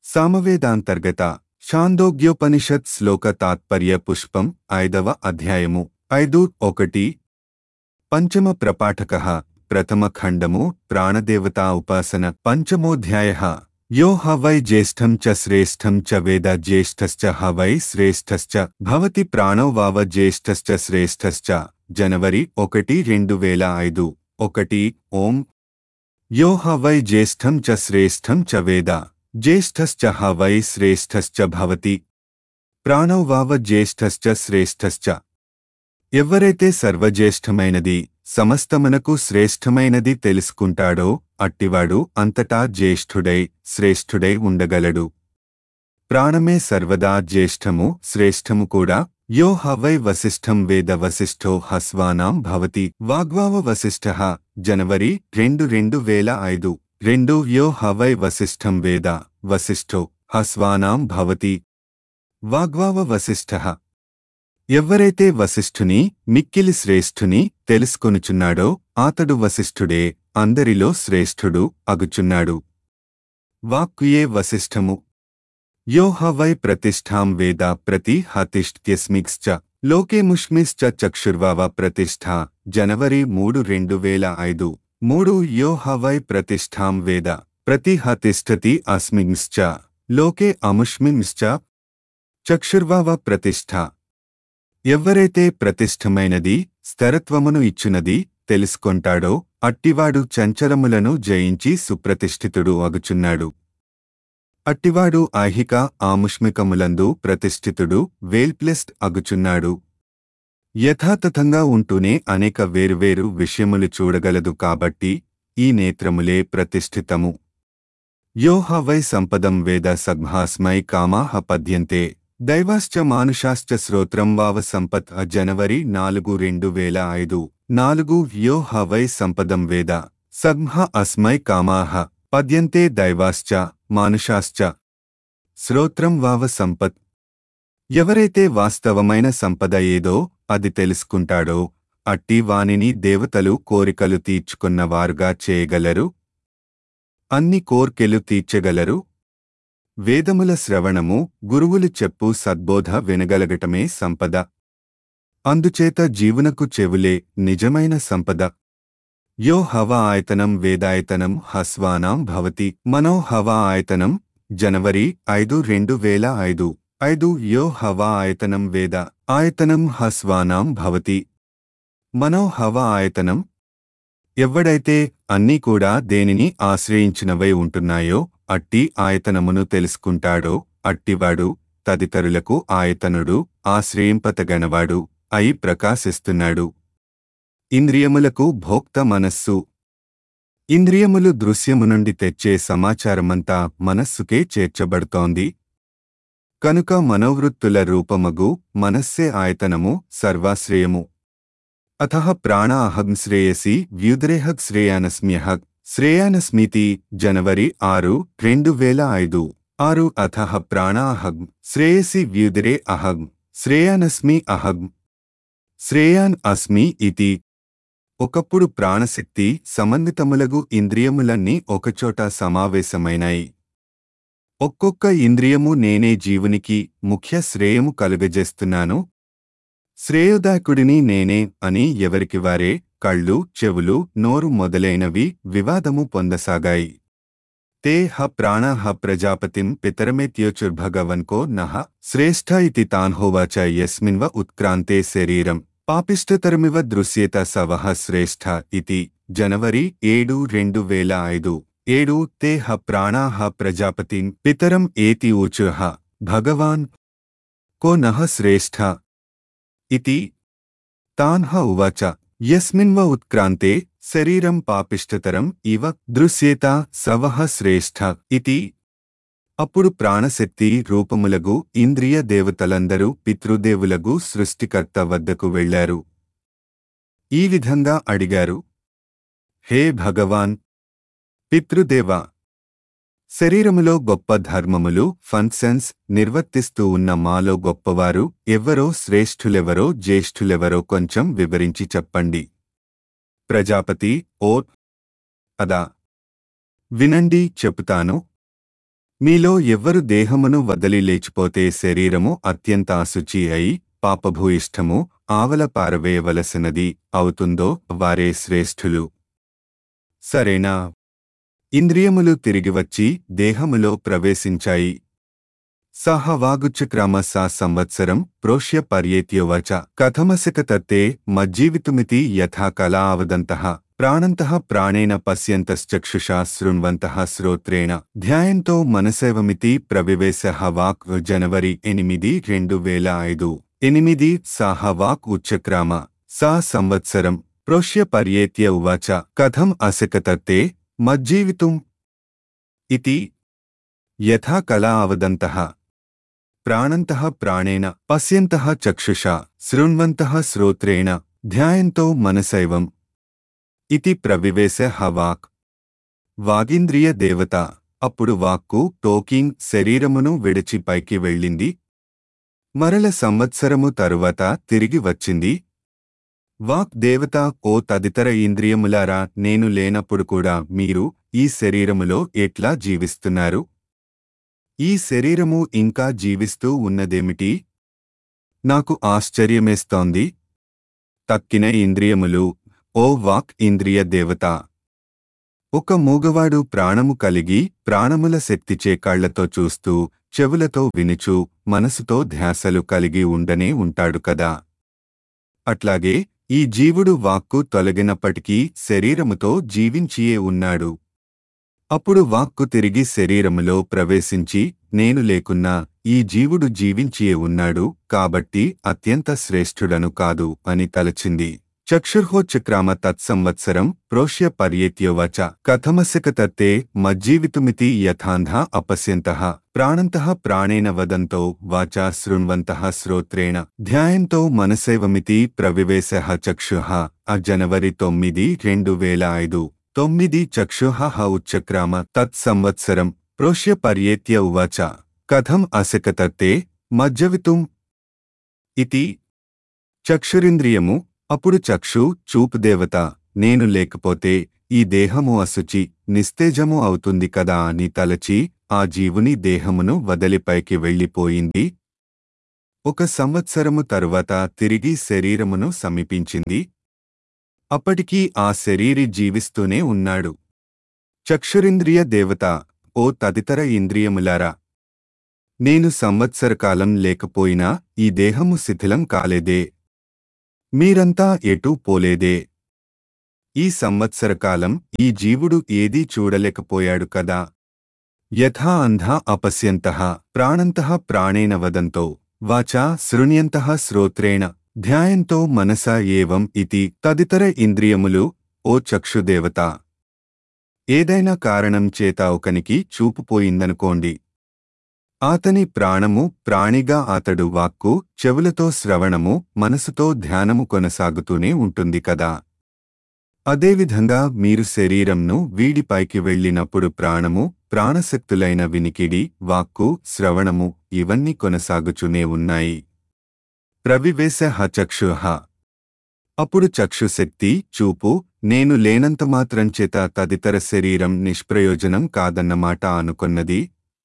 సామవేదాంతర్గత షాందోగ్యోపనిషత్ శ్లోక తాత్పర్య పుష్పం ఐదవ అధ్యాయము ఐదు ఒకటి పంచమ ప్రపాఠక ప్రథమ ఖండము ప్రాణదేవతా ఉపాసన పంచమోధ్యాయ యో హ వై జ్యేష్ఠం చ శ్రేష్ఠం చ వేద జ్యేష్ఠశ్చ హ వై శ్రేష్ఠశ్చ భవతి ప్రాణో వావ జ్యేష్ఠశ్చ శ్రేష్ఠశ్చ జనవరి ఒకటి రెండు వేల ఐదు ఒకటి ఓం యో హ వై జ్యేష్ఠం చ శ్రేష్ఠం చ వేద జ్యేష్ఠశ్చ హ వై శ్రేష్ఠశ్చ భవతి ప్రాణో వావ జ్యేష్ఠశ్చ శ్రేష్ఠశ్చ ఎవరైతే సర్వజ్యేష్ఠమైనది సమస్తమునకు శ్రేష్ఠమైనది తెలుసుకుంటాడో అట్టివాడు అంతటా జ్యేష్ఠుడై శ్రేష్ఠుడై ఉండగలడు ప్రాణమే సర్వదా జ్యేష్ఠము శ్రేష్ఠము కూడా యో హవై వసిష్ఠం వేద వసిష్ఠో హస్వానాం భవతి వాగ్వావ వసిష్ఠ జనవరి రెండు రెండు వేల ఐదు రెండు యో హవై వసిష్ఠం వేద వసిష్ఠో హస్వానాం భవతి వాగ్వావ వసిష్ఠ ఎవ్వరైతే వశిష్ఠుని మిక్కిలి శ్రేష్ఠుని తెలుసుకొనుచున్నాడో ఆతడు వశిష్ఠుడే అందరిలో శ్రేష్ఠుడు అగుచున్నాడు వాక్కుయే వశిష్ఠము యో హ వై ప్రతిష్ఠాం వేద ప్రతి హతిష్ట్యస్మిక్శ్చ లోకే ముష్మిశ్చ చక్షుర్వావ ప్రతిష్ఠ జనవరి మూడు రెండు వేల ఐదు మూడు యో హ వై ప్రతిష్ఠాం వేద ప్రతి హతిష్ఠతి అస్మింశ్చ లోకే అముష్మింశ్చ చక్షుర్వావ ప్రతిష్ఠ ఎవ్వరైతే ప్రతిష్ఠమైనది స్థిరత్వమును ఇచ్చునది తెలుసుకొంటాడో అట్టివాడు చంచలములను జయించి సుప్రతిష్ఠితుడు అగుచున్నాడు అట్టివాడు ఐహిక ఆముష్మికములందు ప్రతిష్ఠితుడు వేల్ప్లెస్ట్ అగుచున్నాడు యథాతథంగా ఉంటూనే అనేక వేరువేరు విషయములు చూడగలదు కాబట్టి ఈ నేత్రములే ప్రతిష్ఠితము యోహ వై సంపదం వేద సగ్భాస్మై కామాహ పద్యంతే దైవాశ్చ మానుషాశ్చ శ్రోత్రం వావ సంపత్ జనవరి నాలుగు రెండు వేల ఐదు నాలుగు యో హవై సంపదం వేద సగ్మహ అస్మై కామాహ పద్యంతే దైవాశ్చ మానుషాశ్చ శ్రోత్రం వావ సంపత్ ఎవరైతే వాస్తవమైన సంపద ఏదో అది తెలుసుకుంటాడో అట్టి వానిని దేవతలు కోరికలు తీర్చుకున్నవారుగా చేయగలరు అన్ని కోర్కెలు తీర్చగలరు వేదముల శ్రవణము గురువులు చెప్పు సద్బోధ వినగలగటమే సంపద అందుచేత జీవునకు చెవులే నిజమైన సంపద యో హవ ఆయతనం వేదాయతనం హస్వానాం భవతి మనో హవ ఆయతనం జనవరి ఐదు రెండు వేల ఐదు ఐదు యో హవ ఆయతనం వేద ఆయతనం హస్వానాం భవతి మనో హవ ఆయతనం ఎవ్వడైతే అన్నీ కూడా దేనిని ఆశ్రయించినవై ఉంటున్నాయో అట్టి ఆయతనమును తెలుసుకుంటాడో అట్టివాడు తదితరులకు ఆయతనుడు ఆశ్రయింపతగనవాడు అయి ప్రకాశిస్తున్నాడు ఇంద్రియములకు భోక్త మనస్సు ఇంద్రియములు దృశ్యము నుండి తెచ్చే సమాచారమంతా మనస్సుకే చేర్చబడుతోంది కనుక మనోవృత్తుల రూపమగు మనస్సే ఆయతనము సర్వాశ్రయము అథ ప్రాణ అహం శ్రేయసి వ్యుదరేహక్ శ్రేయానస్మ్యహక్ శ్రేయానస్మితి జనవరి ఆరు రెండు వేల ఐదు ఆరు అథ ప్రాణాహం శ్రేయసి వ్యుదరే అహం శ్రేయానస్మి అహం శ్రేయాన్ అస్మి ఇతి ఒకప్పుడు ప్రాణశక్తి సంబంధితములగు ఇంద్రియములన్నీ ఒకచోట సమావేశమైనాయి ఒక్కొక్క ఇంద్రియము నేనే జీవునికి ముఖ్య శ్రేయము కలుగజేస్తున్నాను శ్రేయోదాయకుడిని నేనే అని ఎవరికి వారే కళ్ళు చెవులు నోరు మొదలైనవి వివాదము పొందసాగాయి తే హ ప్రాణ హ ప్రజాపతిం పితరమేత్యోచుర్భగవన్కో నహ శ్రేష్ఠ ఇతి తాన్హోవాచ యస్మిన్వ ఉత్క్రాంతే శరీరం పాపిష్టతరమివ దృశ్యేత సవహ శ్రేష్ఠ ఇతి జనవరి ఏడు రెండు వేల ఐదు ఏడు తే హ ప్రాణా హ ప్రజాపతిం పితరం ఏతి ఊచుః భగవాన్ కో నః శ్రేష్ఠ ఇతి తాన్హ ఉవాచ యస్మిన్వ ఉత్క్రాంతే శరీరం పాపిష్టతరం ఇవ దృశ్యేత సవహ శ్రేష్ఠ ఇతి అప్పుడు ప్రాణశక్తి రూపములగు ఇంద్రియ దేవతలందరూ పితృదేవులగు సృష్టికర్త వద్దకు వెళ్లారు ఈ విధంగా అడిగారు హే భగవాన్ పితృదేవ శరీరములో గొప్ప ధర్మములు ఫంక్షన్స్ నిర్వర్తిస్తూ ఉన్న మాలో గొప్పవారు ఎవ్వరో శ్రేష్ఠులెవరో జ్యేష్ఠులెవరో కొంచెం వివరించి చెప్పండి ప్రజాపతి ఓ అదా వినండి చెబుతాను మీలో ఎవ్వరు దేహమును వదలి లేచిపోతే శరీరము అత్యంత అశుచి అయి పాపభూయిష్టము ఆవల పారవేయవలసినది అవుతుందో వారే శ్రేష్ఠులు సరేనా ఇంద్రియములు తిరిగి వచ్చి దేహములో ప్రవేశించాయి సహ వాగుచక్రామ సా సంవత్సరం ప్రోష్య పర్యేత్యోవచ కథమసిక తత్తే మజ్జీవితుమితి యథా కళా అవదంతః ప్రాణంతః ప్రాణేన పశ్యంతశ్చక్షుషా శృణ్వంతః శ్రోత్రేణ ధ్యాయంతో మనసేవమితి ప్రవివేశ వాక్ జనవరి ఎనిమిది రెండు వేల ఐదు ఎనిమిది సాహ వాక్ ఉచ్చక్రామ సా సంవత్సరం ప్రోష్య పర్యేత్య ఉవాచ కథం అసికతత్తే మజ్జీవితుం ఇతి యథా కళా అవదంతః ప్రాణంతః ప్రాణేన పశ్యంతః చక్షుషా శృణ్వంతః శ్రోత్రేణ ధ్యాయంతో మనసైవం ఇతి ప్రవివేశ హవాక్ వాగింద్రియ దేవత అప్పుడు వాక్కు టోకింగ్ శరీరమును విడిచి పైకి వెళ్ళింది మరల సంవత్సరము తరువాత తిరిగి వచ్చింది వాక్ దేవత ఓ తదితర ఇంద్రియములారా నేను లేనప్పుడు కూడా మీరు ఈ శరీరములో ఎట్లా జీవిస్తున్నారు ఈ శరీరము ఇంకా జీవిస్తూ ఉన్నదేమిటి నాకు ఆశ్చర్యమేస్తోంది తక్కిన ఇంద్రియములు ఓ వాక్ ఇంద్రియ దేవత ఒక మూగవాడు ప్రాణము కలిగి ప్రాణముల శక్తిచే కళ్లతో చూస్తూ చెవులతో వినుచు మనసుతో ధ్యాసలు కలిగి ఉండనే ఉంటాడు కదా అట్లాగే ఈ జీవుడు వాక్కు తొలగినప్పటికీ శరీరముతో జీవించియే ఉన్నాడు అప్పుడు వాక్కు తిరిగి శరీరములో ప్రవేశించి నేను లేకున్నా ఈ జీవుడు జీవించియే ఉన్నాడు కాబట్టి అత్యంత శ్రేష్ఠుడను కాదు అని తలచింది చక్షుర్హోచక్రామ తత్సంవత్సరం ప్రోష్య పర్యేత్యోవచ కథమస్యక తత్తే మజ్జీవితుమితి యథాంధ అపశ్యంతః ప్రాణంతః ప్రాణేన వదంతో వాచా శృణ్వంతః శ్రోత్రేణ ధ్యాయంతో మనసైవమితి ప్రవివేశ చక్షుః ఆ జనవరి తొమ్మిది రెండు వేల ఐదు తొమ్మిది చక్షుః ఉచ్చక్రామ తత్సంవత్సరం ప్రోష్య పర్యేత్య ఉవాచ కథం అసకతత్తే మజ్జవితుం ఇతి చక్షురింద్రియము అప్పుడు చక్షు చూపుదేవత నేను లేకపోతే ఈ దేహము అశుచి నిస్తేజము అవుతుంది కదా అని తలచి ఆ జీవుని దేహమును వదలిపైకి వెళ్ళిపోయింది ఒక సంవత్సరము తరువాత తిరిగి శరీరమును సమీపించింది అప్పటికీ ఆ శరీరి జీవిస్తూనే ఉన్నాడు చక్షురింద్రియ దేవత ఓ తదితర ఇంద్రియములారా నేను సంవత్సరకాలం లేకపోయినా ఈ దేహము శిథిలం కాలేదే మీరంతా ఎటూ పోలేదే ఈ సంవత్సరకాలం ఈ జీవుడు ఏదీ చూడలేకపోయాడు కదా యథా అంధా అపశ్యంతః ప్రాణంతః ప్రాణేన వదంతో వాచా శృణ్యంతః శ్రోత్రేణ ధ్యాయంతో మనసా ఏవం ఇతి తదితర ఇంద్రియములు ఓ చక్షుదేవత ఏదైనా కారణం చేత ఒకనికి చూపుపోయిందనుకోండి ఆతని ప్రాణము ప్రాణిగా అతడు వాక్కు చెవులతో శ్రవణము మనసుతో ధ్యానము కొనసాగుతూనే ఉంటుంది కదా అదేవిధంగా మీరు శరీరంను వీడిపైకి వెళ్ళినప్పుడు ప్రాణము ప్రాణశక్తులైన వినికిడి వాక్కు శ్రవణము ఇవన్నీ కొనసాగుచూనే ఉన్నాయి ప్రవివేశ చక్షుః అప్పుడు చక్షుశక్తి చూపు నేను లేనంత మాత్రం చేత తదితర శరీరం నిష్ప్రయోజనం కాదన్నమాట అనుకొన్నది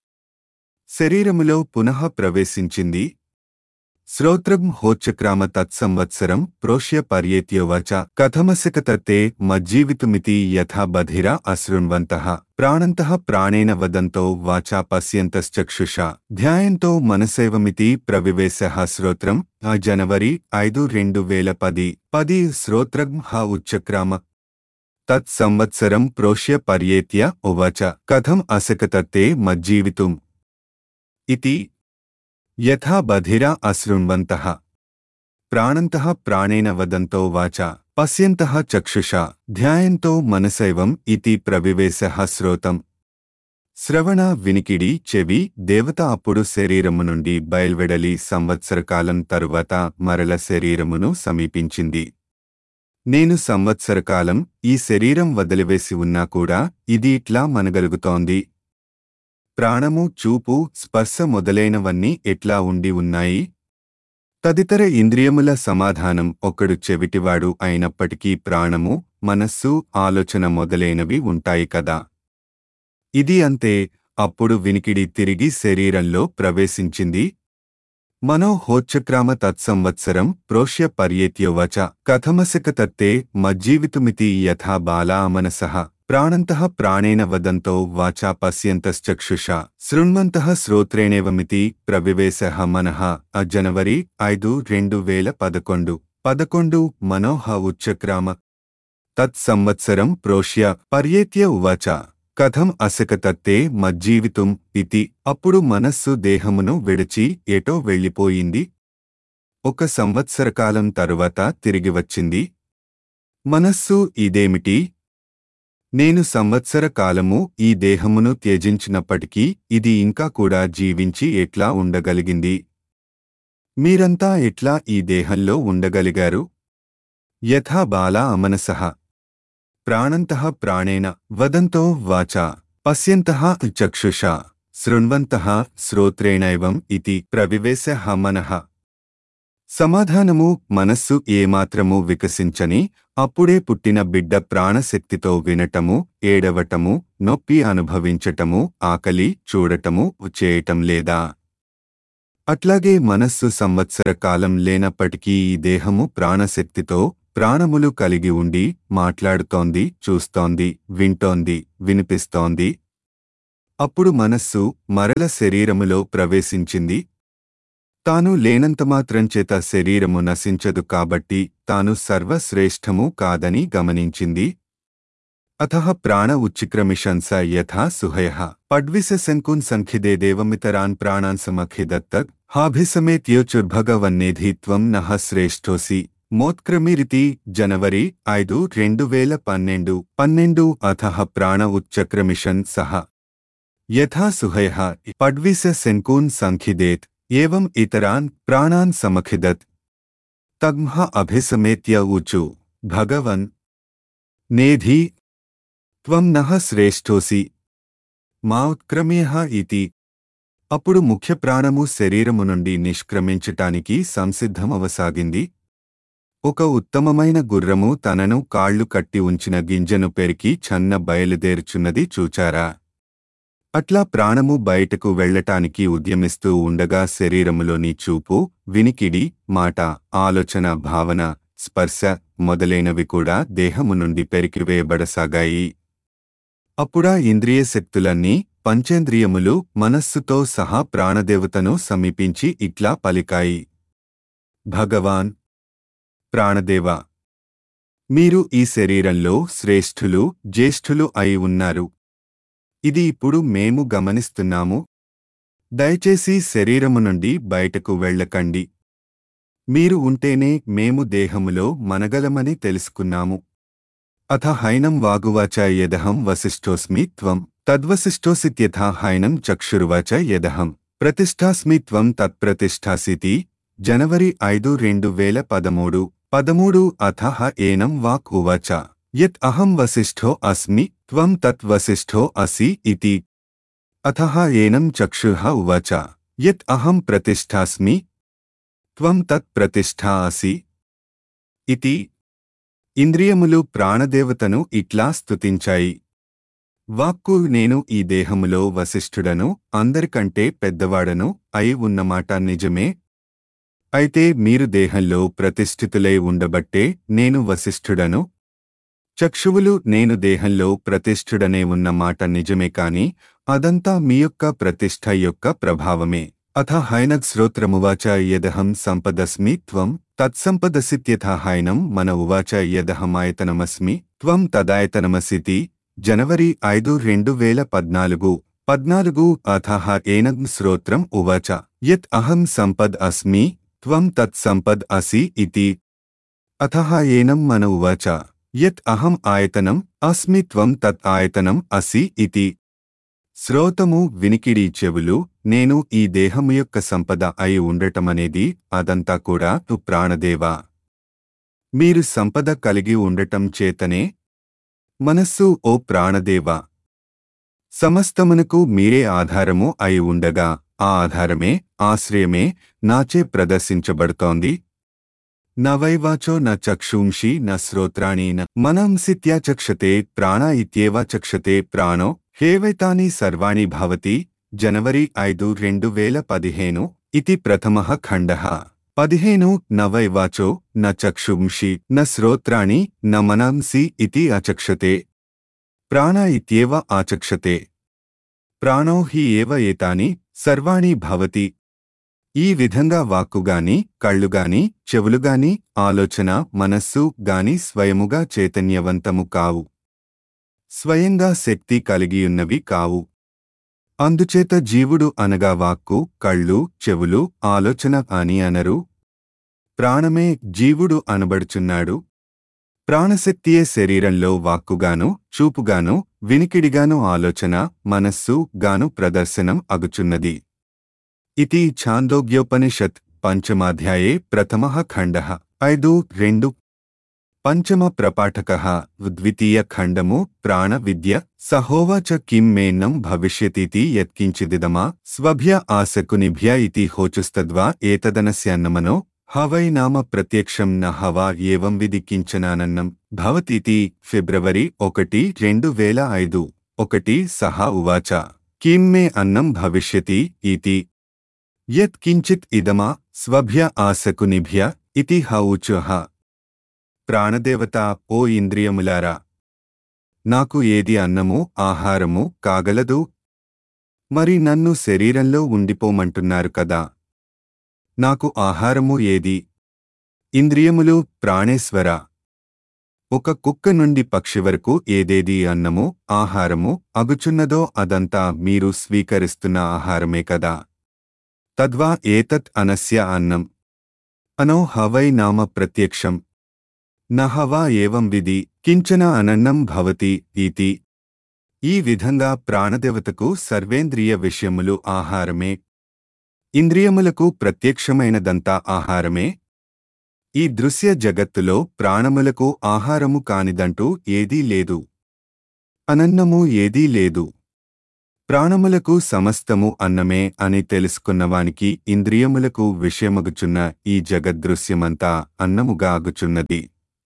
శరీరములో పునః ప్రవేశించింది శ్రోత్రం హోచక్రామ తత్సంవత్సరం ప్రోష్య పర్యేత్యోవచ కథమసిక తత్తే మజ్జీవితుమితి యథా బధిర అశృణ్వంతః ప్రాణంతః ప్రాణేన వదంతో వాచా పశ్యంతశ్చక్షుషా ధ్యాయంతో మనసైవమితి ప్రవివేశ శ్రోత్రం ఆ జనవరి ఐదు రెండు వేల పది పది శ్రోత్రం హ ఉచ్చక్రామ తత్సంవత్సరం ప్రోష్య పర్యేత్య ఉవాచ కథం అసకతత్తే మజ్జీవితుం ఇతి యథా బధిరా అశృణ్వంతః ప్రాణంతః ప్రాణేన వదంతో వాచా పశ్యంతః చక్షుషా ధ్యాయంతో మనసైవం ఇతి ప్రవివేశ శ్రోతం శ్రవణ వినికిడి చెవి దేవత అప్పుడు శరీరము నుండి బయల్వెడలి సంవత్సరకాలం తరువాత మరల శరీరమును సమీపించింది నేను సంవత్సరకాలం ఈ శరీరం వదిలివేసి ఉన్నా కూడా ఇది ఇట్లా మనగలుగుతోంది ప్రాణము చూపు స్పర్శ మొదలైనవన్నీ ఎట్లా ఉండి ఉన్నాయి తదితర ఇంద్రియముల సమాధానం ఒకడు చెవిటివాడు అయినప్పటికీ ప్రాణము మనస్సు ఆలోచన మొదలైనవి ఉంటాయి కదా ఇది అంతే అప్పుడు వినికిడి తిరిగి శరీరంలో ప్రవేశించింది మనోహోచ్చక్రామ తత్సంవత్సరం ప్రోష్య పర్యేత్యోవచ కథమసిక తత్తే మజ్జీవితుమితి యథా బాలా మనసః ప్రాణంతః ప్రాణేన వదంతో వాచా పశ్యంతశ్చక్షుషా శృణ్వంతః శ్రోత్రేణేవమితి ప్రవివేశః మనః అ జనవరి ఐదు రెండు వేల పదకొండు పదకొండు మనోహ ఉచ్చక్రామ తత్సంవత్సరం ప్రోష్య పర్యేత్య ఉవాచ కథం అసకతత్తే మజ్జీవితుం ఇతి అప్పుడు మనస్సు దేహమును విడిచి ఎటో వెళ్ళిపోయింది ఒక సంవత్సరకాలం తరువాత తిరిగి వచ్చింది మనస్సు ఇదేమిటి నేను సంవత్సర కాలము ఈ దేహమును త్యజించినప్పటికీ ఇది ఇంకా కూడా జీవించి ఎట్లా ఉండగలిగింది మీరంతా ఎట్లా ఈ దేహంలో ఉండగలిగారు యథా బాలా అమనసః ప్రాణంతః ప్రాణేన వదంతో వాచా పశ్యంతః చక్షుషా శృణ్వంతః శ్రోత్రేణైవం ఇతి ప్రవివేశః మనః సమాధానము మనస్సు ఏమాత్రము వికసించని అప్పుడే పుట్టిన బిడ్డ ప్రాణశక్తితో వినటము ఏడవటము నొప్పి అనుభవించటము ఆకలి చూడటము చేయటం లేదా అట్లాగే మనస్సు సంవత్సర కాలం లేనప్పటికీ ఈ దేహము ప్రాణశక్తితో ప్రాణములు కలిగి ఉండి మాట్లాడుతోంది చూస్తోంది వింటోంది వినిపిస్తోంది అప్పుడు మనస్సు మరల శరీరములో ప్రవేశించింది తాను లేనంతమాత్రం చేత శరీరము నశించదు కాబట్టి తాను సర్వశ్రేష్టము కాదని గమనించింది అతః ప్రాణ ఉచ్చిక్రమిషంస యథా సుహయ పడ్విస శంకున్ సంఖిదే దేవమితరాన్ ప్రాణాన్ సమఖిదత్తగ్ హాభిసమేత్యోచుర్భగవన్నేధి త్వం నహ శ్రేష్ఠోసి మోత్క్రమిరితి జనవరి ఐదు రెండు వేల పన్నెండు పన్నెండు అథః ప్రాణ ఉచ్చక్రమిషన్ సహ యథా సుహయ పడ్విస శంకూన్ సంఖిదేత్ ఏవం ఇతరాన్ ప్రాణాన్ సమఖిదత్ తగ్మః అభిసమేత్య ఊచు భగవన్ నేధి త్వం నః శ్రేష్ఠోసి మా ఉత్క్రమ్యః ఇతి అప్పుడు ముఖ్య ప్రాణము శరీరము నుండి నిష్క్రమించటానికి సంసిద్ధమవసాగింది ఒక ఉత్తమమైన గుర్రము తనను కాళ్లు కట్టి ఉంచిన గింజను పెరికి చన్న బయలుదేరుచున్నది చూచారా అట్లా ప్రాణము బయటకు వెళ్లటానికి ఉద్యమిస్తూ ఉండగా శరీరములోని చూపు వినికిడి మాట ఆలోచన భావన స్పర్శ మొదలైనవి కూడా దేహము నుండి పెరికివేయబడసాగాయి అప్పుడా ఇంద్రియ శక్తులన్నీ పంచేంద్రియములు మనస్సుతో సహా ప్రాణదేవతను సమీపించి ఇట్లా పలికాయి భగవాన్ ప్రాణదేవ మీరు ఈ శరీరంలో శ్రేష్ఠులు జ్యేష్ఠులు అయి ఉన్నారు ఇది ఇప్పుడు మేము గమనిస్తున్నాము దయచేసి శరీరము నుండి బయటకు వెళ్ళకండి మీరు ఉంటేనే మేము దేహములో మనగలమని తెలుసుకున్నాము అథ హైనం వాగువాచ యదహం వసిష్ఠోస్మి త్వం తద్వసిష్ఠోసిత్యథా హైనం చక్షురువాచ యదహం ప్రతిష్ఠాస్మి త్వం తత్ప్రతిష్ఠాసితి జనవరి ఐదు రెండు వేల పదమూడు పదమూడు అథ ఏనం వాక్ ఉవాచ యత్ అహం వసిష్ఠో అస్మి త్వం తత్ వసిష్ఠో అసి ఇతి అథ ఏనం చక్షుః ఉవాచ యత్ అహం ప్రతిష్ఠాస్మి త్వం తత్ ప్రతిష్ఠా అసి ఇతి ఇంద్రియములు ప్రాణదేవతను ఇట్లా స్తుతించాయి వాక్కు నేను ఈ దేహములో వశిష్ఠుడను అందరికంటే పెద్దవాడను అయి ఉన్నమాట నిజమే అయితే మీరు దేహంలో ప్రతిష్ఠితులై ఉండబట్టే నేను వశిష్ఠుడను చక్షువులు నేను దేహంలో ప్రతిష్ఠుడనే ఉన్న మాట నిజమే కాని అదంతా మీ యొక్క ప్రతిష్ఠ యొక్క ప్రభావమే అథ హైనద్ శ్రోత్రమువాచ యదహం సంపదస్మి త్వం తత్సంపదసిత్యథా హైనం మన ఉవాచ యదహమాయతనమస్మి త్వం తదాయతనమసితి జనవరి ఐదు రెండు వేల పద్నాలుగు పద్నాలుగు అథ ఏనద్ శ్రోత్రం ఉవాచ యత్ అహం సంపద్ అస్మి త్వం తత్ సంపద్ అసి ఇతి అథ ఏనం మన ఉవాచ యత్ అహం ఆయతనం అస్మి త్వం తత్ ఆయతనం అసి ఇతి శ్రోతము వినికిడి చెవులు నేను ఈ దేహము యొక్క సంపద అయి ఉండటమనేది అదంతా కూడా తు ప్రాణదేవా మీరు సంపద కలిగి ఉండటం చేతనే మనస్సు ఓ ప్రాణదేవా సమస్తమునకు మీరే ఆధారము అయి ఉండగా ఆ ఆధారమే ఆశ్రయమే నాచే ప్రదర్శించబడుతోంది న వైవాచో న చక్షుంషి న శ్రోత్రాణి న మనంసిత్యాచక్షతే ప్రాణ ఇత్యేవ చక్షతే ప్రాణో హేవైతాని సర్వాణి భవతి జనవరి ఐదు రెండు వేల పదిహేను ఇది ప్రథమః ఖండః పదిహేను నవైవాచో న చక్షుంషి న శ్రోత్రాణి న మనాంసి ఇతి అచక్షతే ప్రాణ ఇత్యేవ ఆచక్షతే ప్రాణో హి ఏవ ఏతాని సర్వాణి భవతి ఈ విధంగా వాక్కుగాని కళ్ళుగాని చెవులుగాని ఆలోచన మనస్సు గాని స్వయముగా చైతన్యవంతము కావు స్వయంగా శక్తి కలిగియున్నవి కావు అందుచేత జీవుడు అనగా వాక్కు కళ్ళు చెవులు ఆలోచన అని అనరు ప్రాణమే జీవుడు అనబడుచున్నాడు ప్రాణశక్తియే శరీరంలో వాక్కుగాను చూపుగాను వినికిడిగాను ఆలోచన మనస్సు గాను ప్రదర్శనం అగుచున్నది ఇది ఛాందోగ్యోపనిషత్ పంచమాధ్యాయే ప్రథమః ఖండః ఐదు రెండు పంచమ ప్రపాఠకः ద్వితీయ ఖండము ప్రాణ విద్య సహోవాచ కిం మేన్నం భవిష్యतीति యత్కించిదిదమా స్వభ్య ఆసకునిభ్య ఇతి హోచుస్తద్వా ఏతదనస్యాన్నమనో హవై నామ ప్రత్యక్షం న హవా ఏవం విధి కించనానన్నం భవతీతి ఫిబ్రవరి ఒకటి రెండు వేల ఐదు ఒకటి సహా ఉవాచ కిం మే అన్నం భవిష్యతి ఇతి యత్ కించిత్ ఇదమా స్వభ్య ఆసకునిభ్య ఇతి హౌచుహ ప్రాణదేవత ఓ ఇంద్రియములారా నాకు ఏది అన్నము ఆహారము కాగలదు మరి నన్ను శరీరంలో ఉండిపోమంటున్నారు కదా నాకు ఆహారము ఏది ఇంద్రియములు ప్రాణేశ్వర ఒక కుక్క నుండి పక్షి వరకు ఏదేది అన్నము ఆహారము అగుచున్నదో అదంతా మీరు స్వీకరిస్తున్న ఆహారమే కదా తద్వా ఏతత్ అనస్య అన్నం అనో హవై నామ ప్రత్యక్షం నహవా ఏవం విధి కించన అనన్నం భవతి ఈతి ఈ విధంగా ప్రాణదేవతకు సర్వేంద్రియ విషయములు ఆహారమే ఇంద్రియములకు ప్రత్యక్షమైనదంతా ఆహారమే ఈ దృశ్య జగత్తులో ప్రాణములకు ఆహారము కానిదంటూ ఏదీ లేదు అనన్నము ఏదీ లేదు ప్రాణములకు సమస్తము అన్నమే అని తెలుసుకున్నవానికి ఇంద్రియములకు విషయమగుచున్న ఈ జగద్దృశ్యమంతా అన్నముగా అగుచున్నది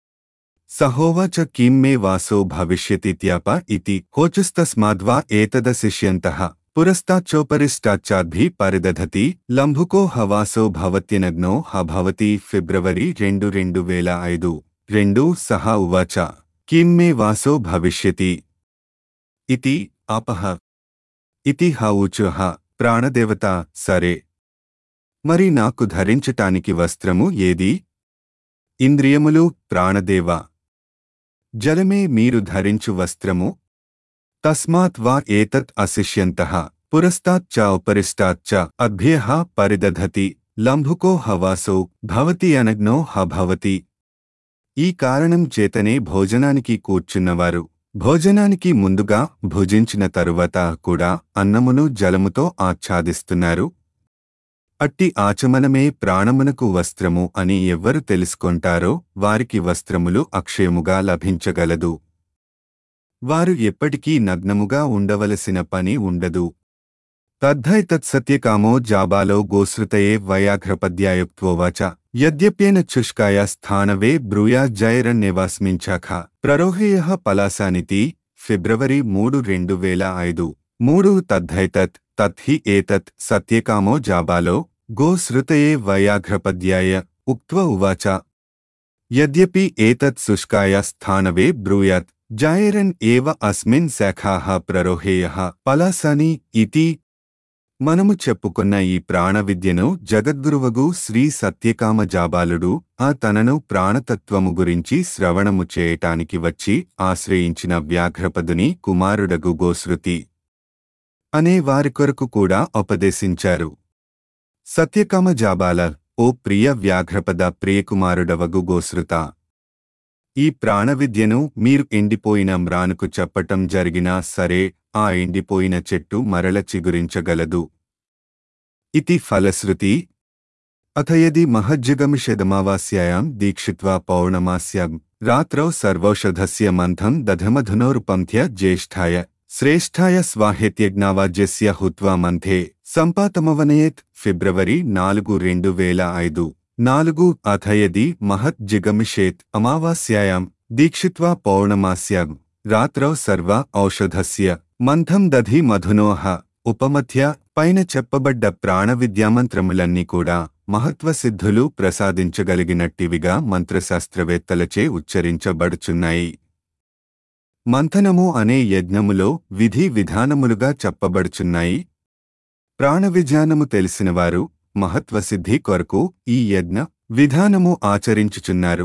సహోవాచ కిం మే వాసో భవిష్యతిత్యాప ఇతి హోచుస్తస్మాద్వా ఏతదశిష్యంతః పురస్తాచ్చోపరిష్టాచ్చాద్భి పరిదధతి లంభుకో హవాసో భవత్యనగ్నో హ భవతి ఫిబ్రవరి రెండు రెండు వేల ఐదు రెండు సహ ఉవాచ కిం మే వాసో భవిష్యతి ఇతి ఆపహ ఇతి హ ఊచుహ ప్రాణదేవత సరే మరి నాకు ధరించటానికి వస్త్రము ఏది ఇంద్రియములు ప్రాణదేవ జలమే మీరు ధరించు వస్త్రము తస్మాత్ వా ఏతత్ అశిష్యంతః పురస్తాచ్చ ఉపరిష్టాచ్చ అభ్యేహ పరిదధతి లంభుకో హవాసో భవతి అనగ్నో హ భవతి ఈ కారణం చేతనే భోజనానికి కూర్చున్నవారు భోజనానికి ముందుగా భుజించిన తరువాత కూడా అన్నమును జలముతో ఆచ్ఛాదిస్తున్నారు అట్టి ఆచమనమే ప్రాణమునకు వస్త్రము అని ఎవ్వరు తెలుసుకొంటారో వారికి వస్త్రములు అక్షయముగా లభించగలదు వారు ఎప్పటికీ నగ్నముగా ఉండవలసిన పని ఉండదు తద్ధైతత్సత్యకామో జాబాలో గోశ్రుతయే వయాఘ్రపద్యాయుక్త్వోవాచ యద్యప్యేన చుష్కాయ స్థానవే బ్రూయా జైరన్యవాస్మించాఖ ప్రరోహేయ పలాసానితి ఫిబ్రవరి మూడు రెండు వేల ఐదు మూడు తద్ధైతత్ తత్హి ఏతత్ సత్యకామో జాబాలో గోశ్రుతయే వయాఘ్రపద్యాయ ఉక్త్వ ఉవాచ యద్యపి ఏతత్ శుష్కాయ స్థానవే బ్రూయాత్ జాయరన్ ఏవ అస్మిన్ శాఖాః ప్రరోహేయః పలాసాని ఇతి మనము చెప్పుకున్న ఈ ప్రాణ విద్యను జగద్గురువగు శ్రీ సత్యకామ జాబాలుడు ఆ తనను ప్రాణతత్వము గురించి శ్రవణము చేయటానికి వచ్చి ఆశ్రయించిన వ్యాఘ్రపదుని కుమారుడగు గోశ్రుతి అనే వారి కొరకు కూడా ఉపదేశించారు సత్యకామ జాబాల ఓ ప్రియ వ్యాఘ్రపద ప్రియకుమారుడవగు గోశ్రుత ఈ ప్రాణవిద్యను మీరు ఎండిపోయిన మ్రానుకు చెప్పటం జరిగినా సరే ఆ ఎండిపోయిన చెట్టు మరల చిగురించగలదు ఇతి ఫలశ్రుతి అథ యది మహజ్జగమిషదమావాస్యాయాం దీక్షిత్వా పౌర్ణమాస్యాం రాత్రౌ సర్వౌషధస్య మంథం దధమధునోరుపంథ్య జ్యేష్ఠాయ శ్రేష్ఠాయ స్వాహేత్యజ్ఞావాజ్యస్య హుత్వా మంథే సంపాతమవనయేత్ ఫిబ్రవరి నాలుగు రెండు వేల ఐదు నాలుగు అథయది మహత్ జిగమిషేత్ అమావాస్యాయాం దీక్షిత్వా పౌర్ణమాస్యాం రాత్రౌ సర్వ ఔషధస్య మంథం దధి మధునోహ ఉపమథ్య పైన చెప్పబడ్డ ప్రాణ విద్యామంత్రములన్నీ కూడా మహత్వసిద్ధులు ప్రసాదించగలిగినట్టివిగా మంత్రశాస్త్రవేత్తలచే ఉచ్చరించబడుచున్నాయి మంథనము అనే యజ్ఞములో విధి విధానములుగా చెప్పబడుచున్నాయి ప్రాణ విజ్ఞానము తెలిసినవారు మహత్వసిద్ధి కొరకు ఈ యజ్ఞ విధానము ఆచరించుచున్నారు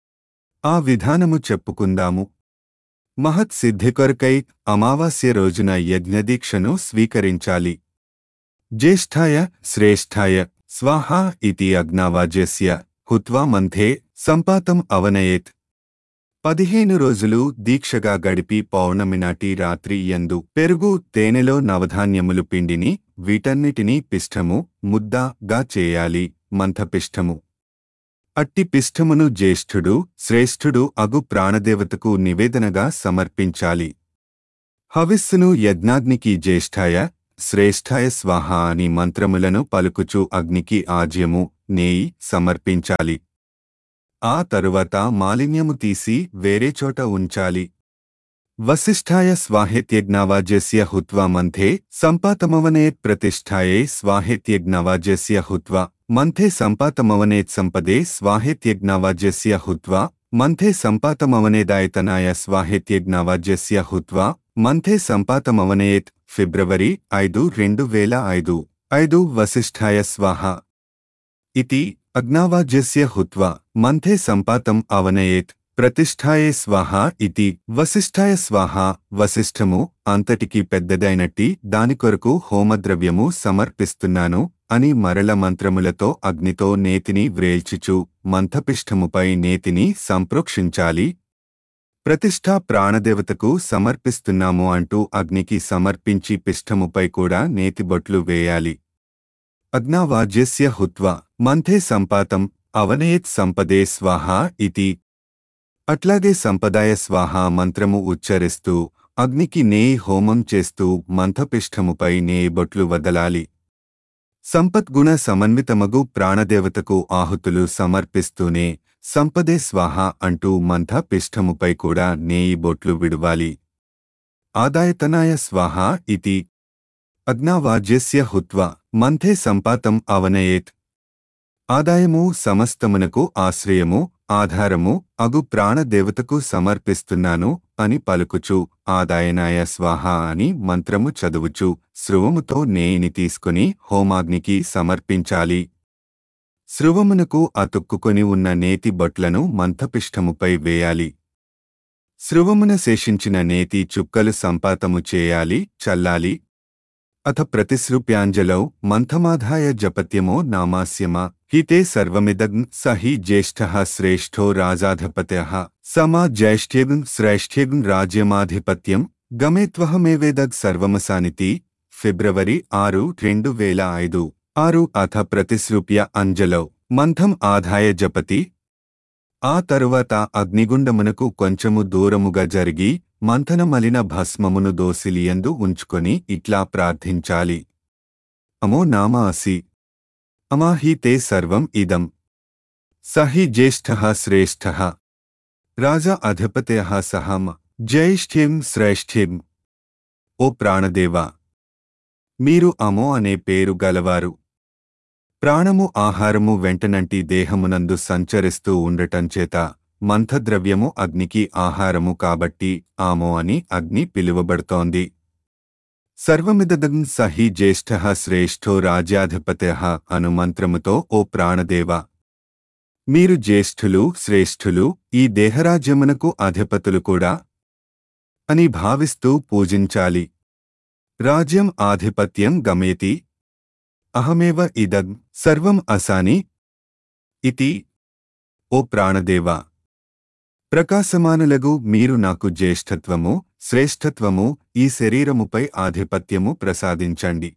ఆ విధానము చెప్పుకుందాము మహత్ సిద్ధి కొరకై అమావాస్య రోజున యజ్ఞదీక్షను స్వీకరించాలి జ్యేష్ఠాయ శ్రేష్ఠాయ స్వాహా ఇతి అగ్నావాజ్యస్య హుత్వా మంథే సంపాతం అవనయేత్ పదిహేను రోజులు దీక్షగా గడిపి పౌర్ణమి నాటి రాత్రి యందు పెరుగు తేనెలో నవధాన్యములు పిండిని వీటన్నిటినీ పిష్టము ముద్దగా చేయాలి మంథపిష్టము అట్టి పిష్టమును జ్యేష్ఠుడు శ్రేష్ఠుడు అగు ప్రాణదేవతకు నివేదనగా సమర్పించాలి హవిస్సును యజ్ఞాగ్నికి జ్యేష్ఠాయ శ్రేష్ఠాయ స్వాహ అని మంత్రములను పలుకుచు అగ్నికి ఆజ్యము నేయి సమర్పించాలి ఆ తరువాత మాలిన్యము తీసి వేరే చోట ఉంచాలి వసిష్ఠాయ స్వాహేత్యజ్ఞావాజ్యస్య హుత్వా మంథే సంపాతమవనేత్ ప్రతిష్ఠాయే స్వాహేత్యజ్ఞావాజ్యస్య హుత్వా మంథే సంపాతమవనేత్ సంపదే స్వాహేత్యజ్ఞావాజ్యస్య హుత్వా మంథే సంపాతమవనేదాయతనాయ స్వాహేత్యజ్ఞావాజ్యస్య హుత్వా మంథే సంపాతమవనేత్ ఫిబ్రవరి ఐదు రెండు వేల ఐదు ఐదు వసిష్ఠాయ స్వాహ ఇతి అగ్నావాజ్యస్య హుత్వా మంథే సంపాతం అవనయేత్ ప్రతిష్ఠాయే స్వాహ ఇతి వసిష్ఠాయ స్వాహ వసిష్ఠము అంతటికి పెద్దదైనట్టి దాని కొరకు హోమద్రవ్యము సమర్పిస్తున్నాను అని మరల మంత్రములతో అగ్నితో నేతిని వ్రేల్చుచు మంథపిష్టముపై నేతిని సంప్రోక్షించాలి ప్రతిష్ఠా ప్రాణదేవతకు సమర్పిస్తున్నాము అంటూ అగ్నికి సమర్పించి పిష్టముపై కూడా నేతిబొట్లు వేయాలి అగ్నావాజ్యస్య హుత్వా మంథే సంపాతం అవనయేత్ సంపదే స్వాహ ఇతి అట్లాగే సంపదాయ స్వాహ మంత్రము ఉచ్చరిస్తూ అగ్నికి నేయి హోమం చేస్తూ మంథపిష్టముపై నేయి బొట్లు వదలాలి సంపద్గుణ సమన్వితమగు ప్రాణదేవతకు ఆహుతులు సమర్పిస్తూనే సంపదే స్వాహ అంటూ మంథ పిష్టముపై కూడా నేయి బొట్లు విడువాలి ఆదాయతనాయ స్వాహ ఇతి అగ్నావాజ్యస్య హుత్వా మంథే సంపాతం అవనయేత్ ఆదాయము సమస్తమునకు ఆశ్రయము ఆధారము అగు ప్రాణదేవతకు సమర్పిస్తున్నాను అని పలుకుచు ఆదాయనాయ స్వాహ అని మంత్రము చదువుచు శృవముతో నేయిని తీసుకుని హోమాగ్నికి సమర్పించాలి శృవమునకు అతుక్కుకొని ఉన్న నేతి బొట్లను మంథపిష్టముపై వేయాలి శృవమున శేషించిన నేతి చుక్కలు సంపాతము చేయాలి చల్లాలి అథ ప్రతిశ్రుప్యాంజలౌ మంథమాధాయ జపత్యమో నామాస్యమా హితే సర్వమిదగ్న్ స హి జ్యేష్ఠః శ్రేష్ఠో రాజాధిపత్యః సమా జ్యేష్ఠ్యగ్న్ శ్రేష్ఠ్యగ్న్ రాజ్యమాధిపత్యం గమేత్వహమేవేదగ్ సర్వమసానితి ఫిబ్రవరి ఆరు రెండు వేల ఐదు ఆరు అథ ప్రతిశ్రూప్య అంజలౌ మంథం ఆదాయ జపతి ఆ తరువాత అగ్నిగుండమునకు కొంచెము దూరముగా జరిగి మంథనమలిన భస్మమును దోసిలియందు ఉంచుకొని ఇట్లా ప్రార్థించాలి అమో నామ అసి అమాహి తే సర్వం ఇదం సహి జ్యేష్ఠః శ్రేష్ఠః రాజా అధిపతయ సహం జ్యేష్ఠ్యం శ్రేష్ఠ్యం ఓ ప్రాణదేవా మీరు అమో అనే పేరు గలవారు ప్రాణము ఆహారము వెంటనంటి దేహమునందు సంచరిస్తూ ఉండటంచేత మంథద్రవ్యము అగ్నికి ఆహారము కాబట్టి ఆమో అని అగ్ని పిలువబడుతోంది సర్వమిదదం సహి జ్యేష్ఠ శ్రేష్ఠో రాజ్యాధిపత్య అను మంత్రముతో ఓ ప్రాణదేవ మీరు జ్యేష్ఠులు శ్రేష్ఠులు ఈ దేహరాజ్యమునకు అధిపతులు కూడా అని భావిస్తూ పూజించాలి రాజ్యం ఆధిపత్యం గమేతి అహమేవ ఇదగ్ సర్వం అసాని ఇతి ఓ ప్రాణదేవా ప్రకాశమానులగు మీరు నాకు జ్యేష్ఠత్వము శ్రేష్ఠత్వము ఈ శరీరముపై ఆధిపత్యము ప్రసాదించండి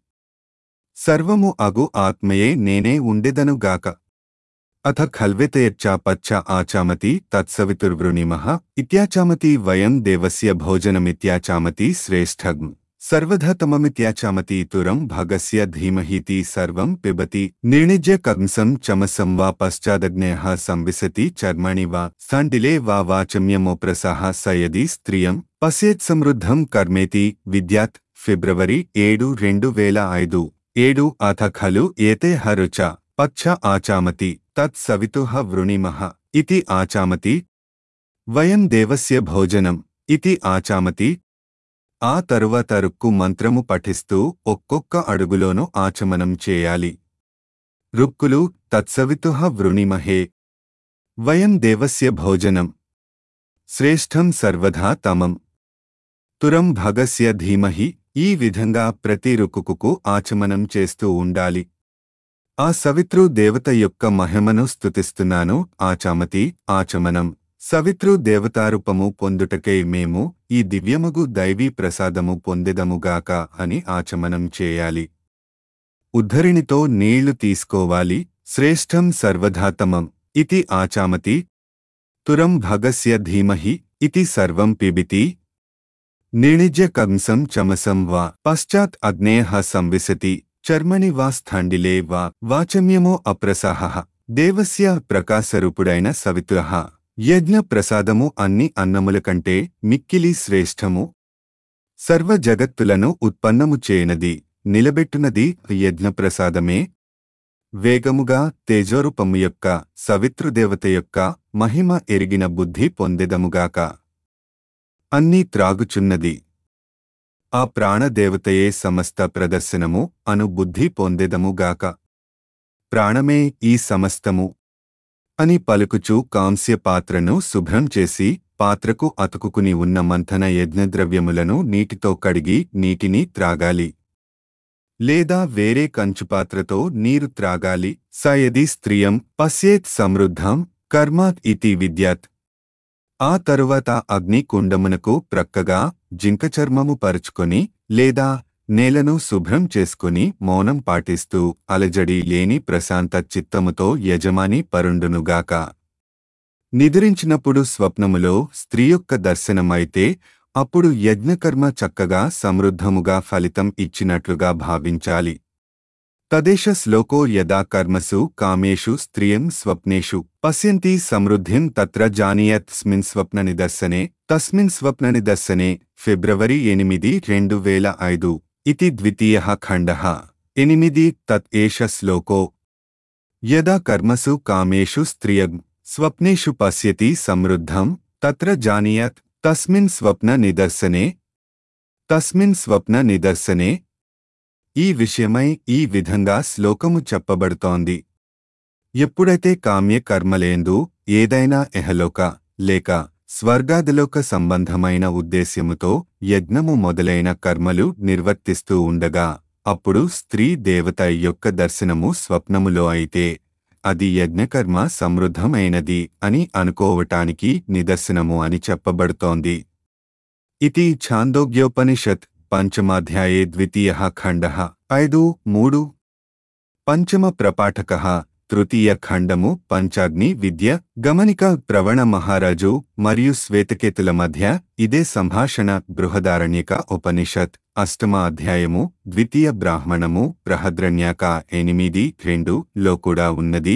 సర్వము అగు ఆత్మయే నేనే ఉండెదనుగాక అథ ఖల్వితయచ్చా పచ్చ ఆచామతి తత్సవితుర్వృణిమః ఇత్యాచామతి వయం దేవస్య భోజనమిత్యాచామతి శ్రేష్ఠం సర్వధతమమిత్యాచామతీతురం భగస్య ధీమహీతి సర్వం పిబతి నిర్ణిజ్య కంసం చమసం వా పశ్చాదగ్నేహ సంవిశతి చర్మణి వా సండిలే వా వాచమ్యమోప్రసహ సయది స్త్రియం పశ్యేత్ సమృద్ధం కర్మేతి విద్యాత్ ఫిబ్రవరి ఏడు రెండు వేల ఐదు ఏడు అథ ఖలు ఏతే హరుచ పచ్చ ఆచామతి తత్ సవితుః వృణిమః ఇతి ఆచామతి వయం దేవస్య భోజనం ఇతి ఆచామతి ఆ తరువాత రుక్కు మంత్రము పఠిస్తూ ఒక్కొక్క అడుగులోనూ ఆచమనం చేయాలి రుక్కులు తత్సవితుః వృణిమహే వయం దేవస్య భోజనం శ్రేష్టం సర్వధా తమం తురం భగస్య ధీమహి ఈ విధంగా ప్రతి రుకుకు ఆచమనం చేస్తూ ఉండాలి ఆ సవితృ దేవత యొక్క మహిమను స్తుతిస్తున్నాను ఆచామతి ఆచమనం సవితృ దేవతారూపము పొందుటకై మేము ఈ దివ్యమగు దైవీ ప్రసాదము పొందెదముగాక అని ఆచమనం చేయాలి ఉద్ధరిణితో నీళ్లు తీసుకోవాలి శ్రేష్టం సర్వధాతమం ఇతి ఆచామతి తురం భగస్య ధీమహి ఇతి సర్వం పిబితి నిణిజ్య కంసం చమసం వా పశ్చాత్ అగ్నేయ సంవిశతి చర్మణి వా స్థండిలే వా వాచమ్యమో అప్రసాహ దేవస్య ప్రకాశరూపుడైన సవితుః యజ్ఞ ప్రసాదము అన్ని అన్నముల కంటే మిక్కిలి శ్రేష్టము సర్వ జగత్తులను ఉత్పన్నము చేయనది నిలబెట్టునది యజ్ఞప్రసాదమే వేగముగా తేజోరూపము యొక్క సవితృదేవత యొక్క మహిమ ఎరిగిన బుద్ధి పొందెదముగాక అన్నీ త్రాగుచున్నది ఆ ప్రాణదేవతయే సమస్త ప్రదర్శనము అను బుద్ధి పొందెదముగాక ప్రాణమే ఈ సమస్తము అని పలుకుచూ కాంస్య పాత్రను శుభ్రం చేసి పాత్రకు అతుకుకుని ఉన్న మంథన యజ్ఞద్రవ్యములను నీటితో కడిగి నీటిని త్రాగాలి లేదా వేరే కంచుపాత్రతో నీరు త్రాగాలి సయది స్త్రియం పశ్యేత్ సమృద్ధం కర్మాత్ ఇతి విద్యాత్ ఆ తరువాత అగ్ని కుండమునకు ప్రక్కగా జింక చర్మము పరుచుకొని లేదా నేలను శుభ్రం చేసుకుని మౌనం పాటిస్తూ అలజడి లేని ప్రశాంత చిత్తముతో యజమాని పరుండునుగాక నిద్రించినప్పుడు స్వప్నములో స్త్రీ యొక్క దర్శనమైతే అప్పుడు యజ్ఞకర్మ చక్కగా సమృద్ధముగా ఫలితం ఇచ్చినట్లుగా భావించాలి తదేశ శ్లోకో యదా కర్మసు కామేషు స్త్రియం స్వప్నేషు పశ్యంతి సమృద్ధిం తత్ర జానీయత్స్మిన్ స్వప్న నిదర్శనే తస్మిన్ స్వప్న నిదర్శనే ఫిబ్రవరి ఎనిమిది రెండు వేల ఐదు ఇది ద్వితీయ ఖండ ఎనిమిది తత్ ఏష శ్లోకో యదా కర్మసు కామేషు స్త్రియం స్వప్నేషు పశ్యతి సమృద్ధం తత్ర జానీయత్ తస్మిన్ స్వప్న నిదర్శనే తస్మిన్ స్వప్న నిదర్శనే ఈ విషయమై ఈ విధంగా శ్లోకము చెప్పబడుతోంది ఎప్పుడైతే కామ్య కర్మలేందు ఏదైనా ఎహలోక లేక స్వర్గాదిలోక సంబంధమైన ఉద్దేశ్యముతో యజ్ఞము మొదలైన కర్మలు నిర్వర్తిస్తూ ఉండగా అప్పుడు స్త్రీ దేవత యొక్క దర్శనము స్వప్నములో అయితే అది యజ్ఞకర్మ సమృద్ధమైనది అని అనుకోవటానికి నిదర్శనము అని చెప్పబడుతోంది ఇది ఛాందోగ్యోపనిషత్ పంచమాధ్యాయే ద్వితీయ ఖండ ఐదు మూడు పంచమ ప్రపాఠక తృతీయ ఖండము పంచాగ్ని విద్య గమనిక ప్రవణ మహారాజు మరియు శ్వేతకేతుల మధ్య ఇదే సంభాషణ బృహదారణ్యక ఉపనిషత్ అష్టమ అధ్యాయము ద్వితీయ బ్రాహ్మణము బృహద్రణ్యాక ఎనిమిది రెండు లో కూడా ఉన్నది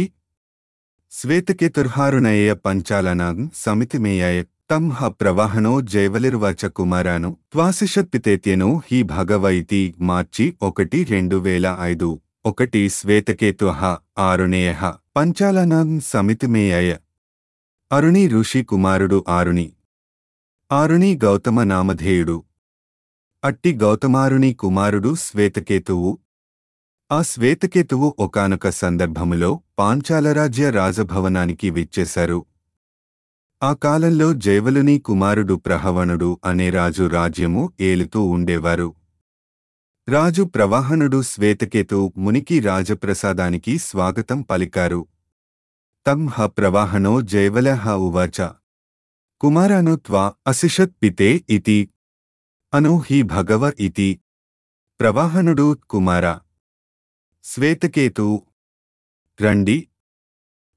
శ్వేతకేతుర్హారుణయ పంచాలనాం సమితిమేయాయ తం హ ప్రవాహనో జైవలిర్వాచ కుమారాను త్వాసిషత్పితేత్యను హి భగవ ఇతి మార్చి ఒకటి రెండు వేల ఐదు ఒకటి శ్వేతకేతు ఆరుణేయ పంచాలనాం సమితిమేయాయ అరుణి ఋషి కుమారుడు ఆరుణి ఆరుణి గౌతమ నామధేయుడు అట్టి గౌతమారుని కుమారుడు శ్వేతకేతువు ఆ శ్వేతకేతువు ఒకానొక సందర్భములో పాంచాలరాజ్య రాజభవనానికి విచ్చేశారు ఆ కాలంలో జైవలుని కుమారుడు ప్రహవణుడు అనే రాజు రాజ్యము ఏలుతూ ఉండేవారు రాజు ప్రవాహనుడు శ్వేతకేతు మునికి రాజప్రసాదానికి స్వాగతం పలికారు తం హ ప్రవాహనో జైవల హ ఉవాచ కుమారాను త్వా అసిషత్ పితే ఇతి అను హి భగవ ఇతి ప్రవాహనుడు కుమార శ్వేతకేతు రండి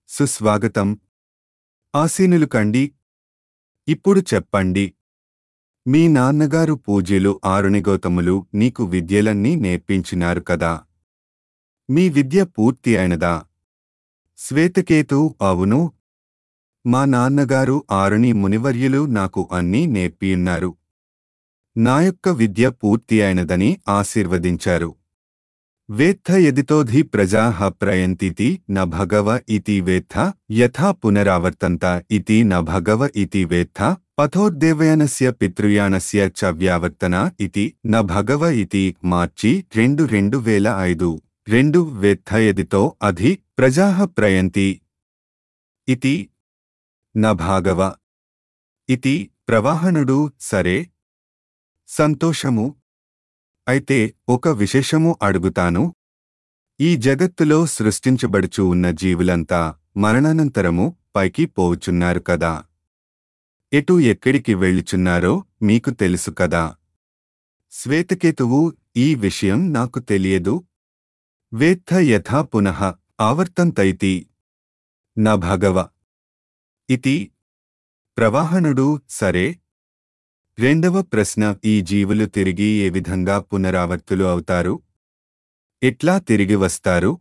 సుస్వాగతం ఆసీనులు కండి ఇప్పుడు చెప్పండి మీ నాన్నగారు పూజ్యులు ఆరుణిగౌతములు నీకు విద్యలన్నీ నేర్పించినారు కదా మీ విద్య పూర్తి అయినదా శ్వేతకేతు అవును మా నాన్నగారు ఆరుణి మునివర్యులు నాకు అన్నీ నేర్పియున్నారు నా యొక్క విద్య పూర్తి అయినదని ఆశీర్వదించారు వేత్థ యదితోధి ప్రజాః ప్రయంతితి న భగవ ఇతి వేత్థ యథా పునరావర్తంత ఇతి న భగవ ఇతి వేత్థ పథోద్దేవయానస్య పితృయానస్య చ వ్యావర్తన ఇతి న భగవ ఇతి మార్చి రెండు రెండు వేల ఐదు రెండు వేత్థ యదితో అధి ప్రజాః ప్రయంతి ఇతి న భాగవ ఇతి ప్రవాహనుడు సరే సంతోషము అయితే ఒక విశేషము అడుగుతాను ఈ జగత్తులో సృష్టించబడుచు ఉన్న జీవులంతా మరణానంతరము పైకి పోవుచున్నారు కదా ఎటు ఎక్కడికి వెళ్ళుచున్నారో మీకు తెలుసు కదా శ్వేతకేతువు ఈ విషయం నాకు తెలియదు వేత్థ యథా పునః ఆవర్తంతైతి న భగవ ఇతి ప్రవాహనుడు సరే రెండవ ప్రశ్న ఈ జీవులు తిరిగి ఏ విధంగా పునరావర్తులు అవుతారు ఎట్లా తిరిగి వస్తారు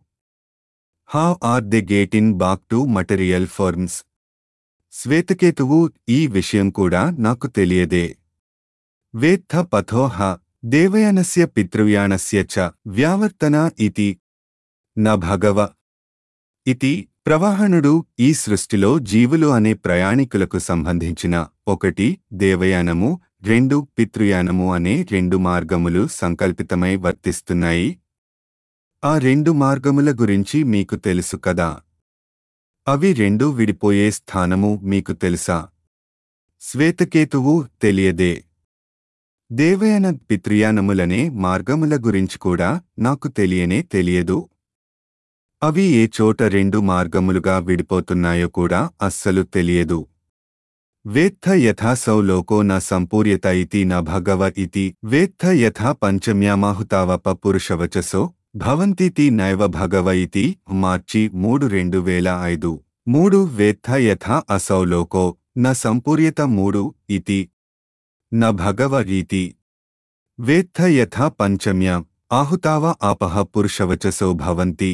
how are the gate in back to material forms Shvetaketu ఈ విషయం కూడా నాకు తెలియదే వేత్థ పథోహ దేవయానస్య పితృయానస్య చ వ్యావర్తన ఇతి న భగవ ఇతి ప్రవాహనుడు ఈ సృష్టిలో జీవులు అనే ప్రయాణికులకు సంబంధించిన ఒకటి దేవయానము రెండు పితృయానము అనే రెండు మార్గములు సంకల్పితమై వర్తిస్తున్నాయి ఆ రెండు మార్గముల గురించి మీకు తెలుసు కదా అవి రెండు విడిపోయే స్థానము మీకు తెలుసా శ్వేతకేతువు తెలియదే దేవయాన పితృయానములనే మార్గముల గురించి కూడా నాకు తెలియనే తెలియదు అవి ఏ చోట రెండు మార్గములుగా విడిపోతున్నాయో కూడా అస్సలు తెలియదు వేత్థ యథాసౌ లోకో న సంపూర్యత ఇతి న భగవ ఇతి వేత్థ యథా పంచమ్యామాహుతావప పురుషవచసో భవంతితి నైవ భగవ ఇతి మార్చి మూడు రెండు వేల ఐదు మూడు వేత్థ యథా అసౌ లోకో న సంపూర్యత మూడు ఇతి న భగవ రీతి వేత్థ యథా పంచమ్య ఆహుతావ ఆపహ పురుషవచసో భవంతి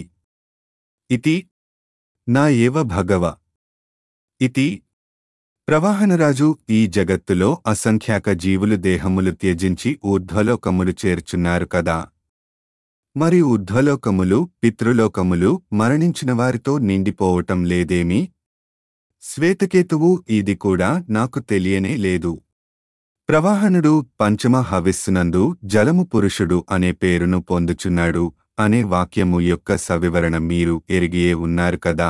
ఇతి నా ఏవ భగవ ఇతి ప్రవాహనరాజు ఈ జగత్తులో అసంఖ్యాక జీవులు దేహములు త్యజించి ఊర్ధ్వలోకములు చేర్చున్నారు కదా మరి ఊర్ధ్వలోకములు పితృలోకములు మరణించిన వారితో నిండిపోవటం లేదేమి శ్వేతకేతువు ఇది కూడా నాకు తెలియనే లేదు ప్రవాహనుడు పంచమ హవిస్సునందు జలము పురుషుడు అనే పేరును పొందుచున్నాడు అనే వాక్యము యొక్క సవివరణ మీరు ఎరిగియే ఉన్నారు కదా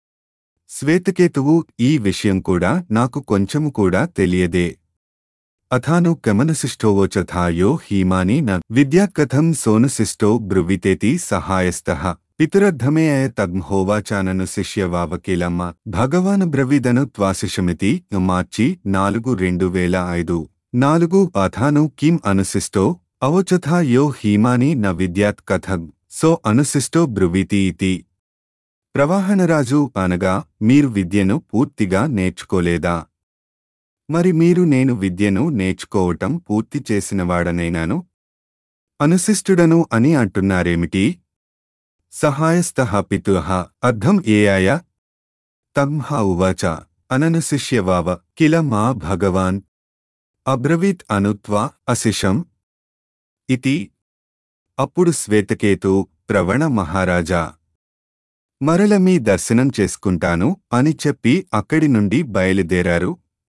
శ్వేతకేతువు ఈ విషయం కూడా నాకు కొంచెము కూడా తెలియదే అథాను కమనశిష్టోవోచథాయో హీమాని న విద్యాకథం సోనశిష్టో బ్రువితేతి సహాయస్థః పితురర్ధమే అయ తగ్మహోవాచానను శిష్యవావకీలమ్మ భగవాన్ బ్రవిదను త్వాశిషమితి మార్చి నాలుగు రెండు వేల ఐదు నాలుగు అథాను కిం అనుశిష్టో అవచథా యో హీమాని న విద్యాత్ కథం సో అనుశిష్టో బ్రువీతి ఇతి ప్రవాహనరాజు అనగా మీరు విద్యను పూర్తిగా నేర్చుకోలేదా మరి మీరు నేను విద్యను నేర్చుకోవటం పూర్తి చేసినవాడనైనాను అనుశిష్టుడను అని అంటున్నారేమిటి సహాయస్థః పితుః అర్థం ఏయాయ తమ్హ ఉవాచ అననుశిష్యవావ కిల మా భగవాన్ అబ్రవీత్ అనుత్వా అశిషం ఇతి అప్పుడు శ్వేతకేతు ప్రవణ మహారాజా మరల మీ దర్శనం చేసుకుంటాను అని చెప్పి అక్కడి నుండి బయలుదేరారు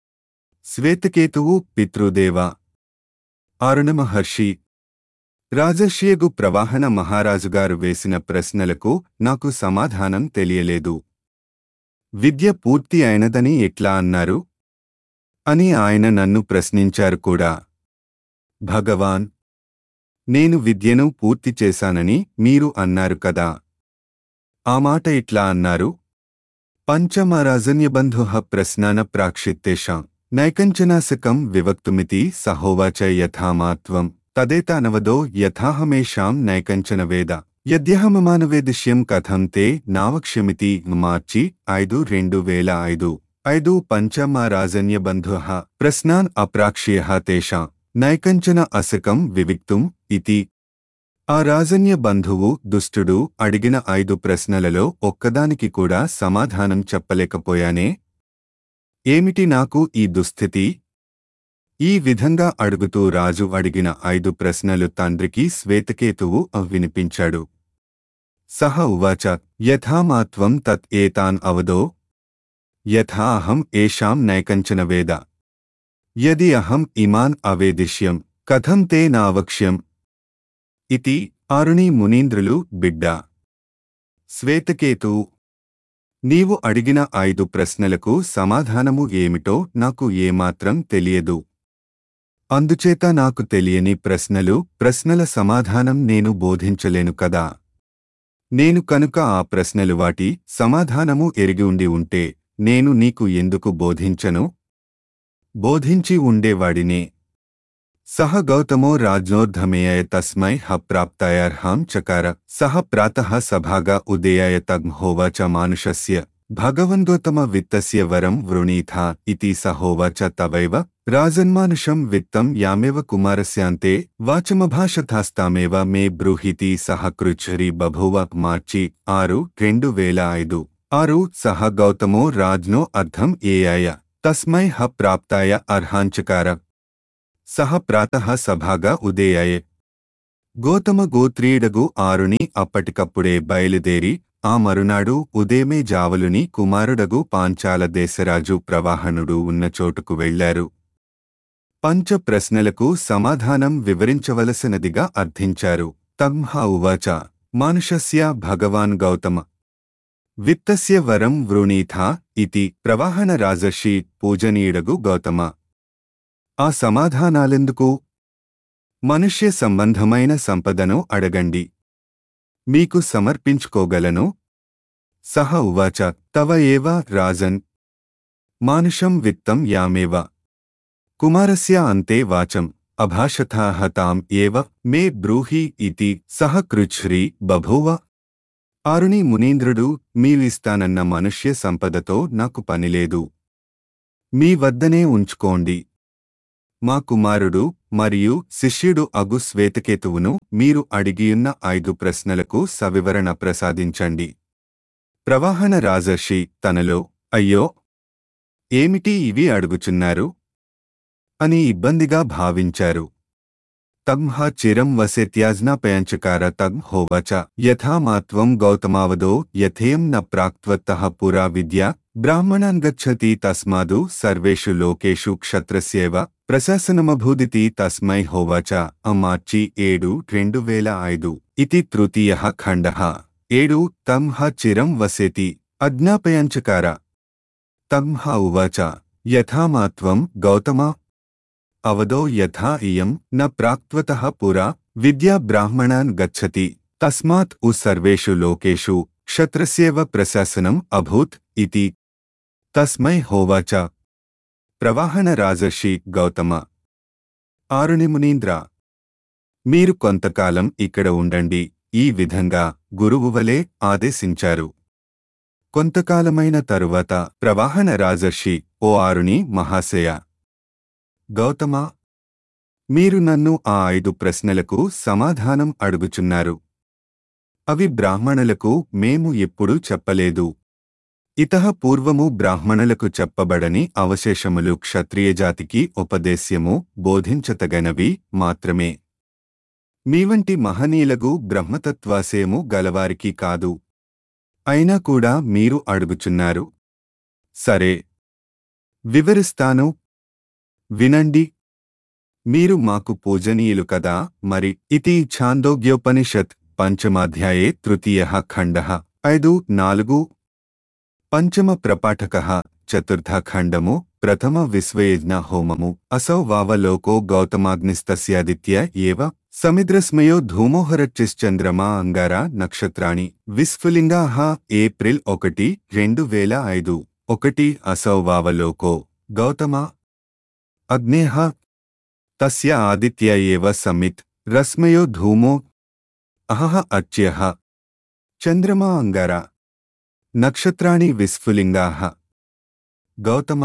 శ్వేతకేతువు పితృదేవ అరుణ మహర్షి రాజర్షియగు ప్రవాహన మహారాజుగారు వేసిన ప్రశ్నలకు నాకు సమాధానం తెలియలేదు విద్య పూర్తి అయినదని ఎట్లా అన్నారు అని ఆయన నన్ను ప్రశ్నించారు కూడా భగవాన్ నేను విద్యను పూర్తి చేశానని మీరు అన్నారు కదా ఆ మాట ఇట్లా అన్నారు పంచమరాజన్యబంధు ప్రశ్నాన ప్రాక్షిత్తేషాం నైకంచనాశకం వివక్తుమితి సహోవాచ యథామాత్వం తదేతానవదో యథాహమేషాం నైకంచన వేద యద్యహమమానవేదిష్యం కథం తే నావక్ష్యమితి మార్చి ఐదు రెండు వేల ఐదు ఐదు పంచమారాజన్యబంధు ప్రశ్నాన్ అప్రాక్ష్య తేషాం నైకంచన అసకం వివిక్తుం ఇతి ఆ రాజన్య బంధువు దుష్టుడు అడిగిన ఐదు ప్రశ్నలలో ఒక్కదానికి కూడా సమాధానం చెప్పలేకపోయానే ఏమిటి నాకు ఈ దుస్థితి ఈ విధంగా అడుగుతూ రాజు అడిగిన ఐదు ప్రశ్నలు తండ్రికి శ్వేతకేతువు వినిపించాడు సహ ఉవాచ యథామాత్వం తత్ ఏతాన్ అవదో యథా అహం ఏషాం నైకంచన వేద యది అహం ఇమాన్ అవేదిష్యం కథం తే నావక్ష్యం ఇతి ఆరుణి మునీంద్రులు బిడ్డ శ్వేతకేతు నీవు అడిగిన ఐదు ప్రశ్నలకు సమాధానము ఏమిటో నాకు ఏమాత్రం తెలియదు అందుచేత నాకు తెలియని ప్రశ్నలు ప్రశ్నల సమాధానం నేను బోధించలేను కదా నేను కనుక ఆ ప్రశ్నలు వాటి సమాధానము ఎరిగి ఉండి ఉంటే నేను నీకు ఎందుకు బోధించను బోధించి ఉండేవాడినే సహ గౌతమో రాజ్ఞోర్ధమేయ తస్మై హ ప్రాప్తాయార్హాం చకార సహ ప్రాతః సభాగా ఉదేయాయ తగ్హోవాచ మానుషస్య భగవందోత్తమ విత్తస్య వరం వృణీథా ఇతి సహోవాచ తవైవ రాజన్మానుషం విత్తం యామేవ కుమారస్యాంతే వాచమభాషథాస్తామేవ మే బ్రూహితి సహ కృచ్ఛరి బభూవ మార్చి ఆరు రెండు వేల ఐదు ఆరు సహ గౌతమో రాజ్ఞో అర్థం ఏయాయ తస్మై హ ప్రాప్తాయ అర్హాంచకార సహ ప్రాతః సభాగా ఉదేయాయ గౌతమ గోత్రీయుడగు ఆరుని అప్పటికప్పుడే బయలుదేరి ఆ మరునాడు ఉదయమే జావలుని కుమారుడగు పాంచాల దేశరాజు ప్రవాహనుడు ఉన్న చోటుకు వెళ్లారు పంచ ప్రశ్నలకు సమాధానం వివరించవలసినదిగా అర్థించారు తమ్హ ఉవాచ మానుషస్య భగవాన్ గౌతమ విత్తస్య వరం వృణీథా ఇతి ప్రవాహన రాజర్షి పూజనీయుడగు గౌతమ ఆ సమాధానాలెందుకు మనుష్య సంబంధమైన సంపదను అడగండి మీకు సమర్పించుకోగలను సహ ఉవాచ తవ ఏవ రాజన్ మానుషం విత్తం యామేవ కుమారస్య అంతే వాచం అభాషథాహ తాం ఏవ మే బ్రూహి ఇతి సహ కృచ్ఛ్రీ బభూవ ఆరుని మునీంద్రుడు మీవిస్తానన్న మనుష్య సంపదతో నాకు పనిలేదు మీ వద్దనే ఉంచుకోండి మా కుమారుడు మరియు శిష్యుడు అగు శ్వేతకేతువును మీరు అడిగియున్న ఐదు ప్రశ్నలకు సవివరణ ప్రసాదించండి ప్రవాహన రాజర్షి తనలో అయ్యో ఏమిటి ఇవి అడుగుచున్నారు అని ఇబ్బందిగా భావించారు తగ్హ చిరం వసేత్యాజ్ఞాపయంచకార తగ్ హోవచ యథామాత్వం గౌతమావదో యథేయం న ప్రాక్త్వత్తః పురా విద్య బ్రాహ్మణాన్ గచ్చతి తస్మాదు సర్వేషు లోకేషు క్షత్రస్యేవ ప్రశాసనమభూదితి తస్మై హోవచ అమార్చి ఏడు రెండు వేల ఐదు ఇతి తృతీయ ఖండ ఏడు తంహ చిరం వసేతి అజ్ఞాపయంచకార తంహ ఉవాచ యథామాత్వం గౌతమ అవదో యథా ఇయం న ప్రాక్త్వతః పురా విద్యా బ్రాహ్మణాన్ గచ్చతి తస్మాత్ ఉ సర్వేషు లోకేషు క్షత్రస్యేవ ప్రశాసనం అభూత్ ఇతి తస్మై హోవాచ ప్రవాహన రాజర్షి గౌతమ ఆరుని మునీంద్ర మీరు కొంతకాలం ఇక్కడ ఉండండి ఈ విధంగా గురువు వలె ఆదేశించారు కొంతకాలమైన తరువాత ప్రవాహన రాజర్షి ఓ ఆరుని మహాశయ గౌతమ మీరు నన్ను ఆ ఐదు ప్రశ్నలకు సమాధానం అడుగుచున్నారు అవి బ్రాహ్మణులకు మేము ఎప్పుడూ చెప్పలేదు ఇతః పూర్వము బ్రాహ్మణులకు చెప్పబడని అవశేషములు క్షత్రియజాతికి ఉపదేశ్యము బోధించతగనవి మాత్రమే మీవంటి మహనీయులగు బ్రహ్మతత్వాశయము గలవారికి కాదు అయినా కూడా మీరు అడుగుచున్నారు సరే వివరిస్తాను వినండి మీరు మాకు పూజనీయులు కదా మరి ఇతి ఛాందోగ్యోపనిషత్ పంచమాధ్యాయే తృతీయ ఖండ ఐదు నాలుగు పంచమ ప్రపాఠక చతుర్థ ఖండము ప్రథమ విశ్వయజ్ఞ హోమము అసౌ వావలోకో గౌతమాగ్నిస్తస్యాదిత్య ఏవ సమిద్రస్మయో ధూమోహరచ్చిశ్చంద్రమా అంగార నక్షత్రాణి విస్ఫులింగాః ఏప్రిల్ ఒకటి రెండు వేల ఐదు ఒకటి అసౌ వావలోకో గౌతమ అగ్నేహ తస్య ఆదిత్య ఏవ సమిత్ రశ్మయో ధూమో అహః అచ్యః చంద్రమా అంగార నక్షత్రాణి విస్ఫులింగాః గౌతమ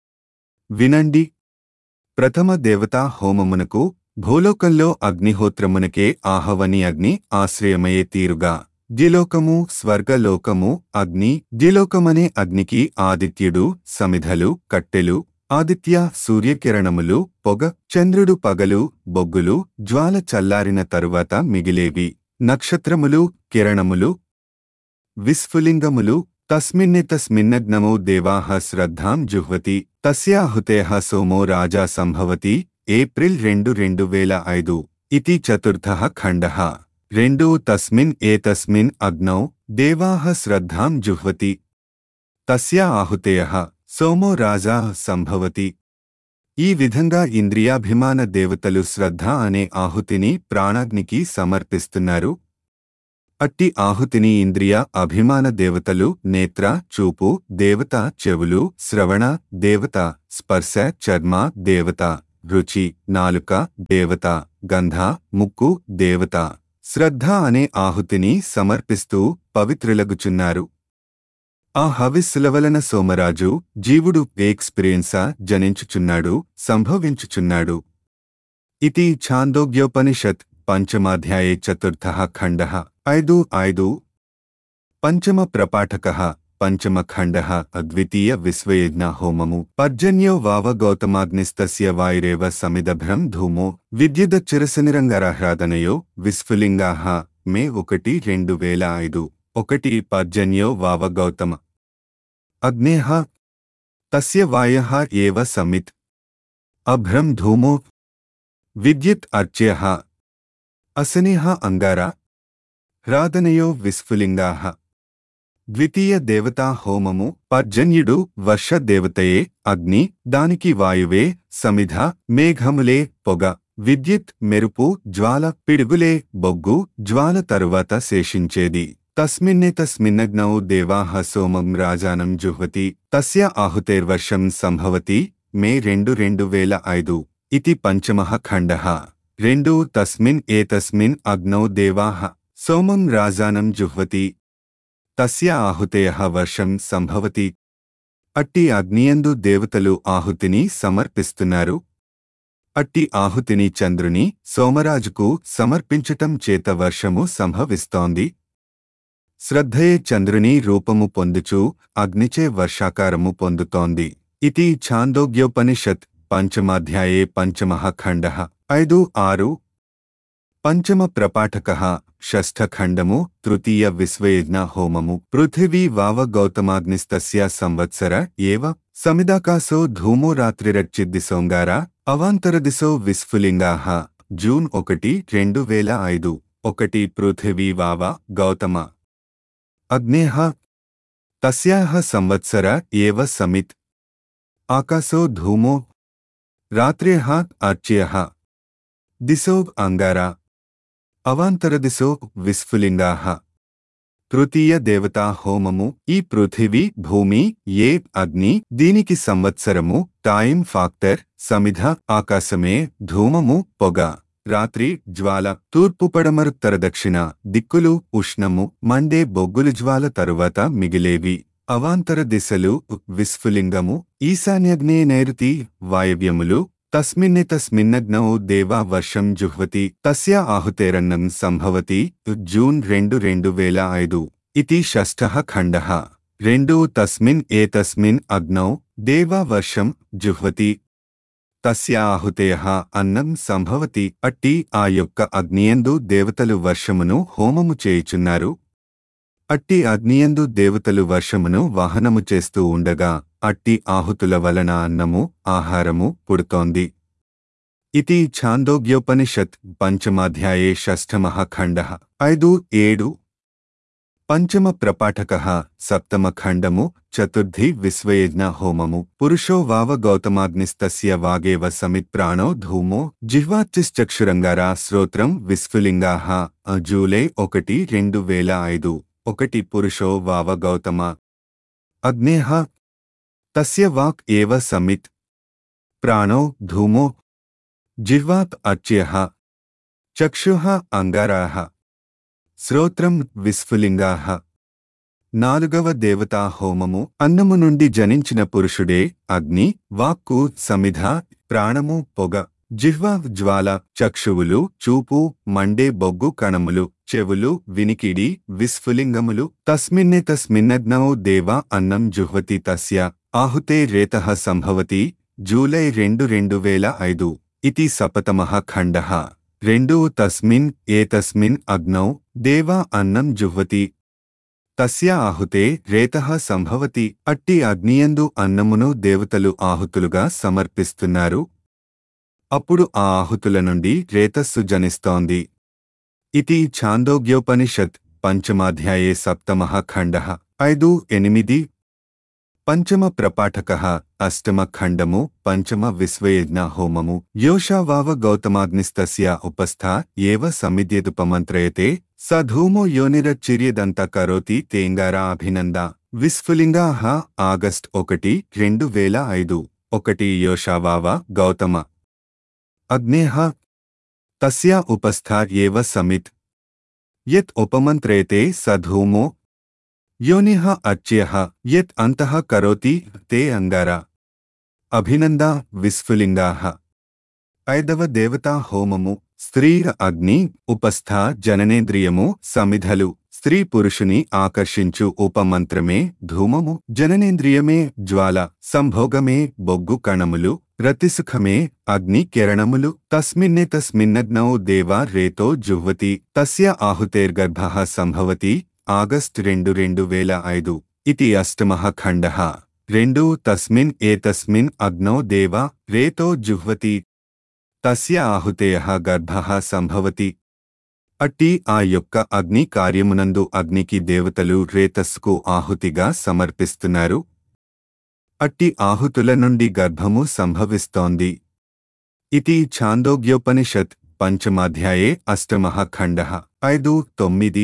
వినండి ప్రథమ దేవతా హోమమునకు భూలోకంలో అగ్నిహోత్రమునకే ఆహవని అగ్ని ఆశ్రయమయ్యే తీరుగా ద్విలోకము స్వర్గలోకము అగ్ని ద్విలోకమనే అగ్నికి ఆదిత్యుడు సమిధలు కట్టెలు ఆదిత్య సూర్యకిరణములు పొగ చంద్రుడు పగలు బొగ్గులు జ్వాల చల్లారిన తరువాత మిగిలేవి నక్షత్రములు కిరణములు విస్ఫులింగములు తస్మిన్నే తస్మిన్నగ్నమో దేవాః శ్రద్ధాం జుహ్వతి తస్యాహుతేః సోమో రాజా సంభవతి ఏప్రిల్ రెండు రెండు వేల ఐదు ఇతి చతుర్థః ఖండః రెండు తస్మిన్ ఏతస్మిన్ అగ్నౌ దేవాః శ్రద్ధాం జుహ్వతి తస్యా ఆహుతేయః సోమో రాజా సంభవతి ఈ విధంగా ఇంద్రియాభిమాన దేవతలు శ్రద్ధ అనే ఆహుతిని ప్రాణాగ్నికి సమర్పిస్తున్నారు అట్టి ఆహుతిని ఇంద్రియ అభిమాన దేవతలు నేత్ర చూపు దేవత చెవులు శ్రవణ దేవత స్పర్శ చర్మ దేవత రుచి నాలుక దేవత గంధ ముక్కు దేవత శ్రద్ధ అనే ఆహుతిని సమర్పిస్తూ పవిత్రులగుచున్నారు ఆ హవిస్సుల వలన సోమరాజు జీవుడు ఎక్స్పీరియన్సా జనించుచున్నాడు సంభవించుచున్నాడు ఇది ఛాందోగ్యోపనిషత్ పంచమాధ్యాయే చతుర్థ ఖండ ఐదు ఐదు పంచమ ప్రపాఠక పంచమ ఖండ అద్వితీయ విశ్వయజ్ఞ హోమము పర్జన్యో వావ గౌతమాగ్నిస్తస్య వాయురేవ సమిదభ్రం ధూమో విద్యుదచ్చిరసనిరంగారాహ్రాదనయో విస్ఫులింగాః మే ఒకటి రెండు వేల ఐదు ఒకటి పర్జన్యో వావ గౌతమ అగ్నేః తస్య వాయః ఏవ సమిత్ అభ్రం ధూమో విద్యుత్ అర్చ్యః అసనేహ అంగారా హ్రాదనయో విస్ఫులింగాః ద్వితీయ దేవతా హోమము పర్జన్యుడు వర్ష దేవతయే అగ్ని దానికి వాయువే సమిధ మేఘములే పొగ విద్యుత్ మెరుపు జ్వాల పిడుగులే బొగ్గు జ్వాల తరువాత శేషించేది తస్మిన్నే తస్మిన్నగ్నౌ దేవాః సోమం రాజానం జుహ్వతి తస్య ఆహుతైర్వర్షం సంభవతి మే రెండు రెండు వేల ఐదు ఇతి పంచమః ఖండః రెండు తస్మిన్ ఏతస్మిన్ అగ్నౌ దేవాః సోమం రాజానం జుహ్వతి తస్య ఆహుతేయః వర్షం సంభవతి అట్టి అగ్నియందు దేవతలు ఆహుతిని సమర్పిస్తున్నారు అట్టి ఆహుతిని చంద్రుని సోమరాజుకు సమర్పించటం చేత వర్షము సంభవిస్తోంది శ్రద్ధయే చంద్రుని రూపము పొందుచు అగ్నిచే వర్షాకారము పొందుతోంది ఇది ఛాందోగ్యోపనిషత్ పంచమాధ్యాయే పంచమః ఖండః ఐదు ఆరు పంచమ ప్రపాఠక షష్ఠఖండము తృతీయ విశ్వయజ్ఞ హోమము పృథివీ వావ గౌతమాగ్నిస్తస్య సంవత్సర ఏవ సమిదాకాశో ధూమో రాత్రిరచ్చిద్దిసోంగార అవాంతరదిశో విస్ఫులింగాః జూన్ ఒకటి రెండు వేల ఐదు ఒకటి పృథివీ వావ గౌతమ అగ్నేః తస్యాః సంవత్సర ఏవ సమిత్ ఆకాశో ధూమో రాత్ర్యః అర్చ్యః దిశో అంగారా అవాంతరదిశో విస్ఫులింగాః తృతీయ దేవతా హోమము ఈ పృథివీ భూమి ఏ అగ్ని దీనికి సంవత్సరము టైం ఫాక్టర్ సమిధ ఆకాశమే ధూమము పొగ రాత్రి జ్వాల తూర్పు పడమరుత్తర దక్షిణ దిక్కులు ఉష్ణము మండే బొగ్గులు జ్వాల తరువాత మిగిలేవి అవాంతర దిశలు విస్ఫులింగము ఈశాన్యగ్నే నైరుతి వాయవ్యములు తస్మిన్నే తస్మిన్నగ్నౌ దేవా వర్షం జుహ్వతి తస్య ఆహుతేరన్నం సంభవతి జూన్ రెండు రెండు వేల ఐదు ఇది షష్ఠః ఖండః రెండు తస్మిన్ ఏతస్మిన్ అగ్నౌ దేవా వర్షం జుహ్వతి తస్య ఆహుతేయ అన్నం సంభవతి అట్టి ఆ యొక్క అగ్నియందు దేవతలు వర్షమును హోమము చేయుచున్నారు అట్టి అగ్నియందు దేవతలు వర్షమును వాహనము చేస్తూ ఉండగా అట్టి ఆహుతుల వలన అన్నము ఆహారము పుడుతోంది ఇది ఛాందోగ్యోపనిషత్ పంచమాధ్యాయే షష్ఠమః ఖండః ఐదు ఏడు పంచమ ప్రపాఠక సప్తమ ఖండము చతుర్థి విశ్వయజ్ఞ హోమము పురుషో వావ గౌతమాగ్నిస్తస్య వాగేవ సమిత్ ప్రాణో ధూమో జిహ్వాచిశ్చక్షురంగారా శ్రోత్రం విస్ఫులింగాః జూలై ఒకటి రెండు వేల ఐదు ఒకటి పురుషో వావ గౌతమ అగ్నేః తస్య వాక్ ఏవ సమిత్ ప్రాణో ధూమో జిహ్వాత్ అర్చ్యః చక్షుః అంగారాः శ్రోత్రం విస్ఫులింగాः నాలుగవ దేవతా హోమము అన్నము నుండి జనించిన పురుషుడే అగ్ని వాక్కు సమిధ ప్రాణము పొగ జిహ్వ జ్వాల చక్షువులు చూపు మండే బొగ్గు కణములు చెవులు వినికిడి విస్ఫులింగములు తస్మిన్నే తస్మిన్నగ్నౌ దేవ అన్నం జుహ్వతి తస్య ఆహుతే రేతః సంభవతి జూలై రెండు రెండు వేల ఐదు ఇతి సపతమః ఖండః రెండు తస్మిన్ ఏతస్మిన్ అగ్నౌ దేవ అన్నం జుహ్వతి తస్య ఆహుతే రేతః సంభవతి అట్టి అగ్నియందు అన్నమును దేవతలు ఆహుతులుగా సమర్పిస్తున్నారు అప్పుడు ఆ ఆహుతుల నుండి రేతస్సు జనిస్తోంది ఇది ఛాందోగ్యోపనిషత్ పంచమాధ్యాయే సప్తమః ఖండః ఐదు ఎనిమిది పంచమ ప్రపాఠక అష్టమ ఖండము పంచమ విశ్వయజ్ఞ హోమము యోషావావ గౌతమాగ్నిస్తస్య ఉపస్థ ఏవ సమిద్యదుపమంత్రయతే స ధూమో యోనిరచ్చిర్యదంత కరోతి తేంగారా అభినంద విస్ఫులింగాహ ఆగస్ట్ ఒకటి రెండు వేల ఐదు ఒకటి యోషావావ గౌతమ అగ్నేహ తస్య ఉపస్థ ఏవ సమిత్ యత్ ఉపమంత్రేతే స ధూమో యోనిః అచ్యః యత్ అంతః కరోతి తే అంగారా అభినంద విస్ఫులింగాః ఐదవ దేవతా హోమము స్త్రీ అగ్ని ఉపస్థ జననేంద్రియము సమిధలు స్త్రీ పురుషుని ఆకర్షించు ఉపమంత్రమే ధూమము జననేంద్రియమే జ్వాల సంభోగమే బొగ్గు కణములు రతిసుఖమే అగ్ని కిరణములు తస్మిన్నే తస్మిన్నగ్నౌ దేవా రేతో జుహ్వతి తస్య ఆహుతేర్గర్భః సంభవతి ఆగస్ట్ రెండు రెండు వేల ఐదు ఇది అష్టమః ఖండః రెండు తస్మిన్ ఏతస్మిన్ అగ్నౌ దేవా రేతో జుహ్వతి తస్య ఆహుతేయః గర్భః సంభవతి అట్టి ఆ యొక్క అగ్ని కార్యమునందు అగ్నికి దేవతలు రేతస్సుకు ఆహుతిగా సమర్పిస్తున్నారు అట్టి ఆహుతుల నుండి గర్భము సంభవిస్తోంది ఇది ఛాందోగ్యోపనిషత్ పంచమాధ్యాయే అష్టమః ఖండః ఐదు తొమ్మిది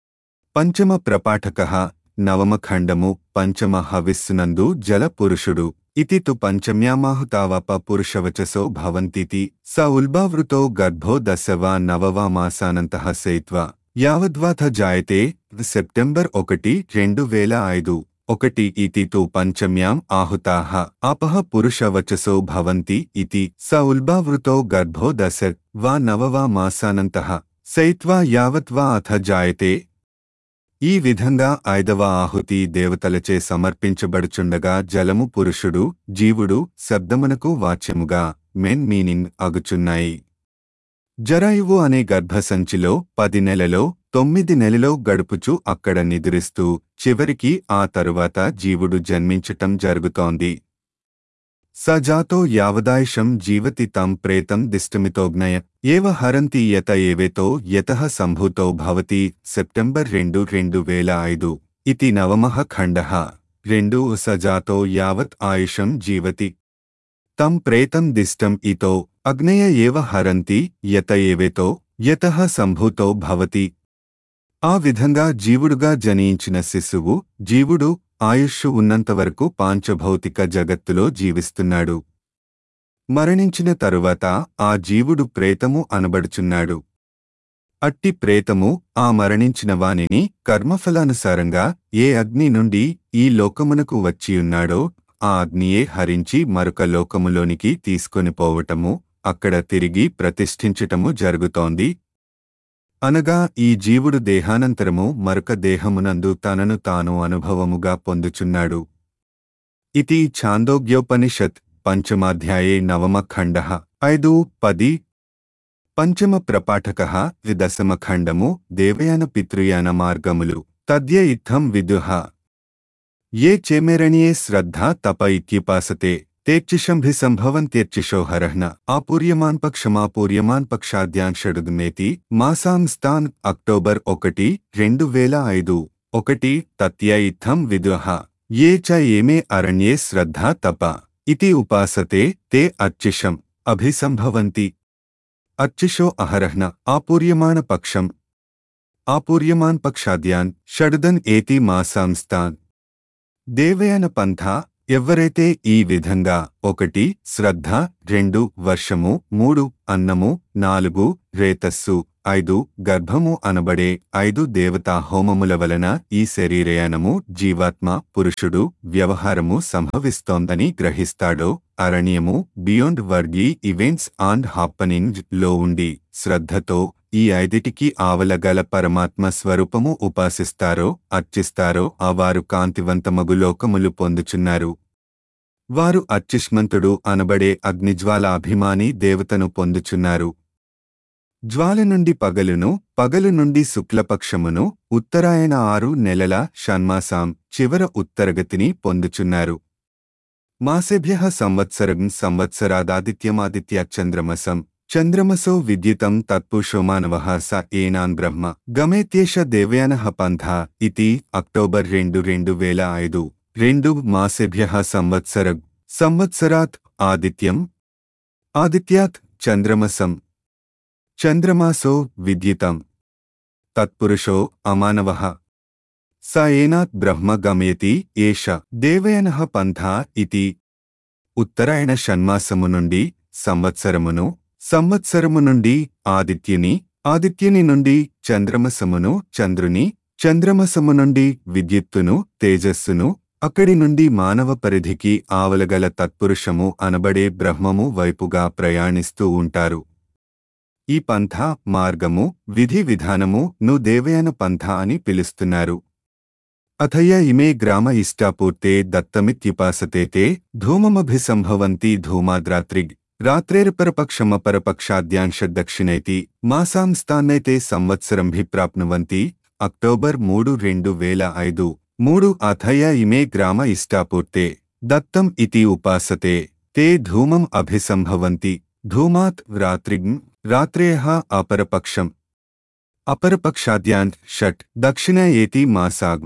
పంచమ ప్రపాఠక నవమ ఖండము పంచమ హవిస్సునందు జల పురుషుడు ఇతి తు పంచమ్యామాహుతావప పురుషవచసో భవంతితి స ఉల్బావృతో గర్భో దశవా నవవా మాసానంతః సేత్వా యావద్వాథ జాయతే సెప్టెంబర్ ఒకటి రెండు వేల ఐదు ఒకటి ఇతి తు పంచమ్యాం ఆహుతాః అపః పురుషవచసో భవంతి ఇతి స ఉల్బావృతో గర్భో దశ వా నవవా మాసానంతః శైత్వా యావత్వా అథ జాయతే ఈ విధంగా ఐదవ ఆహుతి దేవతలచే సమర్పించబడుచుండగా జలము పురుషుడు జీవుడు శబ్దమునకు వాచ్యముగా మెన్ మీనింగ్ అగుచున్నాయి జరాయువు అనే గర్భసంచిలో పది నెలలో తొమ్మిది నెలలో గడుపుచు అక్కడ నిద్రిస్తూ చివరికి ఆ తరువాత జీవుడు జన్మించటం జరుగుతోంది సజాతో యావదాయుషం జీవతి తం ప్రేతం దిష్టమితోగ్నయ ఏవ హరంతి యత ఏవేతో యతః సంభూతో భవతి సెప్టెంబర్ రెండు రెండు వేల ఐదు ఇది నవమః ఖండః రెండు సజాతో యావత్ ఆయుషం జీవతి తం ప్రేతం దిష్టం ఇతో అగ్నయ ఏవ హరంతి యత ఏవేతో యతః సంభూతో భవతి ఆ విధంగా జీవుడుగా జనించిన శిశువు జీవుడు ఆయుష్షు ఉన్నంతవరకు పాంచభౌతిక జగత్తులో జీవిస్తున్నాడు మరణించిన తరువాత ఆ జీవుడు ప్రేతము అనబడుచున్నాడు అట్టి ప్రేతము ఆ మరణించిన వానిని కర్మఫలానుసారంగా ఏ అగ్ని నుండి ఈ లోకమునకు వచ్చియున్నాడో ఆ అగ్నియే హరించి మరొక లోకములోనికి తీసుకొని పోవటము అక్కడ తిరిగి ప్రతిష్ఠించటము జరుగుతోంది అనగా ఈ జీవుడు దేహానంతరము మరొక దేహమునందు తనను తాను అనుభవముగా పొందుచున్నాడు ఇది ఛాందోగ్యోపనిషత్ పంచమాధ్యాయే నవమ ఖండ ఐదు పది పంచమ ప్రపాఠక దశమ ఖండము దేవయాన పితృయాన మార్గములు తద్య ఇత్థం విదుహ ఏ చేమేరణియే శ్రద్ధ తప ఇత్యుపాసతే తేర్చిషంభి సంభవంత్యర్చిషో హరహ్న ఆపూర్యమాన్ పక్షమాపూర్యమాన్ పక్షాద్యాన్ షడుగ్నేతి మాసాం స్థాన్ అక్టోబర్ ఒకటి రెండు వేల ఐదు ఒకటి తత్య ఇత్థం విదుహ ఏ చ ఏమే అరణ్యే శ్రద్ధ తప ఇతి ఉపాసతే తే అర్చిషం అభిసంభవంతి అర్చిషో అహరహ్న ఆపూర్యమాణ పక్షం ఆపూర్యమాన్ పక్షాద్యాన్ షడుదన్ ఏతి మాసాం స్థాన్ దేవయాన పంథ ఎవ్వరైతే ఈ విధంగా ఒకటి శ్రద్ధ రెండు వర్షము మూడు అన్నము నాలుగు రేతస్సు ఐదు గర్భము అనబడే ఐదు దేవతా హోమముల వలన ఈ శరీరయానము జీవాత్మ పురుషుడు వ్యవహారము సంభవిస్తోందని గ్రహిస్తాడో అరణ్యము బియాండ్ వర్గీ ఈవెంట్స్ అండ్ హాపనింగ్ లో ఉండి శ్రద్ధతో ఈ ఐదిటికి ఆవలగల పరమాత్మ స్వరూపము ఉపాసిస్తారో అర్చిస్తారో ఆ వారు కాంతివంతమగు లోకములు పొందుచున్నారు వారు అత్యుష్మంతుడు అనబడే అగ్నిజ్వాల అభిమాని దేవతను పొందుచున్నారు జ్వాల నుండి పగలును పగలు నుండి శుక్లపక్షమును ఉత్తరాయణ ఆరు నెలల షణ్మాసాం చివర ఉత్తరగతిని పొందుచున్నారు మాసేభ్య సంవత్సరం సంవత్సరాదాదిత్యమాదిత్య చంద్రమసం చంద్రమసో విద్యుతం తత్పుషోమానవ స ఏనాన్ బ్రహ్మ గమేత్యేష దేవయాన పంథ ఇతి అక్టోబర్ రెండు రెండు వేల ఐదు రెండు మాసేభ్య సంవత్సర సంవత్సరాత్ ఆదిత్యం ఆదిత్యాత్ చంద్రమసం చంద్రమాసో విద్యుతం తత్పురుషో అమానవ స ఏనాత్ బ్రహ్మ గమయతి ఏష దేవయన పంథా ఇతి ఉత్తరాయణ షణ్మాసము నుండి సంవత్సరమును సంవత్సరము నుండి ఆదిత్యుని ఆదిత్యుని నుండి చంద్రమసమును చంద్రుని చంద్రమసము నుండి విద్యుత్తును తేజస్సును అక్కడి నుండి మానవ పరిధికి ఆవలగల తత్పురుషము అనబడే బ్రహ్మము వైపుగా ప్రయాణిస్తూ ఉంటారు ఈ పంథ మార్గము విధి విధానము ను దేవయాన పంథ అని పిలుస్తున్నారు అథయ ఇమే గ్రామ ఇష్టాపూర్తే దత్తమిత్యుపాసతే తే ధూమమభిసంభవంతి ధూమాద్రాత్రిగ్ రాత్రేర్పరపక్షమపరపక్షాద్యాంశదక్షిణైతి మాసాం స్థాన్నైతే సంవత్సరంభి ప్రాప్నువంతి అక్టోబర్ మూడు రెండు వేల ఐదు మూడు అథయ ఇమే గ్రామ ఇష్టాపూర్తే దత్తం ఇతి ఉపాసతే తే ధూమం అభిసంభవంతి ధూమాత్ రాత్రిగ్ రాత్రేయ అపరపక్షం అపరపక్షాద్యాన్ షట్ దక్షిణ ఏతి మాసాగ్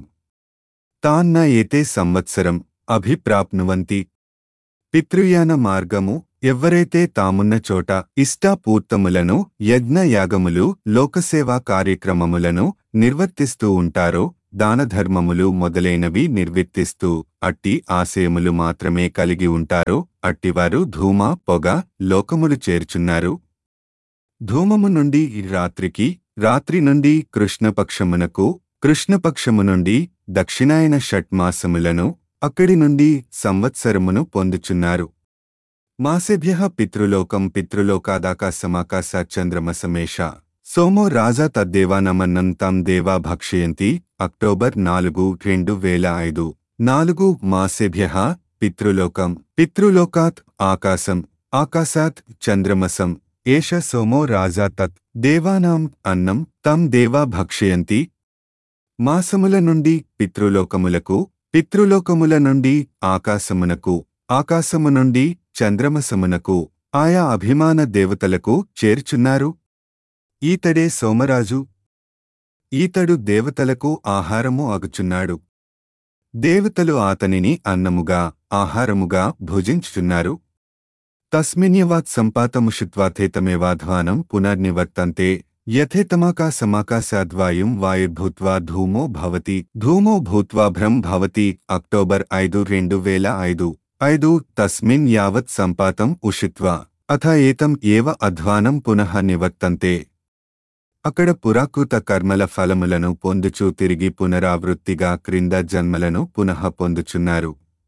తాన్న ఏతే సంవత్సరం అభిప్రాప్నువంతి పితృయాన మార్గము ఎవ్వరైతే తామున్న చోట ఇష్టాపూర్తములను యజ్ఞయాగములు లోకసేవా కార్యక్రమములను నిర్వర్తిస్తూ ఉంటారో దానధర్మములు మొదలైనవి నిర్వర్తిస్తూ అట్టి ఆశయములు మాత్రమే కలిగి ఉంటారో అట్టివారు ధూమ పొగ లోకములు చేర్చున్నారు ధూమము నుండి ఈ రాత్రికి రాత్రి నుండి కృష్ణపక్షమునకు కృష్ణపక్షము నుండి దక్షిణాయన షట్మాసములను అక్కడి నుండి సంవత్సరమును పొందుచున్నారు మాసేభ్య పితృలోకం పితృలోకాదాకాశమాకాశ చంద్రమసమేష సోమో రాజా తద్దేవానమన్నం తం దేవా భక్షయంతి అక్టోబర్ నాలుగు రెండు వేల ఐదు నాలుగు మాసేభ్య పితృలోకం పితృలోకాత్ ఆకాశం ఆకాశాత్ చంద్రమసం ఏష సోమో రాజా తత్ దేవానాం అన్నం తం దేవా భక్షయంతి మాసముల నుండి పితృలోకములకు పితృలోకముల నుండి ఆకాశమునకు ఆకాశము నుండి చంద్రమసమునకు ఆయా అభిమాన దేవతలకు చేర్చున్నారు ఈతడే సోమరాజు ఈతడు దేవతలకు ఆహారము అగుచున్నాడు దేవతలు ఆతనిని అన్నముగా ఆహారముగా భుజించుచున్నారు తస్మిన్యవాత్ సంపాతముషిత్వాథేతమేవాధ్వానం పునర్నివర్తంతే యథేతమాకా సమాకాశాద్వాయుం వాయుర్భూత్వా ధూమో భవతి ధూమో భూత్వా భ్రం భవతి అక్టోబర్ ఐదు రెండు వేల ఐదు ఐదు తస్మిన్ యావత్ సంపాతం ఉషిత్వా అథ ఏతం ఏవ అధ్వానం పునః నివర్తంతే అక్కడ పురాకృత కర్మల ఫలములను పొందుచూ తిరిగి పునరావృత్తిగా క్రింద జన్మలను పునః పొందుచున్నారు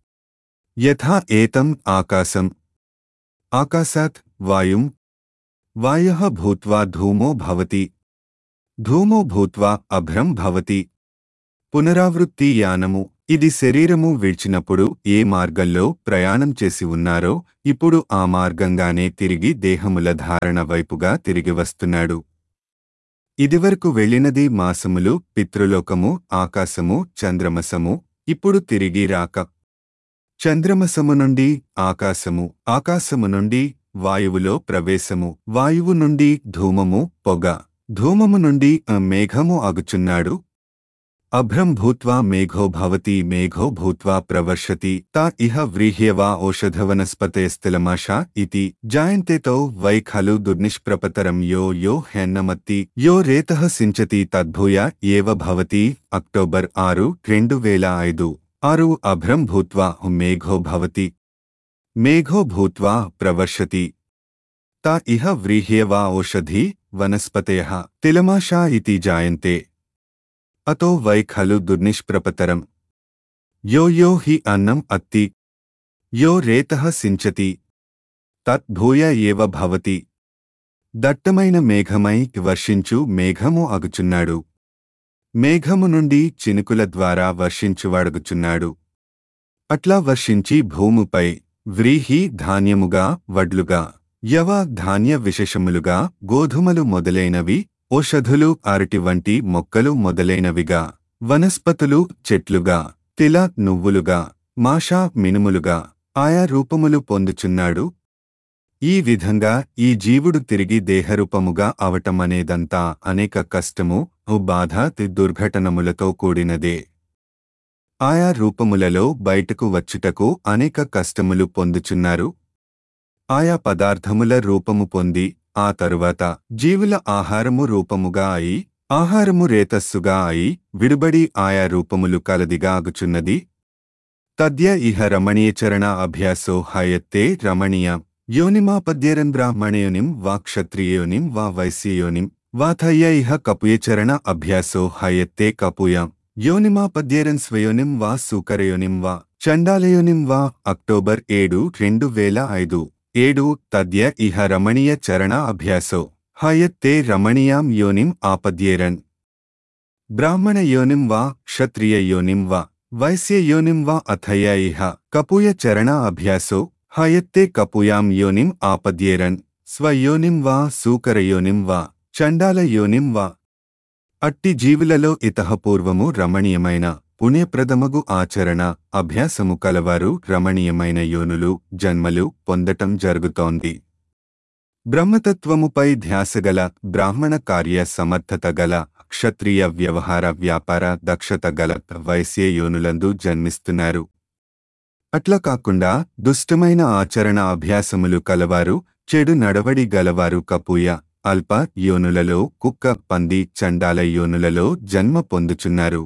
యథా ఏతం ఆకాశం ఆకాశాత్ వాయుం వాయ భూత్వా ధూమో భవతి ధూమో భూత్వా అభ్రం భవతి పునరావృత్తి యానము ఇది శరీరము విడిచినప్పుడు ఏ మార్గంలో ప్రయాణం చేసి ఉన్నారో ఇప్పుడు ఆ మార్గంగానే తిరిగి దేహముల ధారణ వైపుగా తిరిగి వస్తున్నాడు ఇదివరకు వెళ్ళినది మాసములు పితృలోకము ఆకాశము చంద్రమసము ఇప్పుడు తిరిగి రాక చంద్రమసము నుండి ఆకాశము ఆకాశము నుండి వాయువులో ప్రవేశము వాయువు నుండి ధూమము పొగ ధూమము నుండి ఆ మేఘము అగుచున్నాడు అభ్రం భూత్వా మేఘో భవతి మేఘో భూత్వా ప్రవర్షతి తా ఇహ వ్రీహ్యవా ఓషధవనస్పతేస్థిలమాషా ఇతి జాయంతేతో వై ఖలు దుర్నిష్ప్రపతరం యో యో హెన్నమత్తి యో రేతః సించతి తద్భూయ ఏవ భవతి అక్టోబర్ ఆరు రెండు వేల ఐదు ఆరు అభ్రం భూత్వా మేఘో భవతి మేఘో భూత్వా ప్రవర్షతి తా ఇహ వ్రీహ్యవా ఓషధి వనస్పతయః తిలమాషా ఇతి జాయంతే అతో వై ఖలు దుర్నిష్ప్రపతరం యో యో హి అన్నం అత్తి యో రేతః సించతి తత్ భూయ ఏవ భవతి దట్టమైన మేఘమై వర్షించు మేఘము అగుచున్నాడు మేఘము నుండి చినుకుల ద్వారా వర్షించువాడగుచున్నాడు అట్లా వర్షించి భూముపై వ్రీహి ధాన్యముగా వడ్లుగా యవ ధాన్య విశేషములుగా గోధుమలు మొదలైనవి ఓషధులు అరటి వంటి మొక్కలు మొదలైనవిగా వనస్పతులు చెట్లుగా తిల నువ్వులుగా మాషా మినుములుగా ఆయా రూపములు పొందుచున్నాడు ఈ విధంగా ఈ జీవుడు తిరిగి దేహరూపముగా అవటమనేదంతా అనేక కష్టము ఓ బాధ తి- దుర్ఘటనములతో కూడినదే ఆయా రూపములలో బయటకు వచ్చుటకు అనేక కష్టములు పొందుచున్నారు ఆయా పదార్థముల రూపము పొంది ఆ తరువాత జీవుల ఆహారము రూపముగా అయి ఆహారము రేతస్సుగా అయి విడుబడి ఆయా రూపములు కలదిగా అగుచున్నది తద్య ఇహ రమణీయచరణ అభ్యాసో హయత్తే రమణీయ యోనిమాపద్యేరన్ బ్రాహ్మణయోనిం వా క్షత్రియోనిం వా వైశ్యయోనిం వాథయ్య ఇహ కపుయచరణ అభ్యాసో హయత్తే కపుయాం యోనిమాపద్యేరన్ స్వయోనిం వా సూకరయోనిం వా చండాలయోనిం వా అక్టోబర్ ఏడు రెండు వేల ఐదు ఏడు తద్య ఇహ రమణీయ చరణ అభ్యాసో హయత్తే రమణీయాం యోనిం ఆపద్యేరన్ బ్రాహ్మణ యోనిం వా క్షత్రియ యోనిం వా వైశ్య యోనిం వా అథయ ఇహ కపుయ చరణ అభ్యాసో హయత్తే కపుయాం యోనిం ఆపద్యేరన్ స్వయోనిం వా సూకరయోనిం వా చండాల యోనిం వా అట్టి జీవులలో ఇతహపూర్వము రమణీయమైన పుణ్యప్రదమగు ఆచరణ అభ్యాసము కలవారు రమణీయమైన యోనులు జన్మలు పొందటం జరుగుతోంది బ్రహ్మతత్వముపై ధ్యాసగల బ్రాహ్మణ కార్య సమర్థత గల క్షత్రియ వ్యవహార వ్యాపార దక్షత గల వైశ్య యోనులందు జన్మిస్తున్నారు అట్లా కాకుండా దుష్టమైన ఆచరణ అభ్యాసములు కలవారు చెడు నడవడి గలవారు కపూయ అల్ప యోనులలో కుక్క పంది చండాల యోనులలో జన్మ పొందుచున్నారు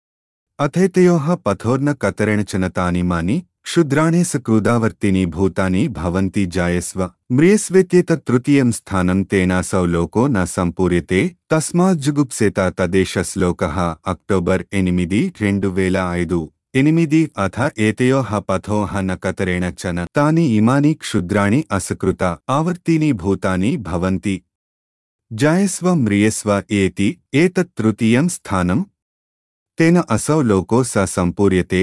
అథైతయోః పథోర్న కతరేణచన తాని మాని క్షుద్రాణే సకృదావర్తిని భూతాని భవంతి జాయస్వ మ్రియస్వేత్యేత తృతీయం స్థానం తేనాసౌ లోకో న సంపూర్యతే తస్మాజ్జుగుప్సేత తదేశ శ్లోకః అక్టోబర్ ఎనిమిది రెండు వేల ఐదు ఎనిమిది అథ ఏతయోః పథోః న కతరేణ చన తాని ఇమాని క్షుద్రాణి అసకృత ఆవర్తిని భూతాని భవంతి జాయస్వ మ్రియస్వ ఏతి ఏతత్ తృతీయం స్థానం తేన అసౌ లోకో స సంపూర్యతే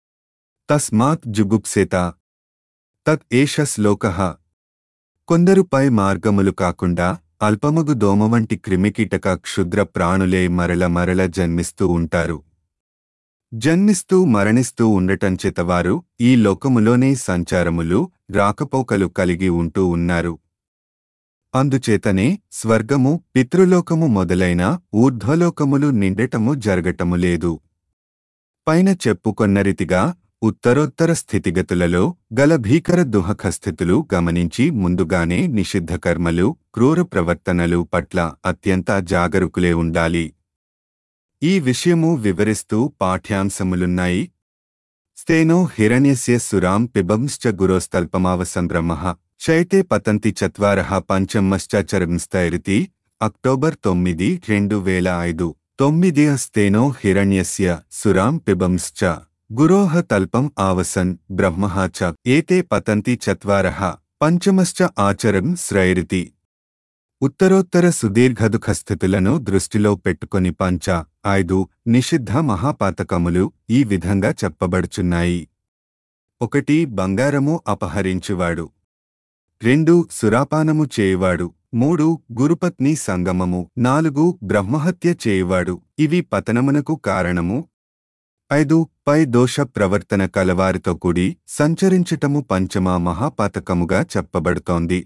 తస్మాత్ జుగుప్సేత తత్ ఏష శ్లోకః కొందరు పై మార్గములు కాకుండా అల్పమగు దోమ వంటి క్రిమికీటక క్షుద్ర ప్రాణులే మరల మరల జన్మిస్తూ ఉంటారు జన్మిస్తూ మరణిస్తూ ఉండటంచేత వారు ఈ లోకములోనే సంచారములు రాకపోకలు కలిగి ఉంటూ ఉన్నారు అందుచేతనే స్వర్గము పితృలోకము మొదలైన ఊర్ధ్వలోకములు నిండటము జరగటము లేదు పైన చెప్పుకొన్న రీతిగా ఉత్తరోత్తర స్థితిగతులలో గల భీకర దుహకస్థితులు గమనించి ముందుగానే నిషిద్ధ కర్మలు క్రూర ప్రవర్తనలు పట్ల అత్యంత జాగరూకులే ఉండాలి ఈ విషయము వివరిస్తూ పాఠ్యాంశములున్నాయి స్థేనో హిరణ్యస్య సురాం పిబంశ్చ గురోస్తల్పమావసంభ్రమః చైతే పతంతి చత్వారః పంచమశ్చరమిస్తైరితి అక్టోబర్ తొమ్మిది రెండు వేల ఐదు తొమ్మిది స్థేనో హిరణ్యస్య సురాం పిబంశ్చ గురోః తల్పం ఆవసన్ బ్రహ్మః చ ఏతే పతంతి చత్వారః పంచమశ్చ ఆచరం శ్రైరితి ఉత్తరోత్తర సుదీర్ఘదుఖస్థితులను దృష్టిలో పెట్టుకొని పంచ ఐదు నిషిద్ధ మహాపాతకములు ఈ విధంగా చెప్పబడుచున్నాయి ఒకటి బంగారము అపహరించువాడు రెండు సురాపానము చేయువాడు మూడు గురుపత్ని సంగమము నాలుగు బ్రహ్మహత్య చేయువాడు ఇవి పతనమునకు కారణము ఐదు పై దోష ప్రవర్తన కలవారితో కూడి సంచరించటము పంచమ మహాపాతకముగా చెప్పబడుతోంది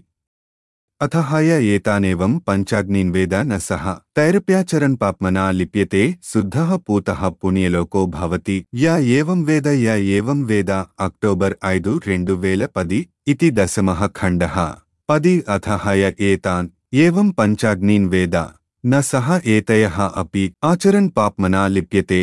అథహాయ ఏతానేవం పంచాగ్నిన్వేద న సహ తైరప్యాచరన్ పాప్మనా లిప్యతే శుద్ధః పూతః పుణ్యలోకో భవతి యా ఏవం వేద యా ఏవం వేద అక్టోబర్ ఐదు రెండు వేల పది ఇతి దశమః ఖండః పది అథహాయ ఏతాన్ ఏవం పంచాగ్నిన్ వేద న సహ ఏతయః అపి ఆచరన్ పాప్మనా లిప్యతే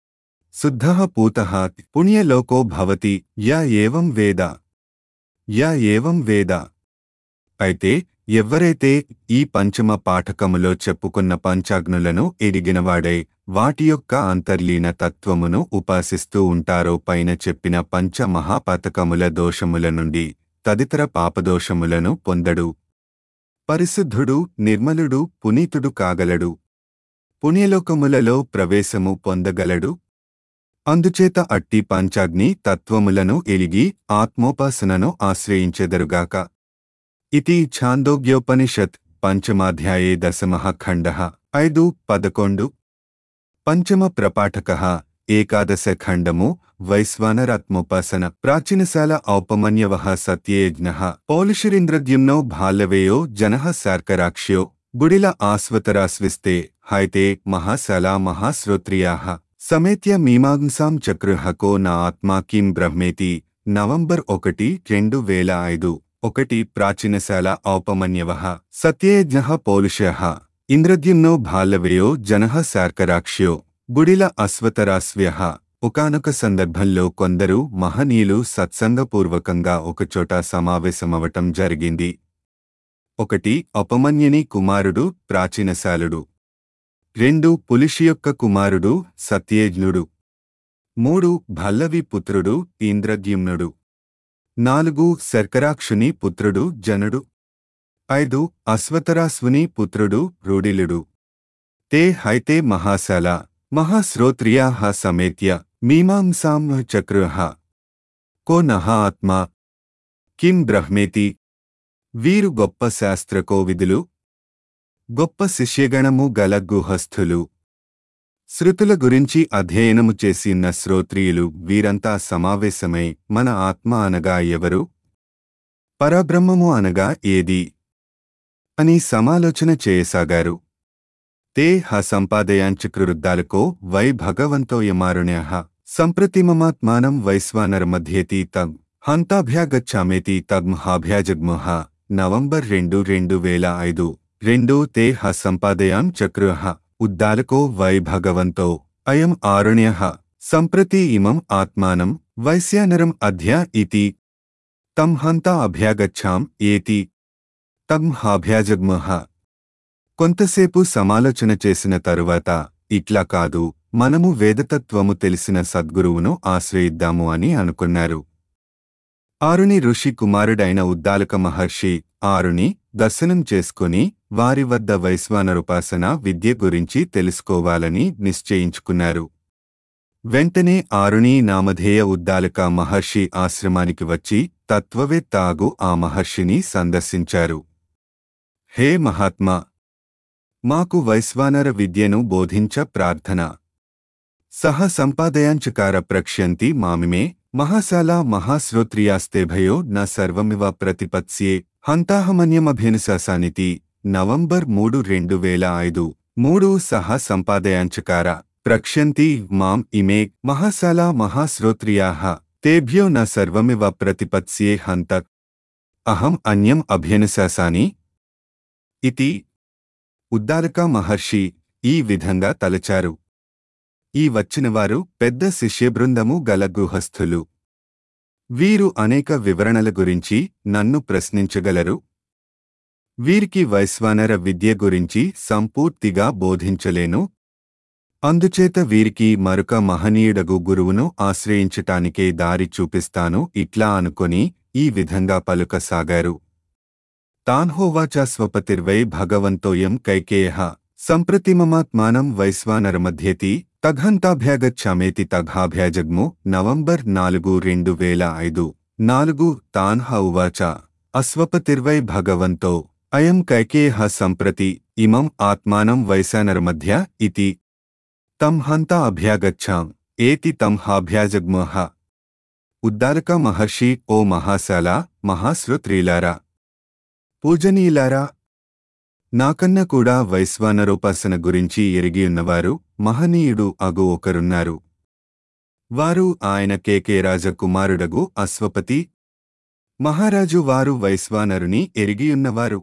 శుద్ధః పూతః పుణ్యలోకో భవతి యా ఏవం వేద యా ఏవం వేద అయితే ఎవ్వరైతే ఈ పంచమ పాఠకములో చెప్పుకున్న పంచాగ్నులను ఎరిగినవాడై వాటి యొక్క అంతర్లీన తత్వమును ఉపాసిస్తూ ఉంటారో పైన చెప్పిన పంచ మహాపతకముల దోషముల నుండి తదితర పాపదోషములను పొందడు పరిశుద్ధుడు నిర్మలుడు పునీతుడు కాగలడు పుణ్యలోకములలో ప్రవేశము పొందగలడు అందుచేత అట్టి పంచాగ్ని తత్వములను ఎలిగి ఆత్మోపాసనను ఆశ్రయించెదరుగాక ఇది ఛాందోగ్యోపనిషత్ పంచమాధ్యాయే దశమః ఖండః ఐదు పదకొండు పంచమ ప్రపాఠక ఏకాదశ ఖండము వైశ్వానరాత్మోపాసన ప్రాచీనశాల ఔపమన్యవ సత్యేజ్ఞ పౌలుషురింద్రద్యుమ్నో భాల్లవేయో జనః శార్కరాక్ష్యో బుడిల ఆస్వతరాస్విస్తే హైతే మహాశాలా మహాశ్రోత్రియాః సమేత్య మీమాంసాం చక్రుహ కో నా ఆత్మా కిం బ్రహ్మేతి నవంబర్ ఒకటి రెండు వేల ఐదు ఒకటి ప్రాచీనశాల ఔపమన్యవ సత్యేజ్ఞ పౌలుష ఇంద్రద్యుమ్నో భాల్లవేయో జనః శార్కరాక్ష్యో బుడిల అశ్వతరాస్వ్య ఒకనొక సందర్భంలో కొందరు మహనీయులు సత్సంగపూర్వకంగా ఒకచోట సమావేశమవటం జరిగింది ఒకటి అపమన్యని కుమారుడు ప్రాచీనశాలుడు రెండు పులిషి యొక్క కుమారుడు సత్యేజ్ఞుడు మూడు భల్లవి పుత్రుడు ఇంద్రద్యుమ్నుడు నాలుగు శర్కరాక్షుని పుత్రుడు జనుడు ఐదు అశ్వతరాస్వుని పుత్రుడు రూడిలుడు తే హైతే మహాశాల మహాశ్రోత్రియా సమేత్య మీమాంసాం చక్రుహ కో నహ ఆత్మా కిం బ్రహ్మేతి వీరు గొప్ప శాస్త్రకోవిదులు గొప్ప శిష్యగణము గల గుహస్థులు శృతుల గురించి అధ్యయనము చేసిన శ్రోత్రియులు వీరంతా సమావేశమై మన ఆత్మ అనగా ఎవరు పరబ్రహ్మము అనగా ఏది అని సమాలోచన చేయసాగారు తే హ సంపాదయాంచకృద్దాలకో వై భగవంతోయమారుణ్య సంప్రతిమమాత్మానం వైశ్వానరమధ్యేతి తగ్ హంతాభ్యాగచ్చామేతి తగ్మహాభ్యాజగ్మహ నవంబర్ రెండు రెండు వేల ఐదు రెండు తే హ సంపాదయాం చక్రుహ ఉద్దాలకో వై భగవంతో అయం ఆరుణ్య సంప్రతి ఇమం ఆత్మానం వైశ్యానరం అధ్య ఇతి తం హంతా అభ్యాగచ్చాం ఏతి తం హాభ్యాజగ్మహ కొంతసేపు సమాలోచన చేసిన తరువాత ఇట్లా కాదు మనము వేదతత్వము తెలిసిన సద్గురువును ఆశ్రయిద్దాము అని అనుకున్నారు ఆరుని ఋషి కుమారుడైన ఉద్దాలక మహర్షి ఆరుని దర్శనం చేసుకుని వారి వద్ద వైశ్వానరుపాసన విద్య గురించి తెలుసుకోవాలని నిశ్చయించుకున్నారు వెంటనే ఆరుని నామధేయ ఉద్దాలక మహర్షి ఆశ్రమానికి వచ్చి తత్వవేత్తాగు ఆ మహర్షిని సందర్శించారు హే మహాత్మా మాకు వైశ్వానర విద్యను బోధించ ప్రార్థన సహ సంపాదయాంచకార ప్రక్ష్యంతి మామిమే మహాశాలా మహాశ్రోత్రియాస్తేభయో న సర్వమివ ప్రతిపత్స్యే హంతాహమన్యమభినుశాసానితి నవంబర్ మూడు రెండు వేల ఐదు మూడు సహ సంపాదయాంచకార ప్రక్ష్యంతి మాం ఇమే మహాశాలా మహాశ్రోత్రియాః తేభ్యో న సర్వమివ ప్రతిపత్స్యే హంత అహం అన్యం అభ్యనుశాసాని ఇతి ఉద్దాలక మహర్షి ఈ విధంగా తలచారు ఈ వచ్చినవారు పెద్ద శిష్యబృందము గల గృహస్థులు వీరు అనేక వివరణల గురించి నన్ను ప్రశ్నించగలరు వీరికి వైశ్వానర విద్య గురించి సంపూర్తిగా బోధించలేను అందుచేత వీరికి మరొక మహనీయుడగు గురువును ఆశ్రయించటానికే దారి చూపిస్తాను ఇట్లా అనుకొని ఈ విధంగా పలుకసాగారు తాన్హోవాచ స్వపతిర్వై భగవంతోయం కైకేయ సంప్రతిమమాత్మానం వైశ్వానరమధ్యేతి తఘంతాభ్యాగచ్చామేతి తఘాభ్యాజగ్ము నవంబర్ నాలుగు రెండు వేల ఐదు నాలుగు తాన్హ ఉవాచ అస్వపతిర్వై భగవంతో అయం కైకేయ సంప్రతి ఇమం ఆత్మానం వైశానరమధ్య ఇతి తం హంతా అభ్యాగచ్చాం ఏతి తం హాభ్యాజగ్మహ ఉద్దారక మహర్షి ఓ మహాశాల మహాశ్రుత్రీలారా పూజనీయులారా నాకన్నా కూడా వైశ్వానరోపాసన గురించి ఎరిగియున్నవారు మహనీయుడు అగు ఒకరున్నారు వారు ఆయన కేకే రాజకుమారుడగు అశ్వపతి మహారాజు వారు వైశ్వానరుని ఎరిగియున్నవారు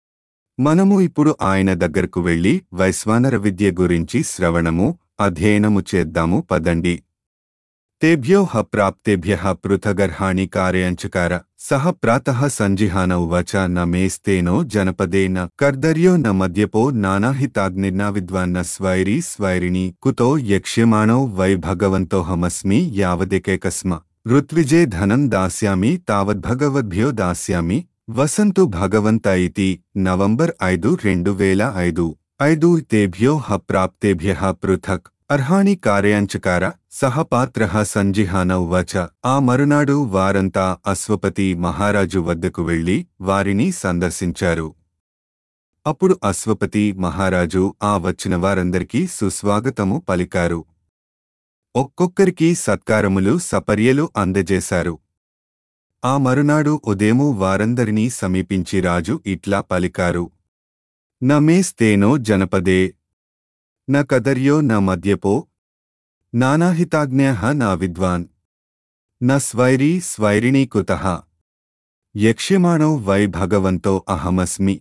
మనము ఇప్పుడు ఆయన దగ్గరకు వెళ్లి వైశ్వానర విద్య గురించి శ్రవణము అధ్యయనము చేద్దాము పదండి తేభ్యో హ ప్రాప్తేభ్య పృథగర్హాణి కార్యాంచకార సహ ప్రాతః సంజిహాన ఉవాచ న మేస్తేనో జనపదే న కర్దర్యో న మద్యపో నానాహితాగ్నిర్న విద్వాన్న స్వైరీ స్వైరిణి కుతో యక్ష్యమాణో వై భగవంతోహమస్మి యావదేకైకస్మ ఋత్విజే ధనం దాస్యామి తావద్భగవద్భ్యో దాస్యామి వసంతు భగవంత ఇతి నవంబర్ ఐదు రెండు వేల ఐదు ఐదు తేభ్యో హ ప్రాప్తేభ్య పృథక్ అర్హాణి కార్యాంచకార సహపాత్ర సంజిహాన ఉవాచ ఆ మరునాడు వారంతా అశ్వపతి మహారాజు వద్దకు వెళ్లి వారిని సందర్శించారు అప్పుడు అశ్వపతి మహారాజు ఆ వచ్చిన వారందరికీ సుస్వాగతము పలికారు ఒక్కొక్కరికి సత్కారములు సపర్యలు అందజేశారు ఆ మరునాడు ఉదయము వారందరినీ సమీపించి రాజు ఇట్లా పలికారు నమేస్తేనో జనపదే న కదర్యో న మద్యపో నానాహితాజ్ఞ నా విద్వాన్ న స్వైరీ స్వైరిణీ కుతః యక్ష్యమాణో వై భగవంతో అహమస్మి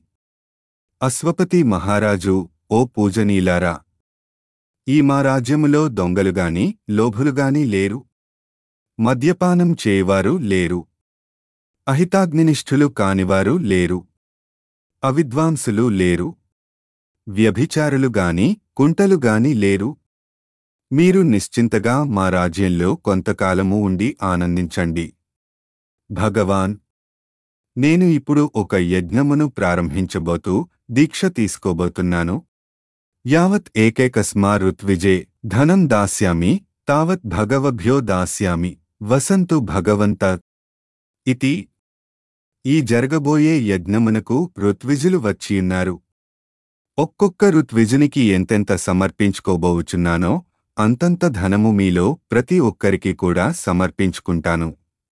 అశ్వపతి మహారాజు ఓ పూజనీలారా ఈ మా రాజ్యములో దొంగలుగాని లోభులుగాని లేరు మద్యపానం చేయవారు లేరు అహితాగ్నినిష్ఠులు కానివారు లేరు అవిద్వాంసులు లేరు వ్యభిచారులుగాని కుంటలుగాని లేరు మీరు నిశ్చింతగా మా రాజ్యంలో కొంతకాలము ఉండి ఆనందించండి భగవాన్ నేను ఇప్పుడు ఒక యజ్ఞమును ప్రారంభించబోతూ దీక్ష తీసుకోబోతున్నాను యావత్ ఏకైకస్మా ఋత్విజే ధనం దాస్యామి తావత్ భగవభ్యో దాస్యామి వసంతు భగవంత ఇతి ఈ జరగబోయే యజ్ఞమునకు ఋత్విజులు వచ్చియున్నారు ఒక్కొక్క ఋత్విజునికి ఎంతెంత సమర్పించుకోబోవుచున్నానో అంతంత ధనము మీలో ప్రతి ఒక్కరికి కూడా సమర్పించుకుంటాను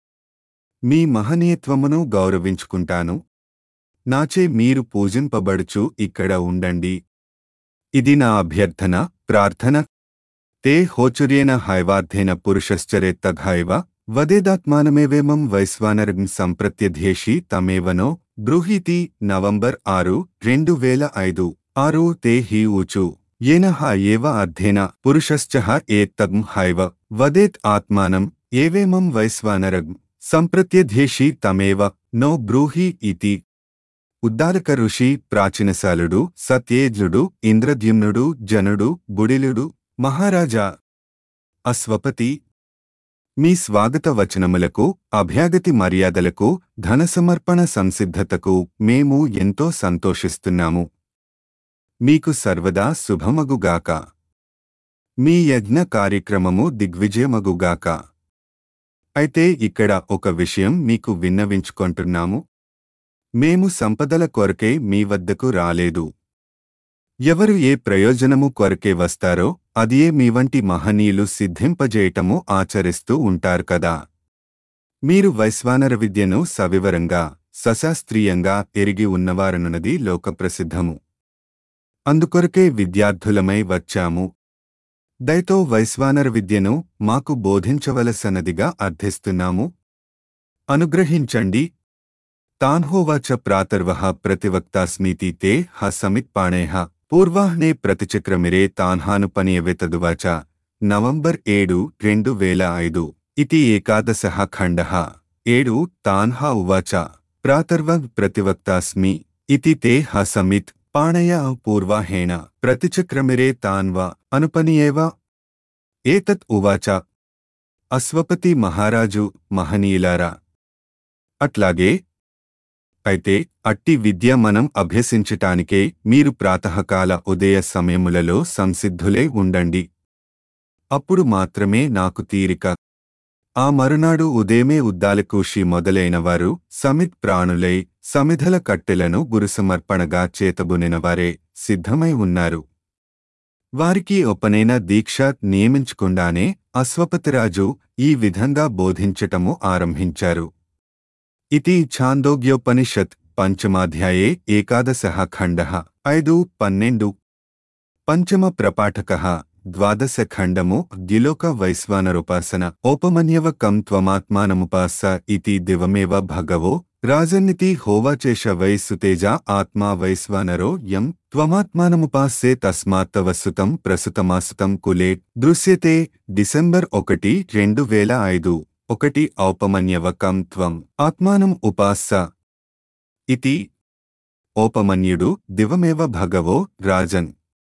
మీ మహనీయత్వమును గౌరవించుకుంటాను నాచే మీరు పూజింపబడుచు ఇక్కడ ఉండండి ఇది నా అభ్యర్థన ప్రార్థన తే హోచుర్యేన హైవార్థేన పురుషశ్చరేత్తఘైవ వదేదాత్మానమేవేమం వైశ్వానరం సంప్రత్యధ్యేషి తమేవనో బ్రూహీతి నవంబర్ ఆరు రెండు వేల ఐదు ఆరు తే హి ఊచు येन ह एव अर्थेन पुरुषश्च ह एत्तम् हैव वदेत् आत्मानम् एवेमं वैश्वानरम् సంప్రత్యధ్యేషి తమేవ నో బ్రూహి ఇతి ఉద్దారక ఋషి ప్రాచీనశాలుడు సత్యేజ్లుడు ఇంద్రద్యుమ్నుడు జనుడు బుడిలుడు మహారాజా అస్వపతి మీ స్వాగత వచనములకు అభ్యాగతి మర్యాదలకు ధనసమర్పణ సంసిద్ధతకు మేము ఎంతో సంతోషిస్తున్నాము మీకు సర్వదా శుభమగుగాక మీ యజ్ఞ కార్యక్రమము దిగ్విజయమగుగాక అయితే ఇక్కడ ఒక విషయం మీకు విన్నవించుకొంటున్నాము మేము సంపదల కొరకే మీ వద్దకు రాలేదు ఎవరు ఏ ప్రయోజనము కొరకే వస్తారో అదియే మీ వంటి మహనీయులు సిద్ధింపజేయటము ఆచరిస్తూ ఉంటారు కదా మీరు వైశ్వానర విద్యను సవివరంగా సశాస్త్రీయంగా ఎరిగి ఉన్నవారనున్నది లోకప్రసిద్ధము అందుకొరకే విద్యార్థులమై వచ్చాము దయతో వైశ్వానర విద్యను మాకు బోధించవలసనదిగా అర్థిస్తున్నాము అనుగ్రహించండి తాన్హోవాచ ప్రాతర్వః ప్రతివక్తాస్మీతి తే హ సమిత్పాణేః పూర్వాహ్నే ప్రతిచక్రమిరే తాన్హానుపనియవేతదువాచ నవంబర్ ఏడు రెండు వేల ఐదు ఇతి ఏకాదశः ఖండः ఏడు తాన్హా ఉవాచ ప్రాతర్వ ప్రతివక్తాస్మి ఇతి తే హ సమిత్ పాణయ పూర్వాహేణ ప్రతిచక్రమిరే తాన్వ అనుపనియేవ ఏతత్ ఉవాచ అశ్వపతి మహారాజు మహనీయులారా అట్లాగే అయితే అట్టి విద్య మనం అభ్యసించటానికే మీరు ప్రాతకాల ఉదయ సమయములలో సంసిద్ధులే ఉండండి అప్పుడు మాత్రమే నాకు తీరిక ఆ మరునాడు ఉదయమే ఉద్దాలకూషి మొదలైనవారు సమిత్ ప్రాణులై సమిధల కట్టెలను గురుసమర్పణగా చేతబునినవారే సిద్ధమై ఉన్నారు వారికి ఒపనైన దీక్ష నియమించకుండానే అశ్వపతిరాజు ఈ విధంగా బోధించటము ఆరంభించారు ఇతి ఛాందోగ్యోపనిషత్ పంచమాధ్యాయే ఏకాదశः ఖండः ఐదు పన్నెండు పంచమ ప్రపాఠకः ద్వాదశ ఖండము ద్యులోక వైశ్వానరుపాసన ఓపమన్యవ కం త్వమాత్మానముపాస ఇతి దివమేవ భగవో రాజన్నితి హోవాచేష వై సుతేజ ఆత్మా వైశ్వానరో యం త్వమాత్మానముపాస్సే తస్మాత్తవ సుతం ప్రసుతమాసుతం కులే దృశ్యతే డిసెంబర్ ఒకటి రెండు వేల ఐదు ఒకటి ఔపమన్యవకం త్వం ఆత్మానం ఉపాస్స ఇతి ఓపమన్యుడు దివమేవ భగవో రాజన్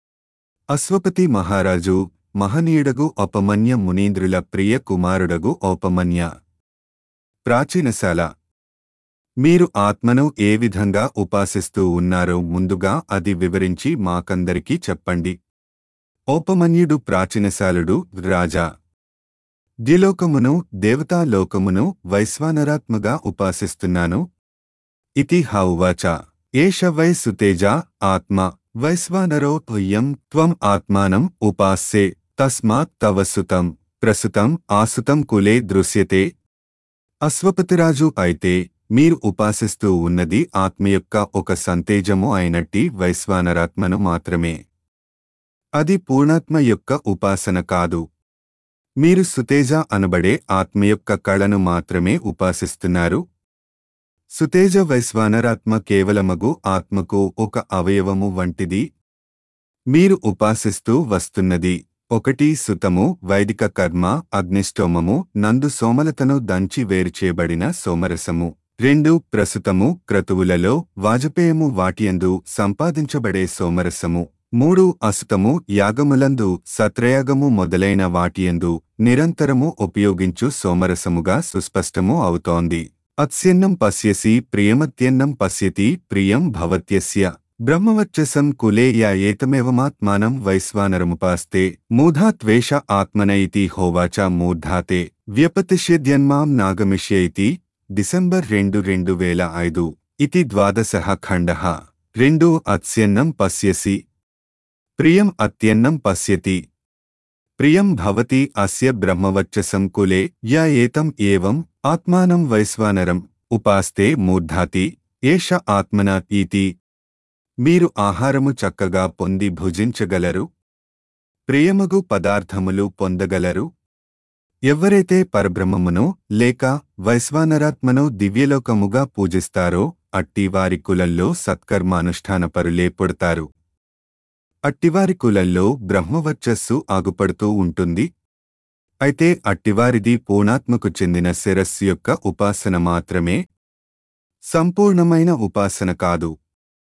అశ్వపతి మహారాజు మహనీయుడగు ఉపమన్య మునీంద్రుల ప్రియ కుమారుడగు ఓపమన్య ప్రాచీనశాల మీరు ఆత్మను ఏ విధంగా ఉపాసిస్తూ ఉన్నారో ముందుగా అది వివరించి మాకందరికీ చెప్పండి ఓపమన్యుడు ప్రాచీనశాలుడు రాజా ద్విలోకమును దేవతాలోకమును వైశ్వానరాత్మగా ఉపాసిస్తున్నాను ఇతి హౌవాచ ఏష వై సుతేజ ఆత్మ వైశ్వానరో త్వయం త్వం ఆత్మానం ఉపాస్యే తస్మాత్ తవ సుతం ప్రసుతం ఆసుతం కులే దృశ్యతే అశ్వపతిరాజు అయితే మీరు ఉపాసిస్తూ ఉన్నది ఆత్మ యొక్క ఒక సంతేజము అయినట్టి వైశ్వానరాత్మను మాత్రమే అది పూర్ణాత్మ యొక్క ఉపాసన కాదు మీరు సుతేజ అనబడే ఆత్మ యొక్క కళను మాత్రమే ఉపాసిస్తున్నారు సుతేజ వైశ్వానరాత్మ కేవలమగు ఆత్మకు ఒక అవయవము వంటిది మీరు ఉపాసిస్తూ వస్తున్నది ఒకటి సుతము వైదిక కర్మ అగ్నిష్టోమము నందు సోమలతను దంచి వేరుచేయబడిన సోమరసము రెండు ప్రసుతము క్రతువులలో వాజపేయము వాటియందు సంపాదించబడే సోమరసము మూడు అసుతము యాగములందు సత్రయాగము మొదలైన వాటియందు నిరంతరము ఉపయోగించు సోమరసముగా సుస్పష్టము అవుతోంది అత్స్యన్నం పశ్యసి ప్రియమత్యన్నం పశ్యతి ప్రియం భవత్యస్య బ్రహ్మవర్చసం కులే యా ఏతమేవమాత్మానం వైశ్వానరముపాస్తే మూఢాత్వేష ఆత్మన ఇతి హోవాచ మూర్ధాతే వ్యపతిష్యద్యన్మాం నాగమిష్య ఇతి డిసెంబర్ రెండు రెండు వేల ఐదు ఇతి ద్వాదశ ఖండ రెండు అత్స్యన్నం పశ్యసి ప్రియం అత్యన్నం పశ్యతి ప్రియం భవతి అస్య బ్రహ్మవర్చసం కులే యా ఏతం ఏవం ఆత్మానం వైశ్వానరం ఉపాస్తే మూర్ధాతి ఏష ఆత్మన ఈతి మీరు ఆహారము చక్కగా పొంది భుజించగలరు ప్రియమగు పదార్థములు పొందగలరు ఎవరైతే పరబ్రహ్మమును లేక వైశ్వానరాత్మను దివ్యలోకముగా పూజిస్తారో అట్టివారి కులల్లో సత్కర్మానుష్ఠానపరులే పుడతారు అట్టివారి కులల్లో బ్రహ్మవర్చస్సు ఆగుపడుతూ ఉంటుంది అయితే అట్టివారిది పూర్ణాత్మకు చెందిన శిరస్సు యొక్క ఉపాసన మాత్రమే సంపూర్ణమైన ఉపాసన కాదు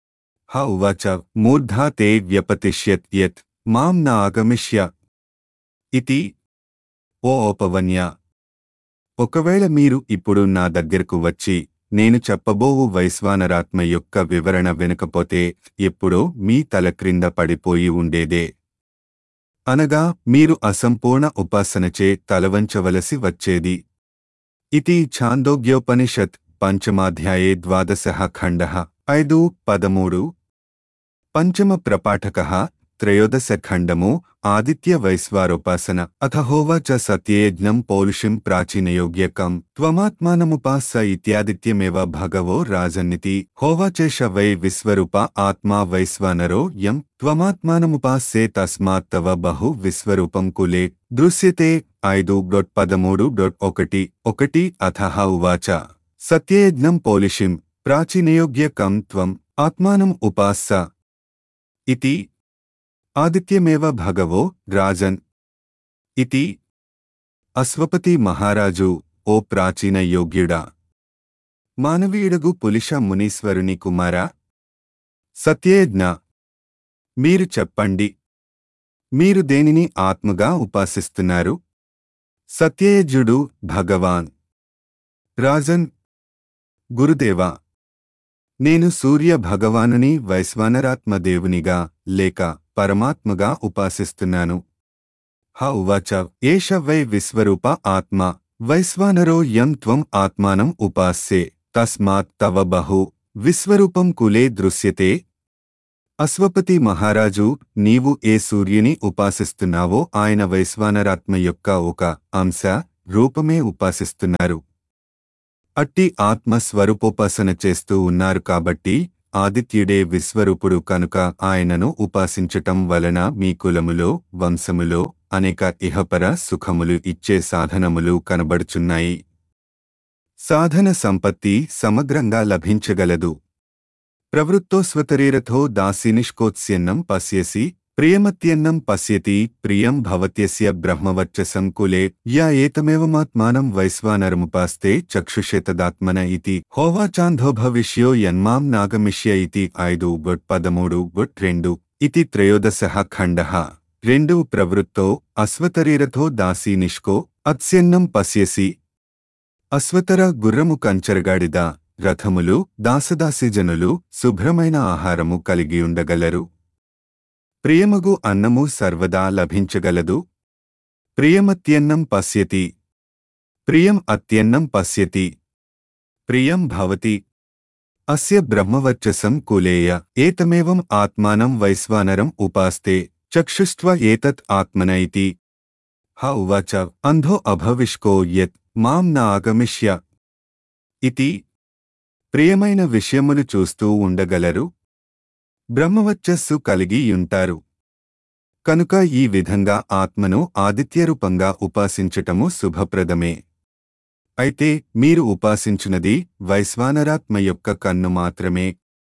హ ఉవాచ మూర్ధా తే వ్యపతిష్యత్ యత్ మాం న ఆగమిష్య ఇతి ఓ ఓపవన్య ఒకవేళ మీరు ఇప్పుడు నా దగ్గరకు వచ్చి నేను చెప్పబోవు వైశ్వానరాత్మ యొక్క వివరణ వినకపోతే ఎప్పుడో మీ తల క్రింద పడిపోయి ఉండేదే అనగా మీరు అసంపూర్ణ ఉపాసనచే తలవంచవలసి వచ్చేది ఇది ఛాందోగ్యోపనిషత్ పంచమాధ్యాయే ద్వాదశ ఖండ ఐదు పదమూడు పంచమ ప్రపాఠక త్రయోదశ ఖండము ఆదిత్య వైశ్వారోపాసన అథ హోవాచ సత్యేజ్ఞం పౌరుషం ప్రాచీనయోగ్యకం త్వమాత్మానముపాస్స ఇత్యాదిత్యమేవ భగవో రాజన్నితి హోవాచేష వై విశ్వరూప ఆత్మా వైశ్వానరో యం త్వమాత్మానముపాస్సే తస్మాత్ తవ బహు విశ్వరూపం కులే దృశ్యతే ఐదు డొట్ పదమూడు డొట్ ఒకటి ఒకటి అథ ఉవాచ సత్యయజ్ఞం పౌలిషిం ప్రాచీనయోగ్యకం త్వం ఆత్మానం ఉపాస్స ఇతి ఆదిత్యమేవ భగవో రాజన్ ఇతి అశ్వపతి మహారాజు ఓ ప్రాచీన యోగ్యుడా మానవీయుడగు పులిష మునీశ్వరుని కుమారా సత్యేజ్ఞ మీరు చెప్పండి మీరు దేనిని ఆత్మగా ఉపాసిస్తున్నారు సత్యేజ్యుడు భగవాన్ రాజన్ గురుదేవా నేను సూర్య భగవానుని వైశ్వానరాత్మ దేవునిగా లేక పరమాత్మగా ఉపాసిస్తున్నాను హ ఉవాచ ఏష వై విశ్వరూప ఆత్మ వైశ్వానరో యం త్వం ఆత్మానం ఉపాస్యే తస్మాత్ తవ బహు విశ్వరూపం కులే దృశ్యతే అశ్వపతి మహారాజు నీవు ఏ సూర్యుని ఉపాసిస్తున్నావో ఆయన వైశ్వానరాత్మ యొక్క ఒక అంశ రూపమే ఉపాసిస్తున్నారు అట్టి ఆత్మ స్వరూపోపాసన చేస్తూ ఉన్నారు కాబట్టి ఆదిత్యుడే విశ్వరూపుడు కనుక ఆయనను ఉపాసించటం వలన మీ కులములో వంశములో అనేక ఇహపర సుఖములు ఇచ్చే సాధనములు కనబడుచున్నాయి సాధన సంపత్తి సమగ్రంగా లభించగలదు ప్రవృత్తోస్వతరీరథో దాసినిష్కోత్స్యన్నం పశ్యసి ప్రియమత్యన్నం పశ్యతి ప్రియం భవత్యస్య బ్రహ్మవర్చసం కులే యా ఏతమేవమాత్మానం వైశ్వానరముపాస్తే చక్షుషేతదాత్మన ఇతి హోవాచాంధో భవిష్యో యన్మాం నాగమిష్య ఇతి ఐదు బొట్ పదమూడు బొట్ రెండు ఇతి త్రయోదశ ఖండ రెండు ప్రవృత్తో అశ్వతరీరథో దాసీ నిష్కో అత్స్యన్నం పశ్యసి అశ్వతర గుర్రము కంచరగాడిద రథములు దాసదాసిజనులు శుభ్రమైన ఆహారము కలిగి ఉండగలరు ప్రియమగు అన్నము సర్వదా లభించగలదు ప్రియమత్యన్నం పశ్యతి ప్రియం అత్యన్నం పశ్యతి ప్రియం భవతి అస్య బ్రహ్మవర్చసం కులేయ ఏతమేవం ఆత్మానం వైశ్వానరం ఉపాస్తే చక్షుష్ట్వ ఏతత్ ఆత్మన ఇతి హ ఉవాచ అంధో అభవిష్కో యత్ మాం న ఆగమిష్య ఇతి ప్రియమైన విషయములు చూస్తూ ఉండగలరు బ్రహ్మవచ్చస్సు కలిగి యుంటారు కనుక ఈ విధంగా ఆత్మను ఆదిత్యరూపంగా ఉపాసించటము శుభప్రదమే అయితే మీరు ఉపాసించునది వైశ్వానరాత్మ యొక్క కన్ను మాత్రమే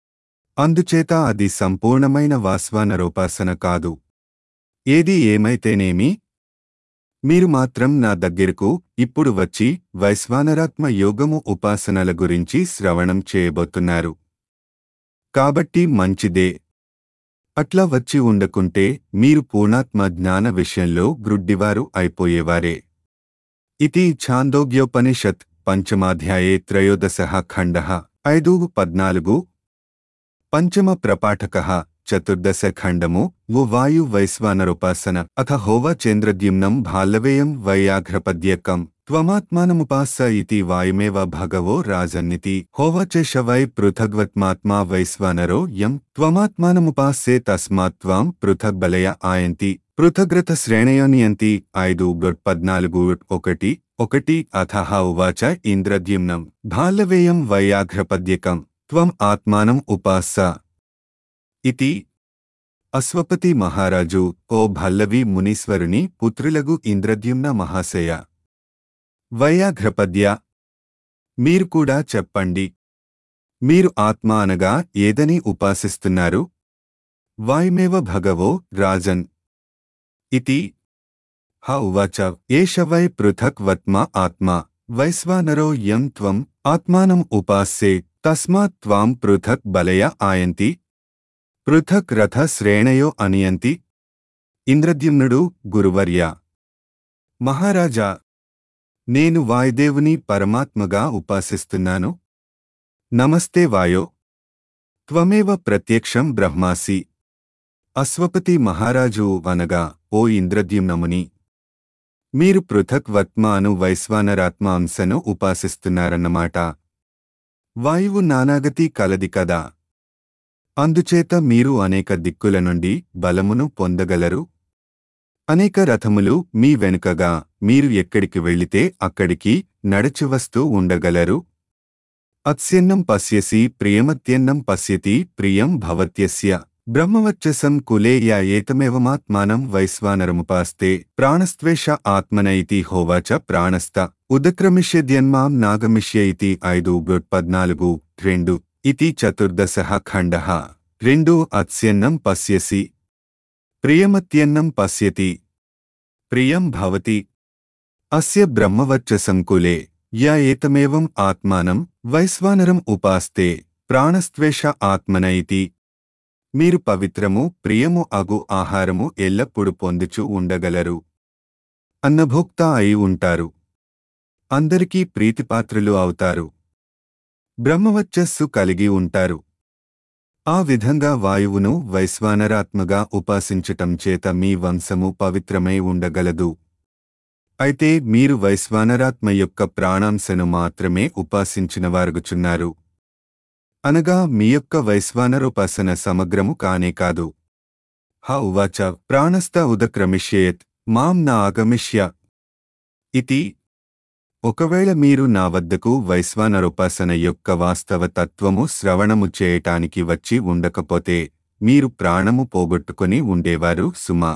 అందుచేత అది సంపూర్ణమైన వాస్వానరోపాసన కాదు ఏది ఏమైతేనేమి మీరు మాత్రం నా దగ్గరకు ఇప్పుడు వచ్చి వైశ్వానరాత్మ యోగము ఉపాసనల గురించి శ్రవణం చేయబోతున్నారు కాబట్టి మంచిదే అట్లా వచ్చి ఉండకుంటే మీరు పూర్ణాత్మ జ్ఞాన విషయంలో గ్రుడ్డివారు అయిపోయేవారే ఇది ఛాందోగ్యోపనిషత్ పంచమాధ్యాయే త్రయోదశ ఖండ ఐదు పద్నాలుగు పంచమ ప్రపాఠక చతుర్దశ ఖండము వు వాయు వైశ్వానరుపాసన అథ హోవచేంద్రద్యుమ్నం భాల్లవేయం వైయాఘ్రపద్యకం త్వమాత్మానముపాస ఇతి వాయుమేవ భగవో రాజన్నితి హోవచేష వై పృథగ్వత్మాత్మా వైశ్వానరో యం త్వమాత్మానముపాస్సే తస్మాత్ త్వాం పృథగ్బలయ ఆయంతి పృథగ్రత శ్రేణయనియంతి ఐదు గొట్ పద్నాలుగు ఒకటి ఒకటి అథ ఉవాచ ఇంద్రద్యుమ్నం భాల్లవేయం వైయాఘ్రపద్యకం త్వం ఆత్మానం ఉపాస్స ఇతి అశ్వపతి మహారాజు ఓ భల్లవి మునీశ్వరుని పుత్రులగు ఇంద్రద్యుమ్న మహాశయ వైయాఘ్రపద్య మీరు కూడా చెప్పండి మీరు ఆత్మ అనగా ఏదని ఉపాసిస్తున్నారు వాయుమేవ భగవో రాజన్ ఇతి హ ఉవాచ ఏష వై పృథక్ వత్మ ఆత్మ వైశ్వానరో యం త్వం ఆత్మానం ఉపాస్సే తస్మాత్ త్వాం పృథక్ బలయ ఆయంతి పృథక్ రథ శ్రేణయో అనియంతి ఇంద్రద్యుమ్నుడు గురువర్య మహారాజా నేను వాయుదేవుని పరమాత్మగా ఉపాసిస్తున్నాను నమస్తే వాయో త్వమేవ ప్రత్యక్షం బ్రహ్మాసి అశ్వపతి మహారాజు వనగా ఓ ఇంద్రద్యుమ్నముని మీరు పృథక్ వత్మ అను వైశ్వానరాత్మ అంశను ఉపాసిస్తున్నారన్నమాట వాయువు నానాగతి కలది కదా అందుచేత మీరు అనేక దిక్కుల నుండి బలమును పొందగలరు అనేక రథములు మీ వెనుకగా మీరు ఎక్కడికి వెళ్ళితే అక్కడికి నడిచి వస్తూ ఉండగలరు అత్స్యన్నం పశ్యసి ప్రియమత్యన్నం పశ్యతి ప్రియం భవత్యస్య బ్రహ్మవర్చసం కులే యా ఏతమేవమాత్మానం వైశ్వానరముపాస్తే ప్రాణస్త్వేష ఆత్మన ఇతి హోవాచ ప్రాణస్థ ఉదక్రమిష్యద్యన్మాం నాగమిష్య ఇతి ఐదు గుడ్ పద్నాలుగు రెండు ఇతి చతుర్దశ ఖండ రెండు అత్స్యన్నం పశ్యసి ప్రియమత్యన్నం పశ్యతి ప్రియం భవతి అస్య బ్రహ్మవర్చసం కులే యా ఏతమేవం ఆత్మానం వైశ్వానరం ఉపాస్తే ప్రాణస్త్వేష ఆత్మన ఇతి మీరు పవిత్రము ప్రియము అగు ఆహారము ఎల్లప్పుడూ పొందుచూ ఉండగలరు అన్నభోక్త అయి ఉంటారు అందరికీ ప్రీతిపాత్రులు అవుతారు బ్రహ్మవచ్చస్సు కలిగి ఉంటారు ఆ విధంగా వాయువును వైశ్వానరాత్మగా ఉపాసించటం చేత మీ వంశము పవిత్రమై ఉండగలదు అయితే మీరు వైశ్వానరాత్మ యొక్క ప్రాణాంశను మాత్రమే ఉపాసించినవారుగుచున్నారు అనగా మీ యొక్క వైశ్వానరోపాసన సమగ్రము కానే కాదు హ ఉవాచ ప్రాణస్థ ఉదక్రమిష్యేత్ మాం నా ఆగమిష్య ఇతి ఒకవేళ మీరు నా వద్దకు వైశ్వానరోపాసన యొక్క వాస్తవ తత్వము శ్రవణము చేయటానికి వచ్చి ఉండకపోతే మీరు ప్రాణము పోగొట్టుకుని ఉండేవారు సుమా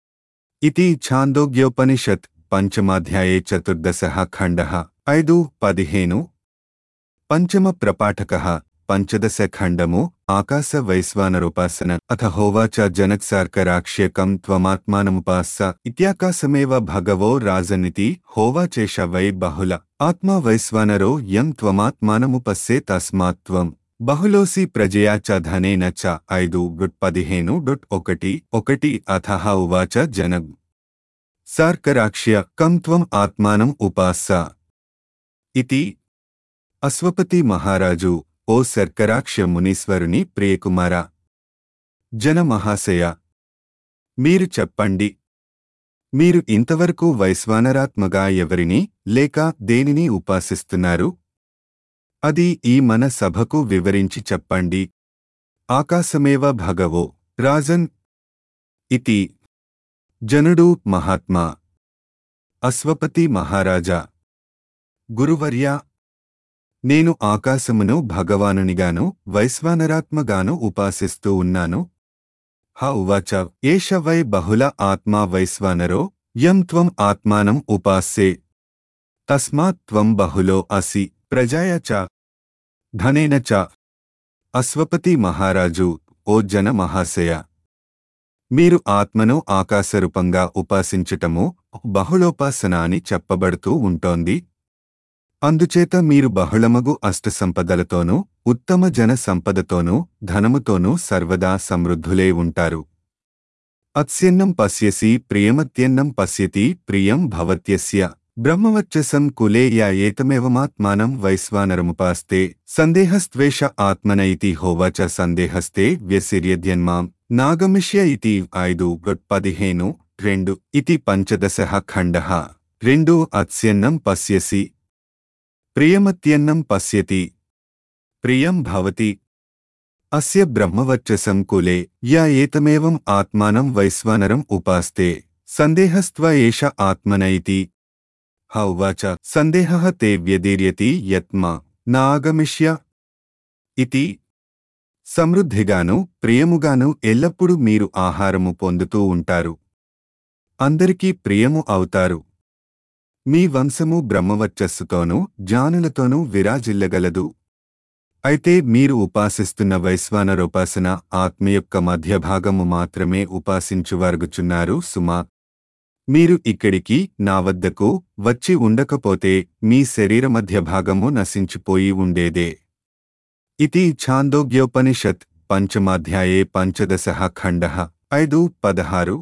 ఇతి ఛాందోగ్యోపనిషత్ పంచమాధ్యాయే చతుర్దశ ఖండ ఐదు పదిహేను పంచమ ప్రపాఠక పంచదశ ఖండము ఆకాశ వైశ్వానరోపాసన అథ హోవాచ జనక్సార్కరాక్ష్యకం త్వమాత్మానముపాస్స ఇత్యాకాశమేవ భగవో రాజనితి హోవాచేష వై బహుళ ఆత్మా వైశ్వానరో యం త్వమాత్మానముపస్సే తస్మాత్ త్వం బహులోసి ప్రజయా చ ధనేన చ ఐదు డుట్ పదిహేను డుట్ ఒకటి ఒకటి అథ ఉవాచ జనగ్ సార్కరాక్ష్య కం త్వం ఆత్మానం ఉపాస్స ఇతి అశ్వపతి మహారాజు ఓ శర్కరాక్ష మునీశ్వరుని ప్రియకుమార జన మహాశయ మీరు చెప్పండి మీరు ఇంతవరకు వైశ్వానరాత్మగా ఎవరిని లేక దేనిని ఉపాసిస్తున్నారు అది ఈ మన సభకు వివరించి చెప్పండి ఆకాశమేవ భగవో రాజన్ ఇతి జనుడు మహాత్మా అశ్వపతి మహారాజా గురువర్య నేను ఆకాశమును భగవానునిగాను వైశ్వానరాత్మగాను ఉపాసిస్తూ ఉన్నాను హ ఉవాచ ఏష వై బహుళ ఆత్మా వైశ్వానరో యం త్వం ఆత్మానం ఉపాస్సే తస్మాత్ త్వం బహులో అసి ప్రజాయ చ ధనేన చ అశ్వపతి మహారాజు ఓ జన మహాశయ మీరు ఆత్మను ఆకాశరూపంగా ఉపాసించటము బహుళోపాసన అని చెప్పబడుతూ ఉంటోంది అందుచేత మీరు బహుళమగు అష్టసంపదలతోనూ ఉత్తమ జన సంపదతోనూ ధనముతోనూ సర్వదా సమృద్ధులే ఉంటారు అత్స్యన్నం పశ్యసి ప్రియమత్యన్నం పశ్యతి ప్రియం భవత్యస్య బ్రహ్మవచ్చసం కులే యా ఏతమేవమాత్మానం వైశ్వానరముపాస్తే సందేహస్త్వేష ఆత్మన ఇతి హోవచ సందేహస్తే వ్యసిర్యద్యన్మాం నాగమిష్య ఇతి ఐదు పదిహేను రెండు ఇతి పంచదశ ఖండ రెండు అత్స్యన్నం పశ్యసి ప్రియమత్యన్నం పశ్యతి ప్రియం భవతి అస్య బ్రహ్మవర్చసం కులే యా ఏతమేవం ఆత్మానం వైశ్వానరం ఉపాస్తే సందేహస్త్వ ఏష ఆత్మన ఇతి హ ఉవాచ సందేహ తే వ్యదీర్యతి యత్మా నాగమిష్య ఇతి సమృద్ధిగాను ప్రియముగాను ఎల్లప్పుడూ మీరు ఆహారము పొందుతూ ఉంటారు అందరికీ ప్రియము అవుతారు మీ వంశము బ్రహ్మవర్చస్సుతోనూ జానులతోనూ విరాజిల్లగలదు అయితే మీరు ఉపాసిస్తున్న వైశ్వానరోపాసన ఆత్మ యొక్క మధ్యభాగము మాత్రమే ఉపాసించువర్గుచున్నారు సుమా మీరు ఇక్కడికి నా వద్దకు వచ్చి ఉండకపోతే మీ శరీర మధ్యభాగము నశించిపోయి ఉండేదే ఇది ఛాందోగ్యోపనిషత్ పంచమాధ్యాయే పంచదశ ఖండ ఐదు పదహారు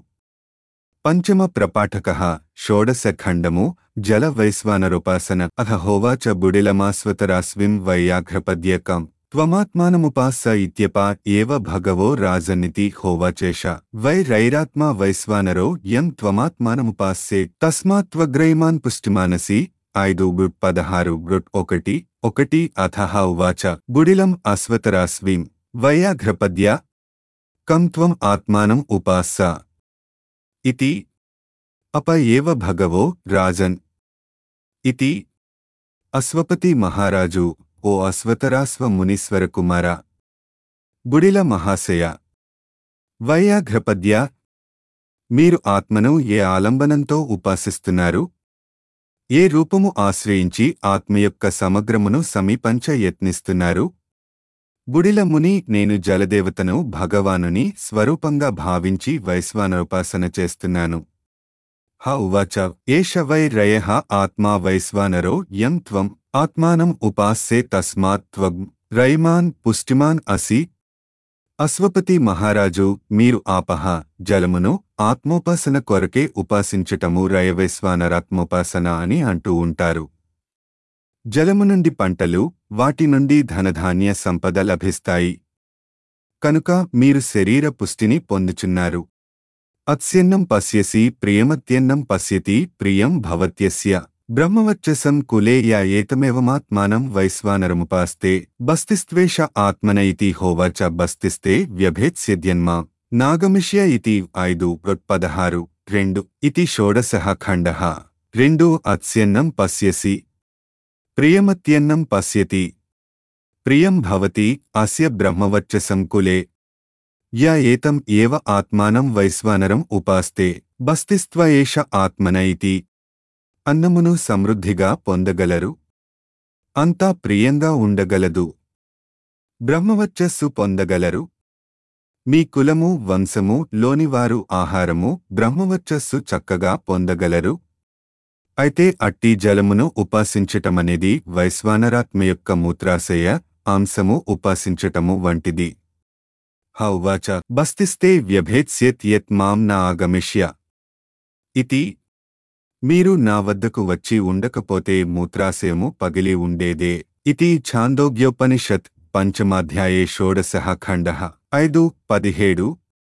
పంచమ ప్రపాఠక షోడశ ఖండము జల వైశ్వానరుపాసన అథ హోవాచ బుడిలమాస్వతరాస్విం వైయాఘ్రపద్యకం త్వమాత్మానముపాస్స ఇత్యపా ఏవ భగవో రాజనితి హోవాచేష వై రైరాత్మా వైశ్వానరో యం త్వమాత్మానముపాస్సే తస్మాత్ త్వగ్రైమాన్ పుష్టిమానసి ఐదు గుడ్ పదహారు గుడ్ ఒకటి ఒకటి అథ ఉవాచ బుడిలం అశ్వతరాస్విం వైయాఘ్రపద్య కం త్వం ఆత్మానం ఉపాస్స ఇతి అప ఏవ భగవో రాజన్ ఇతి అశ్వపతి మహారాజు ఓ అశ్వతరాస్వ మునీశ్వర కుమార బుడిల మహాశయ వైయాఘ్రపద్య మీరు ఆత్మను ఏ ఆలంబనంతో ఉపాసిస్తున్నారు ఏ రూపము ఆశ్రయించి ఆత్మ యొక్క సమగ్రమును సమీపంచ యత్నిస్తున్నారు బుడిల ముని నేను జలదేవతను భగవానుని స్వరూపంగా భావించి వైశ్వానోపాసన చేస్తున్నాను హ ఉవాచ ఏష వై రయ ఆత్మా వైశ్వానరో యం త్వం ఆత్మానం ఉపాస్సే తస్మాత్ త్వం రైమాన్ పుష్టిమాన్ అసి అశ్వపతి మహారాజు మీరు ఆపహ జలమును ఆత్మోపాసన కొరకే ఉపాసించటము రయవైశ్వానరాత్మోపాసన అని అంటూ ఉంటారు జలము నుండి పంటలు వాటి నుండి ధనధాన్య సంపద లభిస్తాయి కనుక మీరు శరీర పుష్టిని పొందుచున్నారు అత్స్యన్నం పశ్యసి ప్రియమత్యన్నం పశ్యతి ప్రియం భవత్యస్య బ్రహ్మవర్చసం కులే యా ఏతమేవమాత్మానం వైశ్వానరముపాస్తే బస్తిస్త్వేష ఆత్మన ఇతి హోవాచ బస్తిస్తే వ్యభేత్స్యద్యన్మా నాగమిష్య ఇతి ఐదు పదహారు రెండు ఇతి షోడశ ఖండ రెండు అత్స్యన్నం పశ్యసి ప్రియమత్యన్నం పశ్యతి ప్రియం భవతి అస్య బ్రహ్మవర్చసం కులే యా ఏతం ఏవ ఆత్మానం వైశ్వానరం ఉపాస్తే బస్తిస్త్వ ఏష ఆత్మన ఇతి అన్నమును సమృద్ధిగా పొందగలరు అంతా ప్రియంగా ఉండగలదు బ్రహ్మవర్చస్సు పొందగలరు మీ కులము వంశము లోనివారు ఆహారము బ్రహ్మవర్చస్సు చక్కగా పొందగలరు అయితే అట్టి జలమును ఉపాసించటమనేది వైశ్వానరాత్మ యొక్క మూత్రాశయ అంశము ఉపాసించటము వంటిది హౌవాచ బస్తిస్తే వ్యభేత్స్యత్ యత్ మాం నా ఆగమిష్య ఇతి మీరు నా వద్దకు వచ్చి ఉండకపోతే మూత్రాశయము పగిలి ఉండేదే ఇది ఛాందోగ్యోపనిషత్ పంచమాధ్యాయే షోడశ ఖండ ఐదు పదిహేడు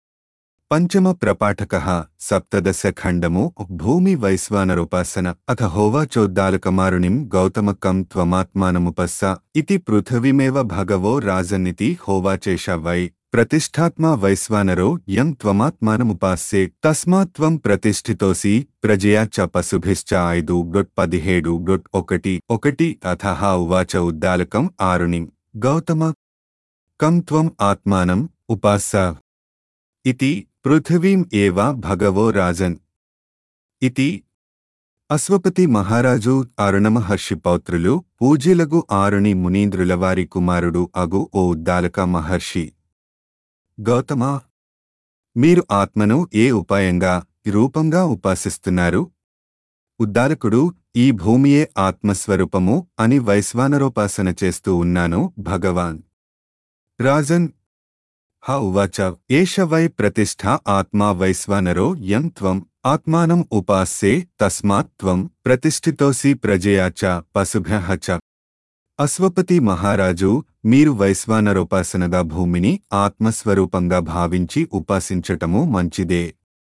పంచమ ప్రపాఠక సప్తదశ ఖండము భూమి వైశ్వానరుపాసన అథ హోవాచోద్దాలకమారుణిం గౌతమకం త్వమాత్మానముపస్స ఇతి పృథివీమేవ భగవో రాజన్నితి హోవాచేష వై ప్రతిష్టాత్మా వైశ్వానరో యం త్వమాత్మానముపాస్సే తస్మాత్ త్వం ప్రతిష్ఠితోసి ప్రజయా చ పశుభిశ్చ ఐదు డొట్ పదిహేడు డొట్ ఒకటి ఒకటి అథ ఉవాచ ఉద్దాలకం ఆరుణిం గౌతమ కం త్వం ఆత్మానం ఉపాస్స ఇతి పృథివీం ఏవ భగవో రాజన్ ఇతి అశ్వపతి మహారాజు అరుణమహర్షి పౌత్రులు పూజ్యులగు ఆరుణి మునీంద్రుల వారి కుమారుడు అగు ఓ ఉద్దాలక మహర్షి గౌతమా మీరు ఆత్మను ఏ ఉపాయంగా రూపంగా ఉపాసిస్తున్నారు ఉద్దాలకుడు ఈ భూమియే ఆత్మస్వరూపము అని వైశ్వానరోపాసన చేస్తూ ఉన్నాను భగవాన్ రాజన్ హ ఉవాచ ఏష వై ప్రతిష్ఠ ఆత్మా వైశ్వానరో యం త్వం ఆత్మానం ఉపాస్సే తస్మాత్ త్వం ప్రతిష్ఠితోసి ప్రజయా చ పశుభ్యః చ అశ్వపతి మహారాజు మీరు వైశ్వానరోపాసనగా భూమిని ఆత్మస్వరూపంగా భావించి ఉపాసించటము మంచిదే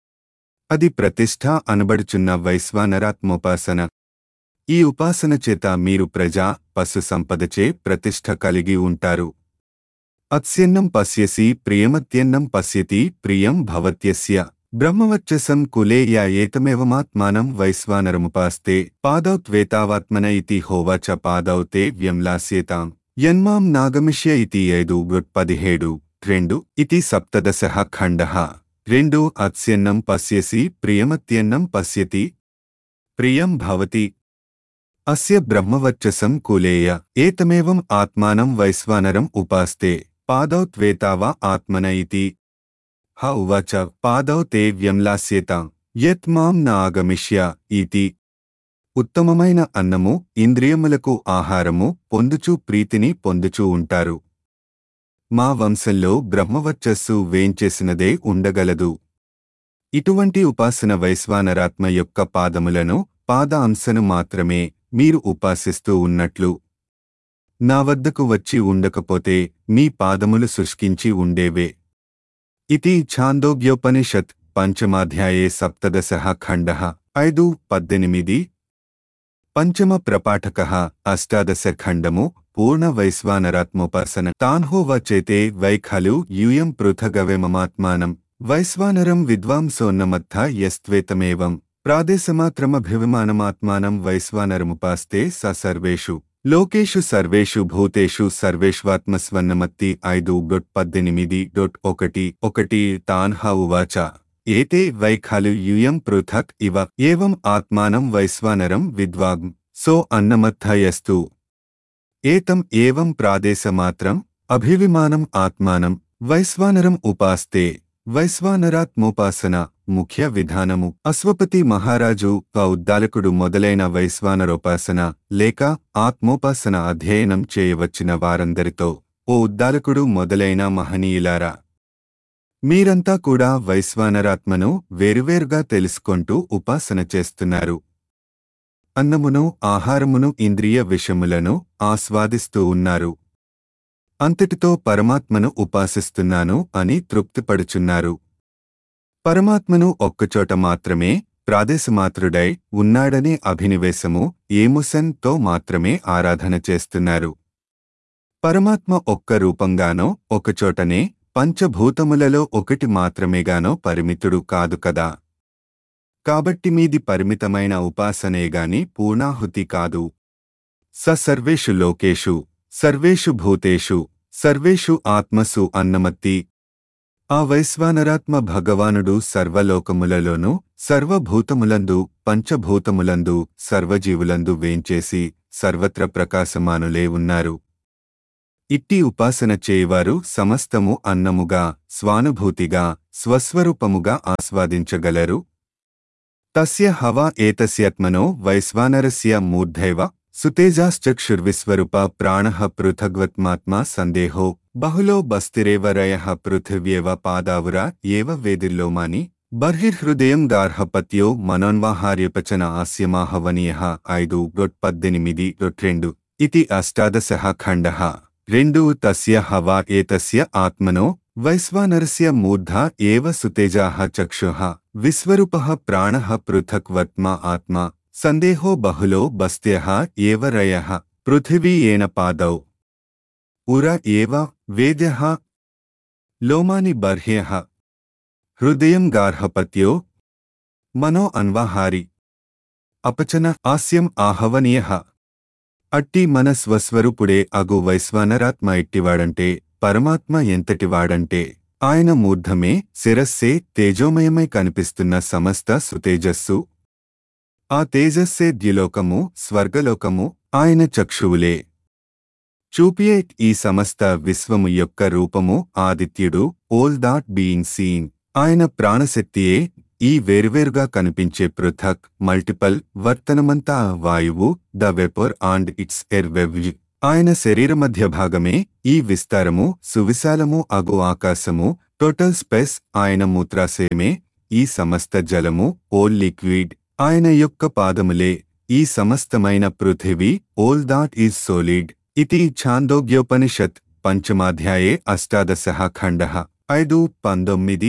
అది ప్రతిష్ఠ అనబడుచున్న వైశ్వానరాత్మోపాసన ఈ ఉపాసన చేత మీరు ప్రజా పశు సంపదచే ప్రతిష్ఠ కలిగి ఉంటారు అత్స్యన్నం పశ్యసి ప్రియమత్యన్నం పశ్యతి ప్రియం భవత్యస్య బ్రహ్మవర్చసం కులే యా ఏతమేవమాత్మానం వైశ్వానరముపాస్తే పాదౌ త్వేతావాత్మన ఇతి హోవాచ పాదౌ తే వ్యంలాస్యేతాం యన్మాం నాగమిష్య ఇతి ఐదు పదిహేడు రెండు ఇతి సప్తదశ ఖండ రెండు అత్స్యన్నం పశ్యసి ప్రియమత్యన్నం పశ్యతి ప్రియం భవతి అస్య బ్రహ్మవర్చసం కులేయ ఏతమేవం ఆత్మానం వైశ్వానరం ఉపాస్తే పాదౌ త్వేతావా ఆత్మన ఇతి హ ఉవాచ పాదౌ తే వ్యంలాస్యేతాం యత్ మాం న ఆగమిష్య ఇతి ఉత్తమమైన అన్నము ఇంద్రియములకు ఆహారము పొందుచూ ప్రీతిని పొందుచూ ఉంటారు మా వంశంలో బ్రహ్మవర్చస్సు వేంచేసినదే ఉండగలదు ఇటువంటి ఉపాసన వైశ్వానరాత్మ యొక్క పాదములను పాద అంశను మాత్రమే మీరు ఉపాసిస్తూ ఉన్నట్లు నా వద్దకు వచ్చి ఉండకపోతే మీ పాదములు శుష్కించి ఉండేవే ఇది ఛాందోగ్యోపనిషత్ పంచమాధ్యాయే సప్తదశ ఖండ ఐదు పద్దెనిమిది పంచమ ప్రపాఠక అష్టాదశ ఖండము పూర్ణ వైశ్వానరాత్మోపాసన తాన్హోవచేతే వై ఖలు యూయం పృథగవేమమాత్మానం వైశ్వానరం విద్వాంసోన్నమత్థ యస్త్వేతమేవం ప్రాదేశమాత్రమభిమానమాత్మానం వైశ్వానరముపాస్తే స సర్వేషు లోకేషు సర్వేషు భూతేషు సర్వేష్వాత్మస్వన్నమత్తి ఐదు డొట్ పద్దెనిమిది డొట్ ఒకటి ఒకటి తాన్హ ఉవాచ ఏతే వై ఖలు యూయం పృథక్ ఇవ ఏవం ఆత్మానం వైశ్వానరం విద్వాగ్ సో అన్నమత్తయస్తు ఏతం ఏవం ప్రాదేశమాత్రం అభివిమానం ఆత్మానం వైశ్వానరం ఉపాస్తే వైశ్వానరాత్మోపాసన ముఖ్య విధానము అశ్వపతి మహారాజు ఆ ఉద్దాలకుడు మొదలైన వైశ్వానరోపాసన లేక ఆత్మోపాసన అధ్యయనం చేయవచ్చిన వారందరితో ఓ ఉద్దాలకుడు మొదలైన మహనీయులారా మీరంతా కూడా వైశ్వానరాత్మను వేరువేరుగా తెలుసుకుంటూ ఉపాసన చేస్తున్నారు అన్నమును ఆహారమును ఇంద్రియ విషములను ఆస్వాదిస్తూ ఉన్నారు అంతటితో పరమాత్మను ఉపాసిస్తున్నాను అని తృప్తిపడుచున్నారు పరమాత్మను ఒక్కచోట మాత్రమే ప్రాదేశమాత్రుడై ఉన్నాడనే అభినివేశము ఏముసన్ తో మాత్రమే ఆరాధన చేస్తున్నారు పరమాత్మ ఒక్క రూపంగానో ఒకచోటనే పంచభూతములలో ఒకటి మాత్రమేగానో పరిమితుడు కాదు కదా కాబట్టి మీది పరిమితమైన ఉపాసనేగాని పూర్ణాహుతి కాదు స సర్వేషు లోకేషు సర్వేషు భూతేషు సర్వేషు ఆత్మసు అన్నమత్తి ఆ వైశ్వానరాత్మ భగవానుడు సర్వలోకములలోనూ సర్వభూతములందు పంచభూతములందు సర్వజీవులందు వేంచేసి సర్వత్ర ప్రకాశమానులే ఉన్నారు ఇట్టి ఉపాసన చేయవారు సమస్తము అన్నముగా స్వానుభూతిగా స్వస్వరూపముగా ఆస్వాదించగలరు తస్య హవా ఏతస్యాత్మనో వైశ్వానరస్య మూర్ధైవ సుతేజాశ్చక్షుర్విశ్వరూప ప్రాణః పృథగ్వత్మాత్మా సందేహో బహులో బస్తిరేవ రయః పృథివ్యేవ పాదావుర ఏవ వేదిర్లోమాని బర్హిర్హృదయం గార్హపత్యో మనోన్వాహార్యపచన ఆస్యమాహవనీయః ఐదు డొట్ పద్దెనిమిది డొట్ రెండు ఇతి అష్టాదశः ఖండः రెండు తస్య హవా ఏతస్య ఆత్మనో వైశ్వానరస్య మూర్ధా ఏవ సుతేజాః చక్షుః విశ్వరూపः ప్రాణः పృథక్వత్మా ఆత్మా సందేహో బహులో బస్త్యః ఏవ రయః పృథివీ ఏన పాదౌ ఉర ఏవ వేద్యః లోమాని బర్హ్యః హృదయం గార్హపత్యో మనో అన్వాహారి అపచన ఆస్యం ఆహవనీయః అట్టి మన స్వస్వరూపుడే అగు వైశ్వానరాత్మ ఎట్టివాడంటే పరమాత్మ ఎంతటివాడంటే ఆయన మూర్ధమే శిరస్సే తేజోమయమై కనిపిస్తున్న సమస్త సుతేజస్సు ఆ తేజస్సే ద్యులోకము స్వర్గలోకము ఆయన చక్షువులే చూపియే ఈ సమస్త విశ్వము యొక్క రూపము ఆదిత్యుడు ఓల్ దాట్ బీయింగ్ సీన్ ఆయన ప్రాణశక్తియే ఈ వేరువేరుగా కనిపించే పృథక్ మల్టిపల్ వర్తనమంతా వాయువు ద వెపర్ అండ్ ఇట్స్ ఎర్వెవ్జ్ ఆయన శరీర మధ్య భాగమే ఈ విస్తారము సువిశాలము అగు ఆకాశము టోటల్ స్పేస్ ఆయన మూత్రాశయమే ఈ సమస్త జలము ఓల్ లిక్విడ్ ఆయన యొక్క పాదములే ఈ సమస్తమైన పృథివీ ఓల్ దాట్ ఈజ్ సోలిడ్ ఇతి ఛాందోగ్యోపనిషత్ పంచమాధ్యాయే అష్టాదశ ఖండ ఐదు పంతొమ్మిది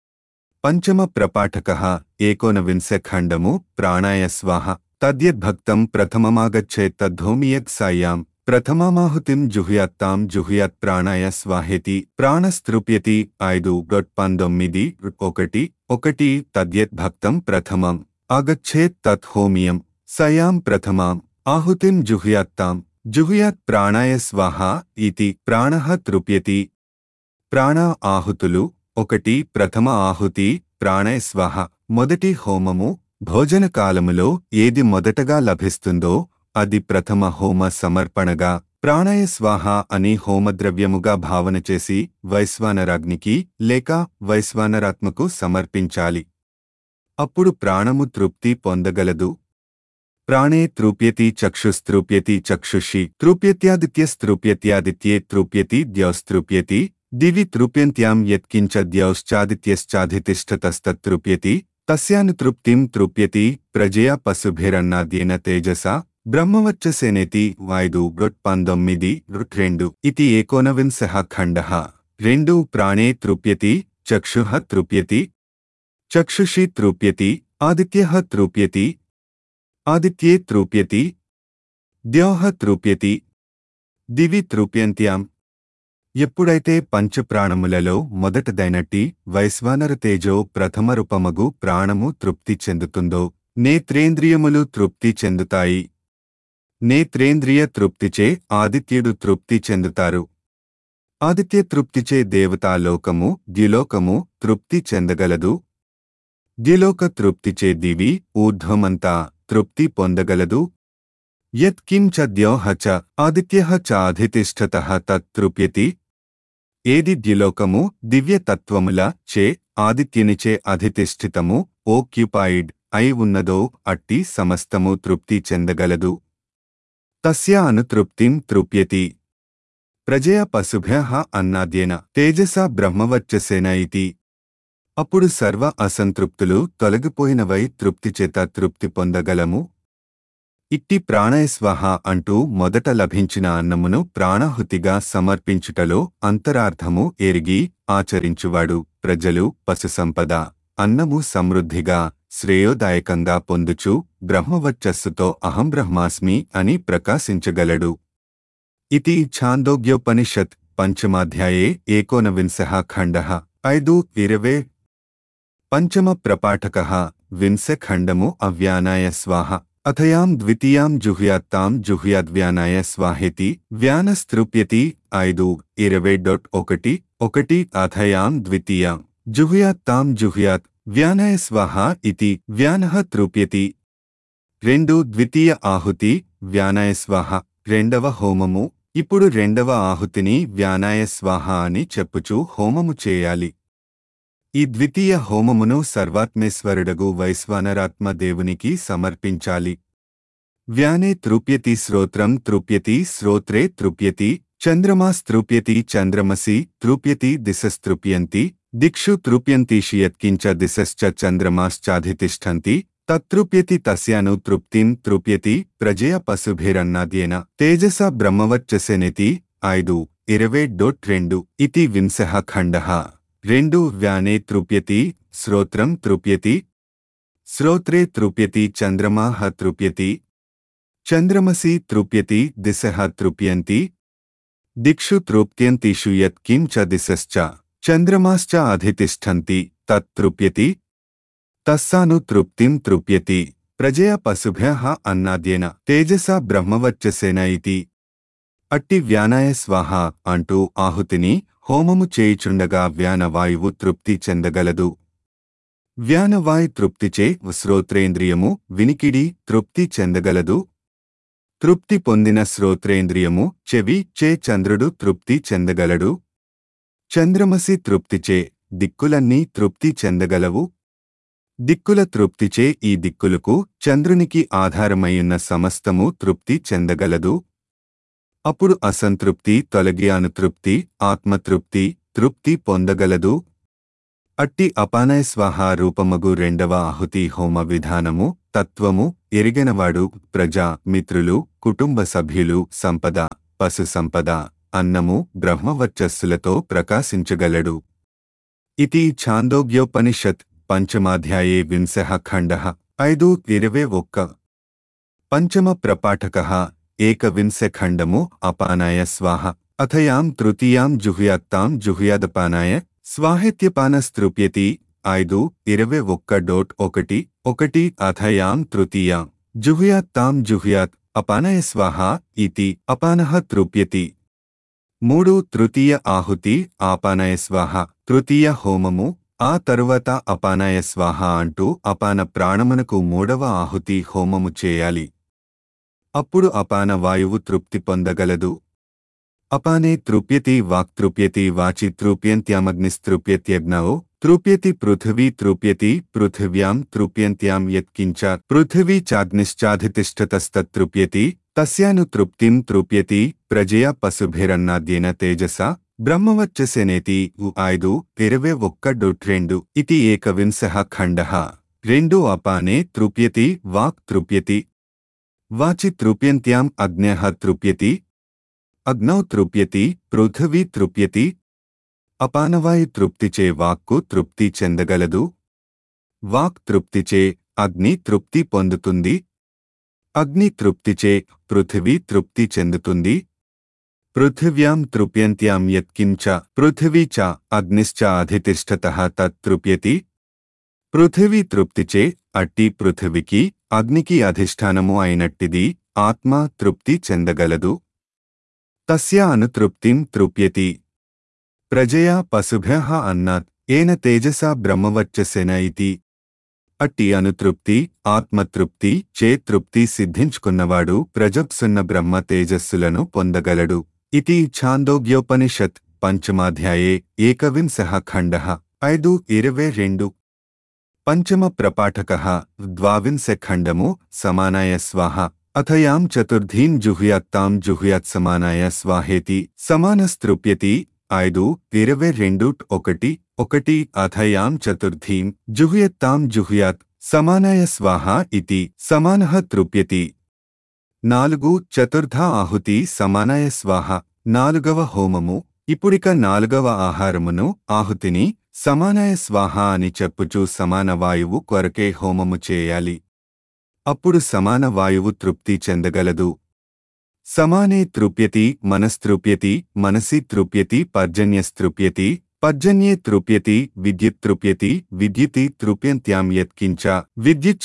పంచమ ప్రపాఠక ఏకోనవింశ ఖండము ప్రాణాయ స్వాహ తద్యద్భక్తం ప్రథమమాగచ్చే తద్ధోమియక్ సాయాం ప్రథమామాహుతిం జుహ్యాత్తాం జుహ్యాత్ ప్రాణాయ స్వాహేతి ప్రాణస్తృప్యతి ఐదు డొట్ పంతొమ్మిది ఒకటి ఒకటి తద్యద్భక్తం ప్రథమం ఆగచ్చేత్ తత్ హోమియం సయాం ప్రథమాం ఆహుతిం జుహ్యాత్తాం జుహ్యాత్ ప్రాణాయ స్వాహ ఇతి ప్రాణః తృప్యతి ప్రాణ ఆహుతులు ఒకటి ప్రథమ ఆహుతి ప్రాణయ స్వాహ మొదటి హోమము భోజన కాలములో ఏది మొదటగా లభిస్తుందో అది ప్రథమ హోమ సమర్పణగా ప్రాణయ స్వాహ అని హోమద్రవ్యముగా భావన చేసి వైశ్వానరాగ్నికి లేక వైశ్వానరాత్మకు సమర్పించాలి అప్పుడు ప్రాణము తృప్తి పొందగలదు ప్రాణే తృప్యతి చక్షుస్త్రూప్యతి చక్షుషి తృప్యత్యాదిత్యస్త్రూప్యత్యాదిత్యే తృప్యతి ద్యౌస్తృప్యతి దివి తృప్యంత్యాం యత్కించ ద్యౌశ్చాదిత్యశ్చాధితిష్టతస్తృప్యతి తస్యానుతృప్తిం తృప్యతి ప్రజయా పశుభిరన్నాద్యేన తేజసా బ్రహ్మవచ్చసేనేతి వాయుదు గొట్ పంతొమ్మిది రుట్ రెండు ఇది ఏకోనవింశ ఖండ రెండు ప్రాణే తృప్యతి చక్షు తృప్యతి చక్షుషి తృప్యతి ఆదిత్య తృప్యతి ఆదిత్యే తృప్యతి ద్యోహ తృప్యతి దివి తృప్యంత్యాం ఎప్పుడైతే పంచప్రాణములలో మొదటదైనట్టి వైశ్వానర తేజో ప్రథమ రూపమగు ప్రాణము తృప్తి చెందుతుందో నేత్రేంద్రియములు తృప్తి చెందుతాయి నేత్రేంద్రియ తృప్తిచే ఆదిత్యుడు తృప్తి చెందుతారు ఆదిత్య తృప్తిచే దేవతాలోకము ద్యులోకము తృప్తి చెందగలదు ద్యులోక తృప్తిచే దివి ఊర్ధ్వమంతా తృప్తి పొందగలదు యత్కిం చ ద్యోహ చ ఆదిత్య చాధితిష్టత తత్తృప్యతి ఏది ద్యులోకము దివ్యతత్వముల చే ఆదిత్యునిచే అధితిష్ఠితము ఓక్యుపైడ్ అయి ఉన్నదో అట్టి సమస్తము తృప్తి చెందగలదు తస్య అనుతృప్తిం తృప్యతి ప్రజయ పశుభ్య అన్నాద్యేన తేజసా బ్రహ్మవర్చసేన ఇతి అప్పుడు సర్వ అసంతృప్తులు తొలగిపోయినవై తృప్తిచేత తృప్తి పొందగలము ఇట్టి ప్రాణయస్వహ అంటూ మొదట లభించిన అన్నమును ప్రాణాహుతిగా సమర్పించుటలో అంతరార్థము ఎరిగి ఆచరించువాడు ప్రజలు పశుసంపద అన్నము సమృద్ధిగా శ్రేయోదాయకంగా పొందుచు బ్రహ్మవర్చస్సుతో అహం బ్రహ్మాస్మి అని ప్రకాశించగలడు ఇది ఛాందోగ్యోపనిషత్ పంచమాధ్యాయే ఏకోనవింశ ఖండ ఐదు ఇరవే పంచమ ప్రపాఠక వింశ ఖండము అవ్యానాయ స్వాహ అథయాం ద్వితీయాం జుహ్యాత్తాం జుహ్యాద్వ్యానాయ స్వాహేతి వ్యానస్తృప్యతి ఐదు ఇరవై డొట్ ఒకటి ఒకటి అథయాం ద్వితీయాం జుహ్యాత్తాం జుహ్యాత్ వ్యానాయ స్వాహ ఇతి వ్యానః తృప్యతి రెండు ద్వితీయ ఆహుతి వ్యానాయ స్వాహ రెండవ హోమము ఇప్పుడు రెండవ ఆహుతిని వ్యానాయ స్వాహ అని చెప్పుచూ హోమము చేయాలి ఈ ద్వితీయ హోమమును సర్వాత్మేశ్వరుడగు వైశ్వానరాత్మ దేవునికి సమర్పించాలి వ్యానే తృప్యతి శ్రోత్రం తృప్యతి శ్రోత్రే తృప్యతి చంద్రమాస్తృప్యతి చంద్రమసి తృప్యతి దిశస్తృప్యంతి దిక్షు తృప్యంతీషి యత్కించ దిశశ్చ చంద్రమాశ్చాధితిష్టంతి తృప్యతి తస్యాను తృప్తిం తృప్యతి ప్రజయ పశుభిరన్నాద్యేన తేజస బ్రహ్మవర్చసెనితి ఐదు ఇరవై డొట్ రెండు ఇతి వింశః ఖండః రెండు వ్యానే తృప్యతి శ్రోత్రం తృప్యతి శ్రోత్రే తృప్యతి చంద్రమాః తృప్యతి చంద్రమసి తృప్యతి దిశః తృప్యంతి దిక్షు తృప్త్యంతిషు యత్ కిం చ దిశశ్చ చంద్రమాశ్చ అధితిష్టంతి తత్ తృప్యతి తస్సాను తృప్తిం తృప్యతి ప్రజయ పశుభ్యః అన్నాద్యేన తేజసా బ్రహ్మవర్చసేన ఇతి అట్టి వ్యానాయ స్వాహ అంటూ ఆహుతిని హోమము చేయుచుండగా వ్యానవాయువు తృప్తి చెందగలదు వ్యానవాయు తృప్తిచే శ్రోత్రేంద్రియము వినికిడి తృప్తి చెందగలదు తృప్తి పొందిన శ్రోత్రేంద్రియము చెవి చే చంద్రుడు తృప్తి చెందగలడు చంద్రమసి తృప్తిచే దిక్కులన్నీ తృప్తి చెందగలవు దిక్కుల తృప్తిచే ఈ దిక్కులకు చంద్రునికి ఆధారమయ్యున్న సమస్తము తృప్తి చెందగలదు అప్పుడు అసంతృప్తి తొలగి అనుతృప్తి ఆత్మతృప్తి తృప్తి పొందగలదు అట్టి అపానయ స్వాహ రూపమగు రెండవ ఆహుతి హోమ విధానము తత్వము ఎరిగినవాడు ప్రజా మిత్రులు కుటుంబ సభ్యులు సంపద పశు సంపద అన్నము బ్రహ్మవర్చస్సులతో ప్రకాశించగలడు ఇది ఛాందోగ్యోపనిషత్ పంచమాధ్యాయే వింశః ఖండః ఐదు ఇరవై ఒక్క పంచమ ప్రపాఠకः ఏకవింశ ఖండము అపానాయ స్వాహ అథయాం తృతీయాం జుహుయాత్తాం జుహుయాదపానాయ స్వాహిత్యపానస్తృప్యతి ఐదు ఇరవై ఒక్క డోట్ ఒకటి ఒకటి అథయాం తృతీయాం జుహుయాత్తాం జుహుయాత్ అపానయ స్వాహ ఇతి అపానః తృప్యతి మూడు తృతీయ ఆహుతి ఆపానయ స్వాహ తృతీయ హోమము ఆ తరువాత అపానాయ స్వాహ అంటూ అపాన ప్రాణమునకు మూడవ ఆహుతి హోమము చేయాలి అప్పుడు అపాన వాయువు తృప్తి పొందగలదు అపానే తృప్యతి వాక్తృప్యతి వాచి తృప్యంత్యామగ్నిస్తృప్యత్యగ్నౌ తృప్యతి పృథివీ తృప్యతి పృథివ్యాం తృప్యంత్యాం యత్కించ పృథివీ చాగ్నిశ్చాధితిష్టతస్తృప్యతి తస్యాను తృప్తిం తృప్యతి ప్రజయ పశుభిరన్నాద్యేన తేజసా బ్రహ్మవచ్చసేనేతి ఉ ఐదు ఇరవై ఒక్క డొట్ రెండు ఇది ఏకవింశః ఖండః రెండు అపానే తృప్యతి వాక్ తృప్యతి వాచి తృప్యంత్యాం అగ్న్యః తృప్యతి అగ్నౌ తృప్యతి పృథివీ తృప్యతి అపానవాయు తృప్తిచే వాక్కు తృప్తి చెందగలదు వాక్ తృప్తిచే అగ్ని తృప్తి పొందుతుంది అగ్ని తృప్తిచే పృథివీ తృప్తి చెందుతుంది పృథివ్యాం తృప్యంత్యాం యత్కించ పృథివీ చ అగ్నిశ్చ అధితిష్టతః తత్తృప్యతి పృథివీ తృప్తిచే అట్టి పృథివికి అగ్నికి అధిష్టానము అయినట్టిది ఆత్మ తృప్తి చెందగలదు తస్య అనుతృప్తిం తృప్యతి ప్రజయా పశుభ్యః అన్నాత్ ఏన తేజసా బ్రహ్మవర్చసేన ఇతి అట్టి అనుతృప్తి ఆత్మతృప్తి చే తృప్తి సిద్ధించుకున్నవాడు ప్రజప్సున్న బ్రహ్మ తేజస్సులను పొందగలడు ఇది ఛాందోగ్యోపనిషత్ పంచమాధ్యాయే ఏకవింశః ఖండః ఐదు ఇరవై రెండు పంచమ ప్రపాఠకः ద్వావింశ ఖండము సమానాయ స్వాహ అథయాం చతుర్థీం జుహుయాత్తాం జుహుయాత్ సమానాయ స్వాహేతి సమానస్తృప్యతి ఐదు ఇరవై రెండు ఒకటి ఒకటి అథయాం చతుర్థీం జుహుయత్తాం జుహుయాత్ సమానాయ స్వాహ ఇతి సమానః తృప్యతి నాలుగు చతుర్థ ఆహుతి సమానాయ స్వాహ నాలుగవ హోమము ఇప్పుడిక నాలుగవ ఆహారమును ఆహుతిని సమానాయ స్వాహ అని చెప్పుచూ సమాన వాయువు కొరకే హోమము చేయాలి అప్పుడు సమాన వాయువు తృప్తి చెందగలదు సమానే తృప్యతి మనస్తృప్యతి మనసి తృప్యతి పర్జన్యస్తృప్యతి పర్జన్యే తృప్యతి విద్యుత్ తృప్యతి విద్యుతి తృప్యంత్యాం యత్కించ విద్యుచ్చ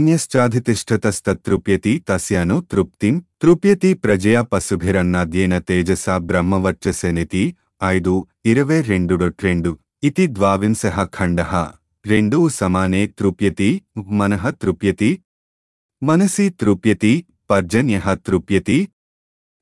పర్జన్యశ్చాధితిష్టతస్తృప్యతి తస్యాను తృప్తిం తృప్యతి ప్రజయా పశుభిరన్నాద్యేన తేజసా బ్రహ్మవర్చసెనితి ఐదు ఇరవై రెండు రెండు ఇది ద్వావింశః ఖండః రెండూ సమానే తృప్యతి మనః తృప్యతి మనసి తృప్యతి పర్జన్యః తృప్యతి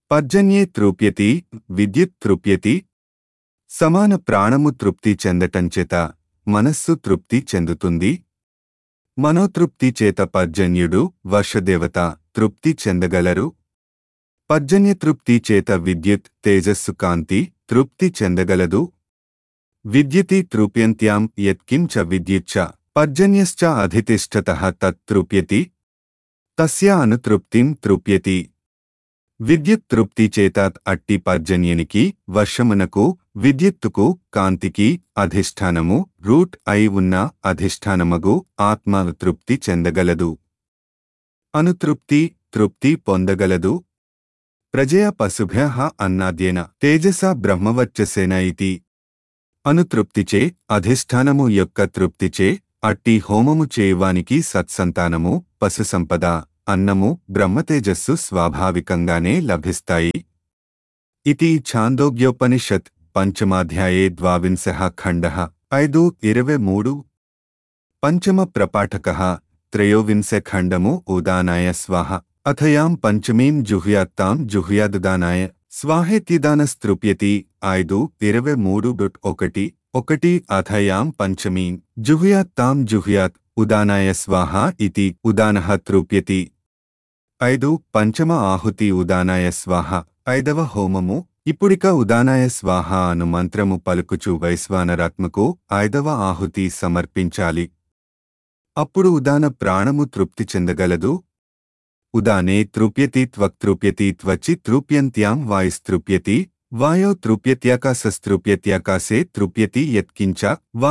పర్జన్యే తృప్యతి విద్యుత్ తృప్యతి సమాన ప్రాణము తృప్తి చెందటంచేత మనస్సు తృప్తి చెందుతుంది మనోతృప్తి చేత పర్జన్యుడు వర్షదేవత తృప్తి చెందగలరు పర్జన్య తృప్తి చేత విద్యుత్ తేజస్సు కాంతి తృప్తి చెందగలదు విద్యుతి తృప్యంత్యాం యత్కిం చ విద్యుచ్చ పర్జన్యశ్చ అధితిష్టతః తత్ తృప్యతి తస్య అనుతృప్తిం తృప్యతి విద్యుత్ తృప్తి చేత అట్టి పర్జన్యునికి వర్షమునకు విద్యుత్తుకు కాంతికి అధిష్టానము రూట్ అయి ఉన్న అధిష్టానమగు ఆత్మ తృప్తి చెందగలదు అనుతృప్తి తృప్తి పొందగలదు ప్రజయ పశుభ్య అన్నాద్యేన తేజసా బ్రహ్మవర్చసేన ఇతి అనుతృప్తిచే అధిష్టానము యొక్క తృప్తిచే అట్టి హోమము చేయువానికి సత్సంతానము పశుసంపద అన్నము బ్రహ్మతేజస్సు స్వాభావికంగానే లభిస్తాయి ఇది ఛాందోగ్యోపనిషత్ పంచమాధ్యాయే ద్వావింశ ఖండ ఐదు ఇరవై మూడు పంచమ ప్రపాఠక త్రయోవింశ ఖండము ఉదానాయ స్వాహ అథయాం పంచమీం జుహ్యాత్తాం జుహ్యాదుదానాయ స్వాహేత్యుదానస్తృప్యతి ఐదు ఇరవై మూడు డుట్ ఒకటి ఒకటి అథయాం పంచమీం జుహ్యాత్తాం జుహ్యాత్ ఉదానాయ స్వాహ ఇతి ఉదానః తృప్యతి ఐదు పంచమ ఆహుతి ఉదానాయ స్వాహ ఐదవ హోమము ఇప్పుడిక ఉదానాయ స్వాహ అను మంత్రము పలుకుచు వైశ్వానరాత్మకు ఐదవ ఆహుతి సమర్పించాలి అప్పుడు ఉదాన ప్రాణము తృప్తి చెందగలదు ఉదానే తృప్యతి త్వక్తృప్యతి త్వచి తృప్యంత్యాం వాయుస్తృప్యతి వాయో తృప్యత్యాకాశస్తృప్యత్యాకాశే తృప్యతి యత్కించ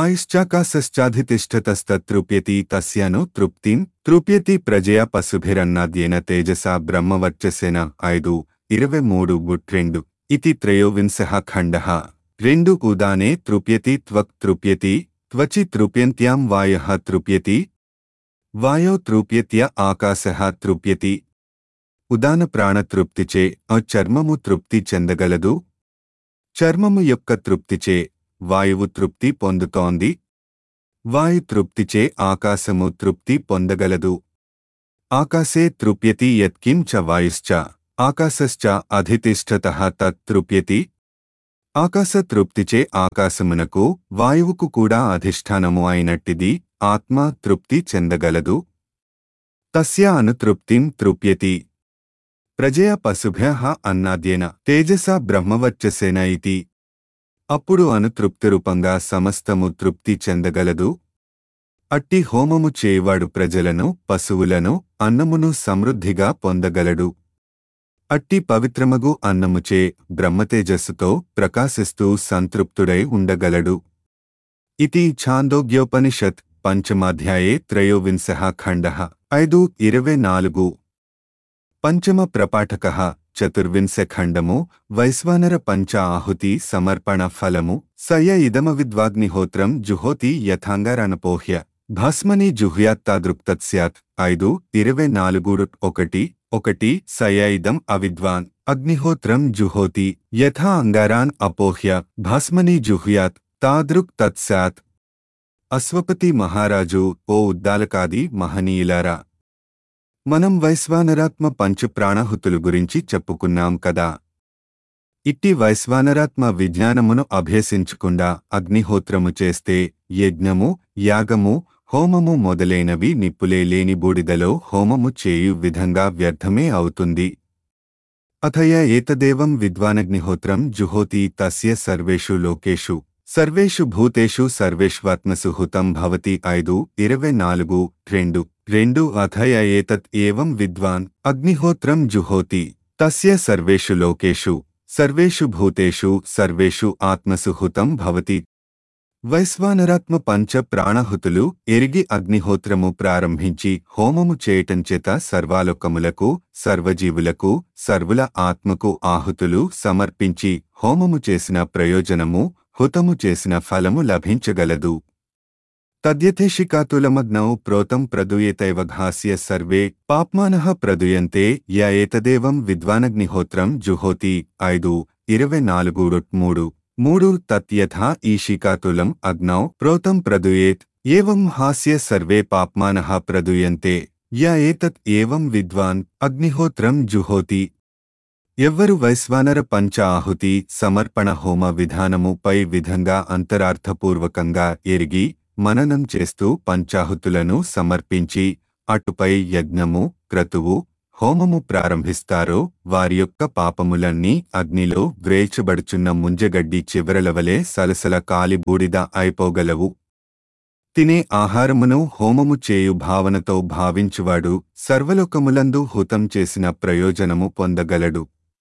వాయుశ్చాకాశశ్చాధితిష్టతస్తృప్యతి తస్యాను తృప్తిం తృప్యతి ప్రజయా పశుభిరన్నాద్యేన తేజసా బ్రహ్మవర్చసేన ఐదు ఇరవై మూడు బుట్రెండు ఇతి త్రయోవింశ ఖండ రెండు ఉదానే తృప్యతి త్వక్ తృప్యతి త్వచి తృప్యంత్యాం వాయ తృప్యతి వాయో తృప్యత్య ఆకాశ తృప్యతి ఉదాన ప్రాణతృప్తిచే ఆ చర్మము తృప్తి చెందగలదు చర్మము యొక్క తృప్తిచే వాయువు తృప్తి పొందుతోంది వాయు తృప్తిచే ఆకాశము తృప్తి పొందగలదు ఆకాశే తృప్యతి యత్కిం చ వాయుశ్చ ఆకాశశ్చ అధితిష్టత తత్ తృప్యతి ఆకాశ తృప్తిచే ఆకాశమునకు వాయువుకు కూడా అధిష్టానము అయినట్టిది ఆత్మ తృప్తి చెందగలదు తస్య అనుతృప్తిం తృప్యతి ప్రజయ పశుభ్య అన్నాద్యేన తేజసా బ్రహ్మవర్చసేన ఇతి అప్పుడు అనుతృప్తిరూపంగా సమస్తము తృప్తి చెందగలదు అట్టి హోమము చేయువాడు ప్రజలను పశువులను అన్నమును సమృద్ధిగా పొందగలడు అట్టి పవిత్రమగు అన్నముచే బ్రహ్మతేజస్సుతో ప్రకాశిస్తూ సంతృప్తుడై ఉండగలడు ఇది ఛాందోగ్యోపనిషత్ పంచమాధ్యాయే త్రయోవింశ ఖండ ఐదు ఇరవై నాలుగు పంచమ ప్రపాఠక చతుర్వింశ ఖండము వైశ్వానర పంచ ఆహుతి సమర్పణ ఫలము సయ ఇదమ విద్వాగ్నిహోత్రం జుహోతి యథాంగారనపోహ్య భస్మని జుహ్యాత్తాదృక్తత్ స్యాత్ ఐదు ఇరవై నాలుగు ఒకటి ఒకటి సయ ఇదం అవిద్వాన్ అగ్నిహోత్రం జుహోతి యథా అంగారాన్ అపోహ్య భస్మని జుహ్యాత్ తాదృక్ తత్ స్యాత్ అశ్వపతి మహారాజు ఓ ఉద్దాలకాది మహనీయులారా మనం వైశ్వానరాత్మ పంచప్రాణహుతులు గురించి చెప్పుకున్నాం కదా ఇట్టి వైశ్వానరాత్మ విజ్ఞానమును అభ్యసించకుండా అగ్నిహోత్రము చేస్తే యజ్ఞము యాగము హోమము మొదలైనవి నిప్పులే లేని బూడిదలో హోమము చేయు విధంగా వ్యర్థమే అవుతుంది అథయ ఏతదేవం విద్వానగ్నిహోత్రం జుహోతి తస్య సర్వేషు లోకేషు సర్వేషు భూతేషు సర్వేష్వాత్మసు హుతం భవతి ఐదు ఇరవై నాలుగు రెండు రెండు అథయ ఏతత్ ఏవం విద్వాన్ అగ్నిహోత్రం జుహోతి తస్య సర్వేషు లోకేషు సర్వేషు భూతేషు సర్వేషు ఆత్మసు హుతం భవతి వైశ్వానరాత్మ పంచ ప్రాణహుతులు ఎరిగి అగ్నిహోత్రము ప్రారంభించి హోమము చేయటంచేత సర్వాలోకములకు సర్వజీవులకు సర్వుల ఆత్మకు ఆహుతులు సమర్పించి హోమము చేసిన ప్రయోజనము హుతము చేసిన ఫలము లభించగలదు తద్యథేషికాతులమగ్నౌ ప్రోతం ప్రదూయేతైవ ఘాస్య సర్వే పాప్మానః ప్రదూయంతే య ఏతదేవం విద్వానగ్నిహోత్రం జుహోతి ఐదు ఇరవై నాలుగు మూడు మూడు తత్యథా ఈషికాతులం అగ్నౌ ప్రోతం ప్రదూయేత్ ఏవం హాస్య సర్వే పాప్మానః ప్రదూయంతే య ఏతత్ ఏవం విద్వాన్ అగ్నిహోత్రం జుహోతి ఎవ్వరు వైశ్వానర పంచ ఆహుతి సమర్పణ హోమ విధానము పై విధంగా అంతరార్థపూర్వకంగా ఎరిగి మననం చేస్తూ పంచాహుతులను సమర్పించి అటుపై యజ్ఞము క్రతువు హోమము ప్రారంభిస్తారో వారి యొక్క పాపములన్నీ అగ్నిలో వ్రేచబడుచున్న ముంజగడ్డి చివరలవలే సలసల కాలి బూడిద అయిపోగలవు తినే ఆహారమును హోమము చేయు భావనతో భావించువాడు సర్వలోకములందు హుతం చేసిన ప్రయోజనము పొందగలడు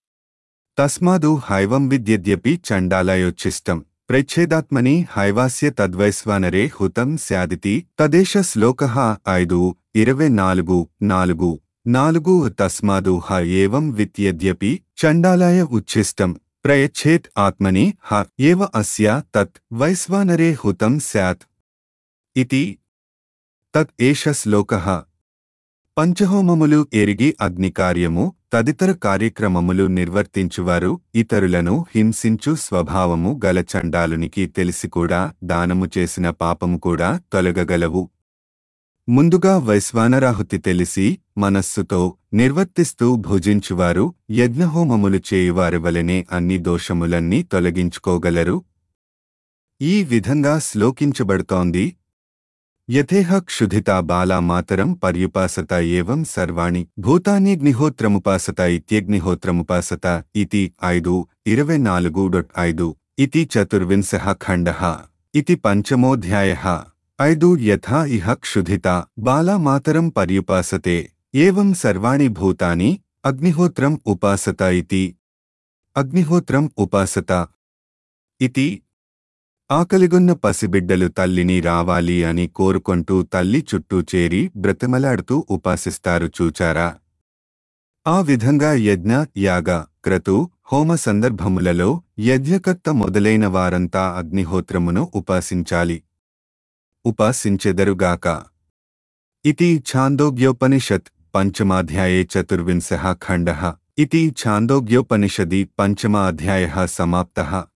తస్మాదు హైవం విద్యద్యపి చండాలయోచ్చిష్టం ప్రచ్ఛేదాత్మని హైవాస్య తద్వైశ్వానరే హుతం స్యాదితి తదేశ శ్లోక ఐదు ఇరవై నాలుగు నాలుగు నాలుగు తస్మాదు హ ఏవం విద్యద్యపి చండాలాయ ఉచ్ఛిష్టం ప్రయచ్ఛేత్ ఆత్మని హ ఏవ అస్య తత్ వైశ్వానరే హుతం స్యాత్ ఇతి తత్ ఏష శ్లోకః పంచహోమములు ఎరిగి అగ్నికార్యము తదితర కార్యక్రమములు నిర్వర్తించువారు ఇతరులను హింసించు స్వభావము గల చండాలునికి తెలిసి కూడా దానము చేసిన పాపము కూడా తొలగగలవు ముందుగా వైశ్వానరాహుతి తెలిసి మనస్సుతో నిర్వర్తిస్తూ భుజించువారు యజ్ఞహోమములు చేయువారి వలనే అన్ని దోషములన్నీ తొలగించుకోగలరు ఈ విధంగా శ్లోకించబడుతోంది యథేహ క్షుధితా బాలా మాతరం పర్యుపాసత ఏవం సర్వాణి భూతాన్యగ్నిహోత్రముపాసత ఇత్యగ్నిహోత్రముపాసత ఇతి ఐదు ఇరవై నాలుగు డొట్ ఐదు ఇతి చతుర్వింశ ఖండ ఇతి పంచమోధ్యాయ ఐదు యథా ఇహ క్షుధిత బాలా మాతరం పర్యుపాసతే ఏవం సర్వాణి భూతాని అగ్నిహోత్రం ఉపాసత ఇతి అగ్నిహోత్రం ఉపాసత ఇతి ఆకలిగొన్న పసిబిడ్డలు తల్లిని రావాలి అని కోరుకొంటూ తల్లి చుట్టూ చేరి బ్రతిమలాడుతూ ఉపాసిస్తారు చూచారా ఆ విధంగా యజ్ఞ యాగ క్రతు హోమ సందర్భములలో యజ్ఞకర్త మొదలైన వారంతా అగ్నిహోత్రమును ఉపాసించాలి ఉపాసించెదరుగాక ఇతి ఛాందోగ్యోపనిషత్ పంచమాధ్యాయే చతుర్వింశः ఖండः ఇతి ఛాందోగ్యోపనిషది పంచమాధ్యాయः సమాప్తः